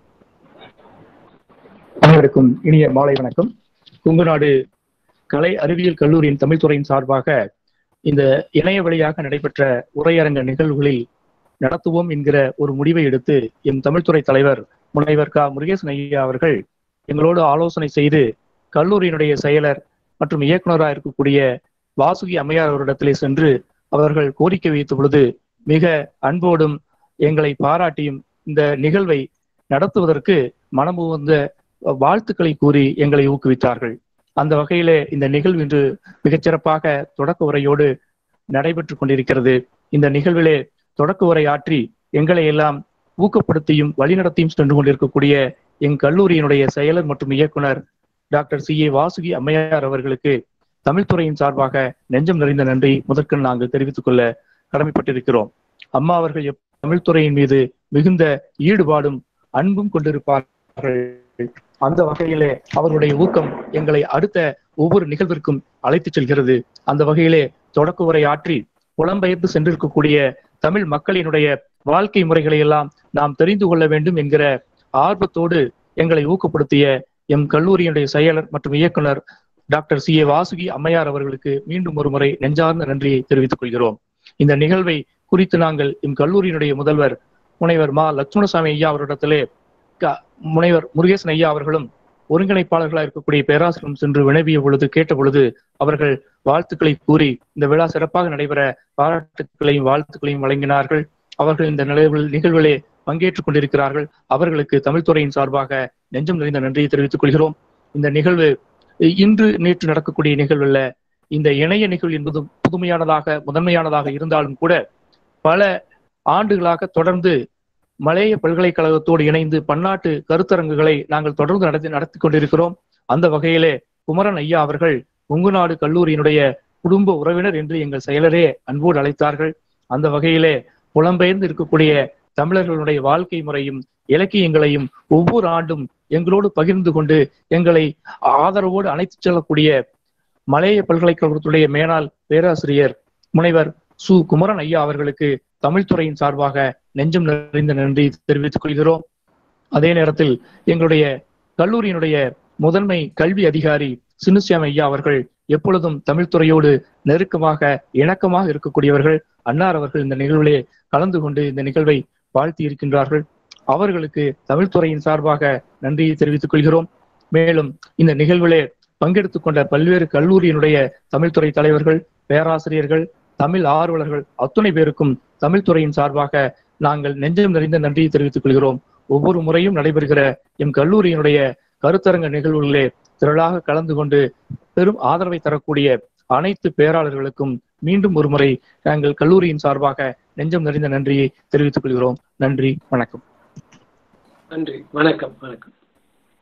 அனைவருக்கும் இனிய மாலை வணக்கம் குங்குநாடு கலை அறிவியல் கல்லூரியின் தமிழ்துறையின் சார்பாக இந்த இணைய வழியாக நடைபெற்ற உரையரங்க நிகழ்வுகளில் நடத்துவோம் என்கிற ஒரு முடிவை எடுத்து எம் தமிழ்துறை தலைவர் முனைவர் க முருகேசன் ஐயா அவர்கள் எங்களோடு ஆலோசனை செய்து கல்லூரியினுடைய செயலர் மற்றும் இயக்குனராக இருக்கக்கூடிய வாசுகி அம்மையார் அவரிடத்திலே சென்று அவர்கள் கோரிக்கை வைத்த பொழுது மிக அன்போடும் எங்களை பாராட்டியும் இந்த நிகழ்வை நடத்துவதற்கு மனமுவந்த வாழ்த்துக்களை கூறி எங்களை ஊக்குவித்தார்கள் அந்த வகையிலே இந்த நிகழ்வு இன்று மிகச்சிறப்பாக தொடக்க உரையோடு நடைபெற்றுக் கொண்டிருக்கிறது இந்த நிகழ்விலே தொடக்க உரை ஆற்றி எங்களை எல்லாம் ஊக்கப்படுத்தியும் வழிநடத்தியும் சென்று கொண்டிருக்கக்கூடிய எங் கல்லூரியினுடைய செயலர் மற்றும் இயக்குனர் டாக்டர் சி ஏ வாசுகி அம்மையார் அவர்களுக்கு தமிழ்துறையின் சார்பாக நெஞ்சம் நிறைந்த நன்றி முதற்கண் நாங்கள் தெரிவித்துக் கொள்ள கடமைப்பட்டிருக்கிறோம் அம்மா அவர்கள் எப்- தமிழ்துறையின் மீது மிகுந்த ஈடுபாடும் அன்பும் கொண்டிருப்பார்கள் அந்த வகையிலே அவர்களுடைய ஊக்கம் எங்களை அடுத்த ஒவ்வொரு நிகழ்விற்கும் அழைத்துச் செல்கிறது அந்த வகையிலே தொடக்க உரை ஆற்றி புலம்பெயர்ந்து சென்றிருக்கக்கூடிய தமிழ் மக்களினுடைய வாழ்க்கை முறைகளை எல்லாம் நாம் தெரிந்து கொள்ள வேண்டும் என்கிற ஆர்வத்தோடு எங்களை ஊக்கப்படுத்திய எம் கல்லூரியினுடைய செயலர் மற்றும் இயக்குனர் டாக்டர் சி ஏ வாசுகி அம்மையார் அவர்களுக்கு மீண்டும் ஒரு முறை நெஞ்சார்ந்த நன்றியை தெரிவித்துக் கொள்கிறோம் இந்த நிகழ்வை குறித்து நாங்கள் எம் கல்லூரியினுடைய முதல்வர் முனைவர் மா லட்சுமணசாமி ஐயா அவரிடத்திலே க- முனைவர் முருகேசன் ஐயா அவர்களும் ஒருங்கிணைப்பாளர்களாக இருக்கக்கூடிய பேராசிரியரும் சென்று வினவிய பொழுது கேட்ட பொழுது அவர்கள் வாழ்த்துக்களை கூறி இந்த விழா சிறப்பாக நடைபெற பாராட்டுக்களையும் வாழ்த்துக்களையும் வழங்கினார்கள் அவர்கள் இந்த நிகழ்வில் நிகழ்விலே பங்கேற்றுக் கொண்டிருக்கிறார்கள் அவர்களுக்கு தமிழ்துறையின் சார்பாக நெஞ்சம் நிறைந்த நன்றியை தெரிவித்துக் கொள்கிறோம் இந்த நிகழ்வு இன்று நேற்று நடக்கக்கூடிய நிகழ்வுல இந்த இணைய நிகழ்வு என்பது புதுமையானதாக முதன்மையானதாக இருந்தாலும் கூட பல ஆண்டுகளாக தொடர்ந்து மலேய பல்கலைக்கழகத்தோடு இணைந்து பன்னாட்டு கருத்தரங்குகளை நாங்கள் தொடர்ந்து நடத்தி நடத்தி கொண்டிருக்கிறோம் அந்த வகையிலே குமரன் ஐயா அவர்கள் உங்குநாடு கல்லூரியினுடைய குடும்ப உறவினர் என்று எங்கள் செயலரே அன்போடு அழைத்தார்கள் அந்த வகையிலே புலம்பெயர்ந்து இருக்கக்கூடிய தமிழர்களுடைய வாழ்க்கை முறையும் இலக்கியங்களையும் ஒவ்வொரு ஆண்டும் எங்களோடு பகிர்ந்து கொண்டு எங்களை ஆதரவோடு அழைத்துச் செல்லக்கூடிய மலேய பல்கலைக்கழகத்துடைய மேலாள் பேராசிரியர் முனைவர் சு குமரன் ஐயா அவர்களுக்கு தமிழ்துறையின் சார்பாக நெஞ்சம் நிறைந்த நன்றி தெரிவித்துக் கொள்கிறோம் அதே நேரத்தில் எங்களுடைய கல்லூரியினுடைய முதன்மை கல்வி அதிகாரி சின்னுசியாம் ஐயா அவர்கள் எப்பொழுதும் தமிழ்துறையோடு நெருக்கமாக இணக்கமாக இருக்கக்கூடியவர்கள் அன்னார் அவர்கள் இந்த நிகழ்விலே கலந்து கொண்டு இந்த நிகழ்வை வாழ்த்தி இருக்கின்றார்கள் அவர்களுக்கு தமிழ்துறையின் சார்பாக நன்றியை தெரிவித்துக் கொள்கிறோம் மேலும் இந்த நிகழ்விலே பங்கெடுத்துக் கொண்ட பல்வேறு கல்லூரியினுடைய தமிழ்துறை தலைவர்கள் பேராசிரியர்கள் தமிழ் ஆர்வலர்கள் அத்துணை பேருக்கும் தமிழ்துறையின் சார்பாக நாங்கள் நெஞ்சம் நிறைந்த நன்றியை தெரிவித்துக் கொள்கிறோம் ஒவ்வொரு முறையும் நடைபெறுகிற எம் கல்லூரியினுடைய கருத்தரங்க நிகழ்வுகளிலே திரளாக கலந்து கொண்டு பெரும் ஆதரவை தரக்கூடிய அனைத்து பேராளர்களுக்கும் மீண்டும் ஒரு முறை நாங்கள் கல்லூரியின் சார்பாக நெஞ்சம் நிறைந்த நன்றியை தெரிவித்துக் கொள்கிறோம் நன்றி வணக்கம் நன்றி வணக்கம் வணக்கம்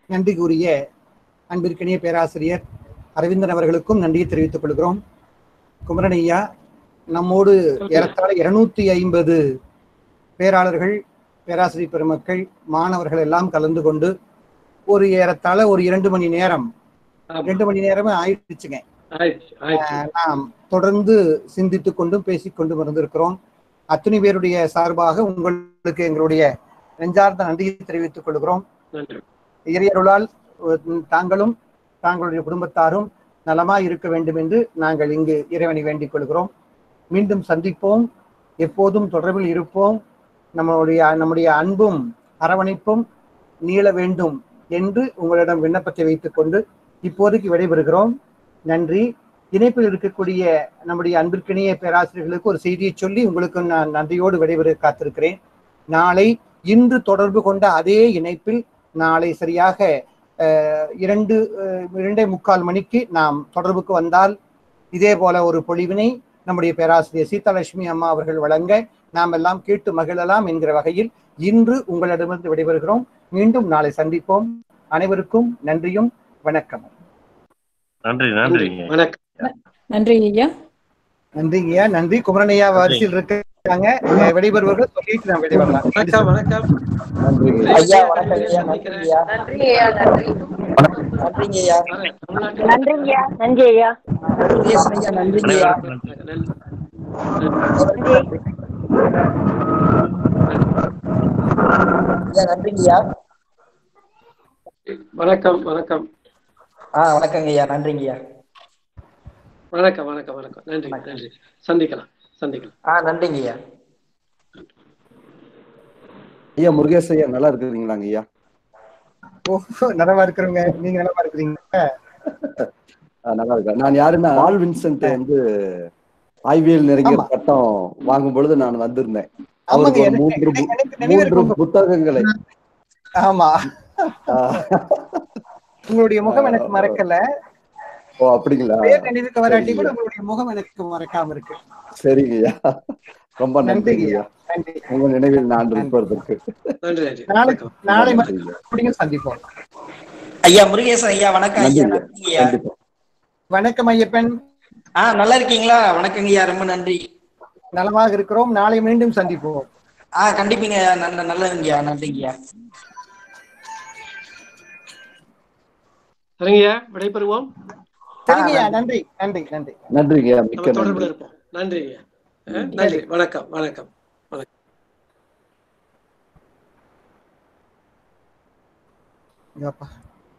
நன்றி கூறிய அன்பிற்கினிய பேராசிரியர் அரவிந்தன் அவர்களுக்கும் நன்றியை தெரிவித்துக் கொள்கிறோம் குமரன் ஐயா நம்மோடு ஏறத்தாழ இருநூத்தி ஐம்பது பேராளர்கள் பேராசிரியர் பெருமக்கள் மாணவர்கள் எல்லாம் கலந்து கொண்டு ஒரு ஏறத்தாழ ஒரு இரண்டு மணி நேரம் ரெண்டு மணி நேரமே ஆயிடுச்சுங்க ஆயிடுச்சு ஆயிடுச்சு அஹ் நாம் தொடர்ந்து சிந்தித்துக் கொண்டும் பேசிக்கொண்டும் இருந்திருக்கிறோம் அத்தனை பேருடைய சார்பாக உங்களுக்கு எங்களுடைய நெஞ்சார்ந்த நன்றியை தெரிவித்துக் கொள்கிறோம் நன்றி இறையருளால் உம், தாங்களும் தாங்களுடைய குடும்பத்தாரும் நலமாய் இருக்க வேண்டும் என்று நாங்கள் இங்கு இறைவனை வேண்டிக் கொள்கிறோம் மீண்டும் சந்திப்போம் எப்போதும் தொடர்பில் இருப்போம் நம்மளுடைய நம்முடைய அன்பும் அரவணைப்பும் நீள வேண்டும் என்று உங்களிடம் விண்ணப்பத்தை வைத்துக் கொண்டு இப்போதைக்கு விடைபெறுகிறோம் நன்றி இணைப்பில் இருக்கக்கூடிய நம்முடைய அன்பிற்கினிய பேராசிரியர்களுக்கு ஒரு செய்தியை சொல்லி உங்களுக்கு நான் நன்றியோடு விடைபெற காத்திருக்கிறேன் நாளை இன்று தொடர்பு கொண்ட அதே இணைப்பில் நாளை சரியாக அஹ், இரண்டு அஹ், இரண்டே முக்கால் மணிக்கு நாம் தொடர்புக்கு வந்தால் இதே போல ஒரு பொழிவினை நம்முடைய பேராசிரியர் சீதாலட்சுமி அம்மா அவர்கள் வழங்க நாம் எல்லாம் கேட்டு மகிழலாம் என்கிற வகையில் இன்று உங்களிடமிருந்து விடைபெறுகிறோம் மீண்டும் நாளை சந்திப்போம் அனைவருக்கும் நன்றியும் வணக்கமும் நன்றி நன்றி வணக்கம் நன்றி ஐயா நன்றிங்கய்யா நன்றி குமரனையா வரிசையில் இருக்காங்க அஹ், விடைபெறுவர்கள் சொல்லிட்டு நான் விடைபெறலாம் வணக்கம் வணக்கம் ஐயா வணக்கம் ஐயா நன்றி ஐயா நன்றிங்க ஐயா நன்றிங்கய்யா நன்றி ஐயா முருகேசன் ஐயா நன்றிங்க ஐயா ஐயா நன்றிங்க ஐயா வணக்கம் வணக்கம் ஆ வணக்கங்க ஐயா நன்றிங்க ஐயா வணக்கம் வணக்கம் வணக்கம் நன்றி நன்றி சந்திக்கலாம் சந்திக்கலாம் ஆ நன்றிங்க ஐயா ஐயா முருகேஷ் ஐயா நல்லா இருக்கிறீங்களாங்க ஐயா ஓ நலமா இருக்கிறவங்க நீங்க நலமா இருக்கிறீங்க ஆ, நல்லா இருக்கேன் நான் யாருன்னா ஆல் வின்சென்ட் வந்து ஆய்வியல் நெருங்கிய ஆமா. பட்டம் வாங்கும் பொழுது நான் வந்திருந்தேன் ஆமாங்க அவருக்கு ஒரு எனக்கு மூன்று பு- எனக்கு நினைவிருக்கு மூன்று உங்க- புத்தகங்களை ஆமா ஆ, உங்களுடைய முகம் எனக்கு மறக்கல ஓ அப்படிங்களா பேர் நினைவுக்கு வராட்டி கூட சரிங்க. உங்களுடைய முகம் எனக்கு மறக்காம இருக்கு சரிங்க ஐயா ரொம்ப நன்றிங்க நன்றிங்கய்யா ஐயா நன்றி உங்க நினைவில் நான் இருப்பதற்கு நன்றி நன்றி நாளை வணக்கம் நாளை நன்றி ஐயா. மறுபடியும் சந்திப்போம் ஐயா முருகேசன் ஐயா வணக்கம் நன்றி ஐயா ஐயா நன்றிங்க ஐயா கண்டிப்பா வணக்கம் ஐயப்பன் ஆ நல்லா இருக்கீங்களா வணக்கங்க ஐயா ரொம்ப நன்றி நலமாக இருக்கிறோம் நாளை மீண்டும் சந்திப்போம் ஆ கண்டிப்பீங்க ஐயா நல்ல நல்லதுங்கய்யா நன்றிங்கய்யா சரிங்கய்யா விடைபெறுவோம் சரிங்கய்யா நன்றி நன்றி நன்றி நன்றிங்க ஐயா நம்ம மிக்க தொடர்புல நன்றி இருப்போம் நன்றி ஐயா அஹ், நன்றி வணக்கம் வணக்கம் வணக்கம் ஐயோப்பா.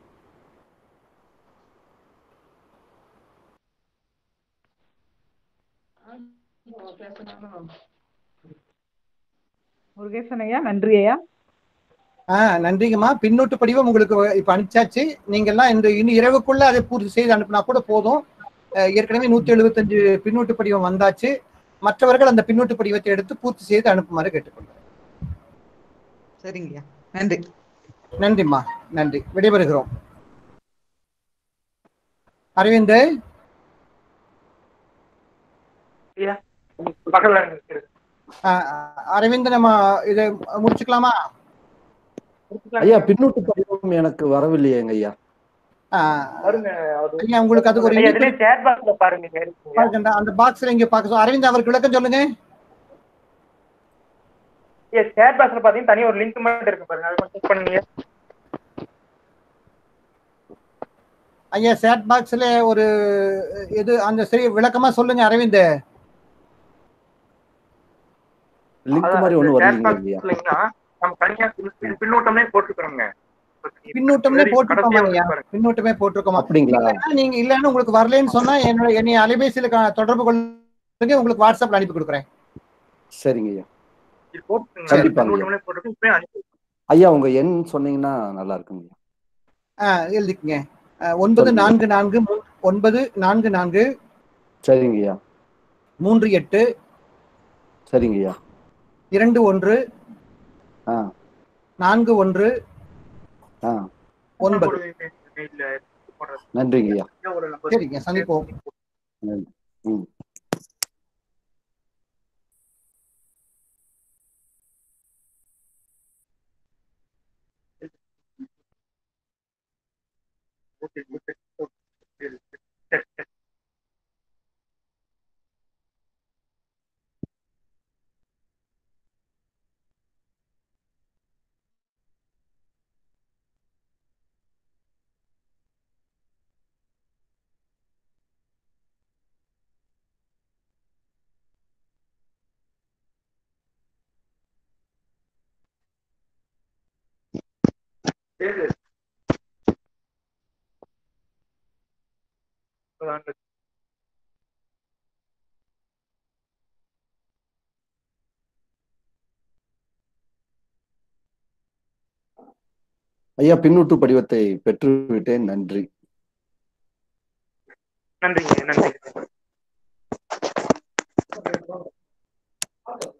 முருகேசன் ஐயா நன்றி ஐயா ஆஹ் நன்றிங்கம்மா பின்னூட்டு படிவம் உங்களுக்கு இப்ப அனுப்பிச்சாச்சு நீங்க எல்லாம் இந்த இன்னும் இரவுக்குள்ள அதை பூர்த்தி செய்து அனுப்புனா கூட போதும் அஹ் ஏற்கனவே நூத்தி எழுபத்தஞ்சு பின்னூட்டு படிவம் வந்தாச்சு மற்றவர்கள் அந்த பின்னூட்டு படிவத்தை எடுத்து பூர்த்தி செய்து அனுப்புமாறு கேட்டுக்கொள்கிறேன் சரிங்கய்யா நன்றி நன்றிம்மா நன்றி விடைபெறுகிறோம் அரவிந்த் ஆஹ் அரவிந்த் நம்ம இதை முடிச்சுக்கலாமா ஐயா பின்னூட்டு படிவம் எனக்கு வரவில்லையேங்க ஐயா ஆஹ் வருங்க அது ஐயா உங்களுக்கு அதுக்கு ஒரு ஐயா, இணைப்பு இதுலயே chat box ல பாருங்க இங்க இருக்குங்க. பாருங்க, அந்த பாக்ஸ்ல இங்க பார்க்க சொ- அரவிந்த் அவருக்கு விளக்கம் சொல்லுங்க ஐயா, chat box ல பாத்தீங்கன்னா தனியா ஒரு லிங்க் மட்டும் இருக்கு பாருங்க அதை மட்டும் click பண்ணுங்க ஐயா சேட் பாக்ஸ்ல ஒரு இது அந்த சரி விளக்கமா சொல்லுங்க அரவிந்த் லிங்க் அதான் மாதிரி இந்த ஒண்ணும் chat வரலீங்களா box ஐயா இல்லைங்களா, நம்ம தனியா பின்- பின்னூட்டமே போட்டுக்கிறோங்க பின்னூட்டம்னே சரி, போட்டிருக்கோமா கடைசியா ஐயா வந்து பாருங்க. பின்னூட்டமே போட்டிருக்கோமா அப்படிங்களா இல்லைன்னா நீங்க இல்லைன்னா உங்களுக்கு வரலன்னு சொன்னா என்னோட என்னை அலைபேசியில க- தொடர்பு கொள்ளுங்க உங்களுக்கு வாட்ஸ்அப்ல அனுப்பி கொடுக்குறேன் சரிங்க ஐயா இது போட்டுக்கோங்க. கண்டிப்பாங்க ஐயா. பின்னூட்டமே போட்டுருக்கு இப்பவே அனுப்பி ஐயா உங்க எண் சொன்னீங்கன்னா நல்லா இருக்குங்க ஐயா ஆஹ் எழுதிக்கங்க ஆஹ் ஒன்பது சொல்லுங்க. நான்கு நான்கு மூ- ஒன்பது நான்கு நான்கு சரிங்க ஐயா மூன்று எட்டு சரிங்க ஐயா இரண்டு ஒன்று ஆ நான்கு ஒன்று ஆ ஒன்பது இல்ல போடுறது. நன்றிங்க ஐயா ஒரு number. சரிங்க சந்திப்போம் நன்றி ம் ஐயா பின்னூட்டு படிவத்தை பெற்றுவிட்டேன் நன்றி நன்றிங்க நன்றி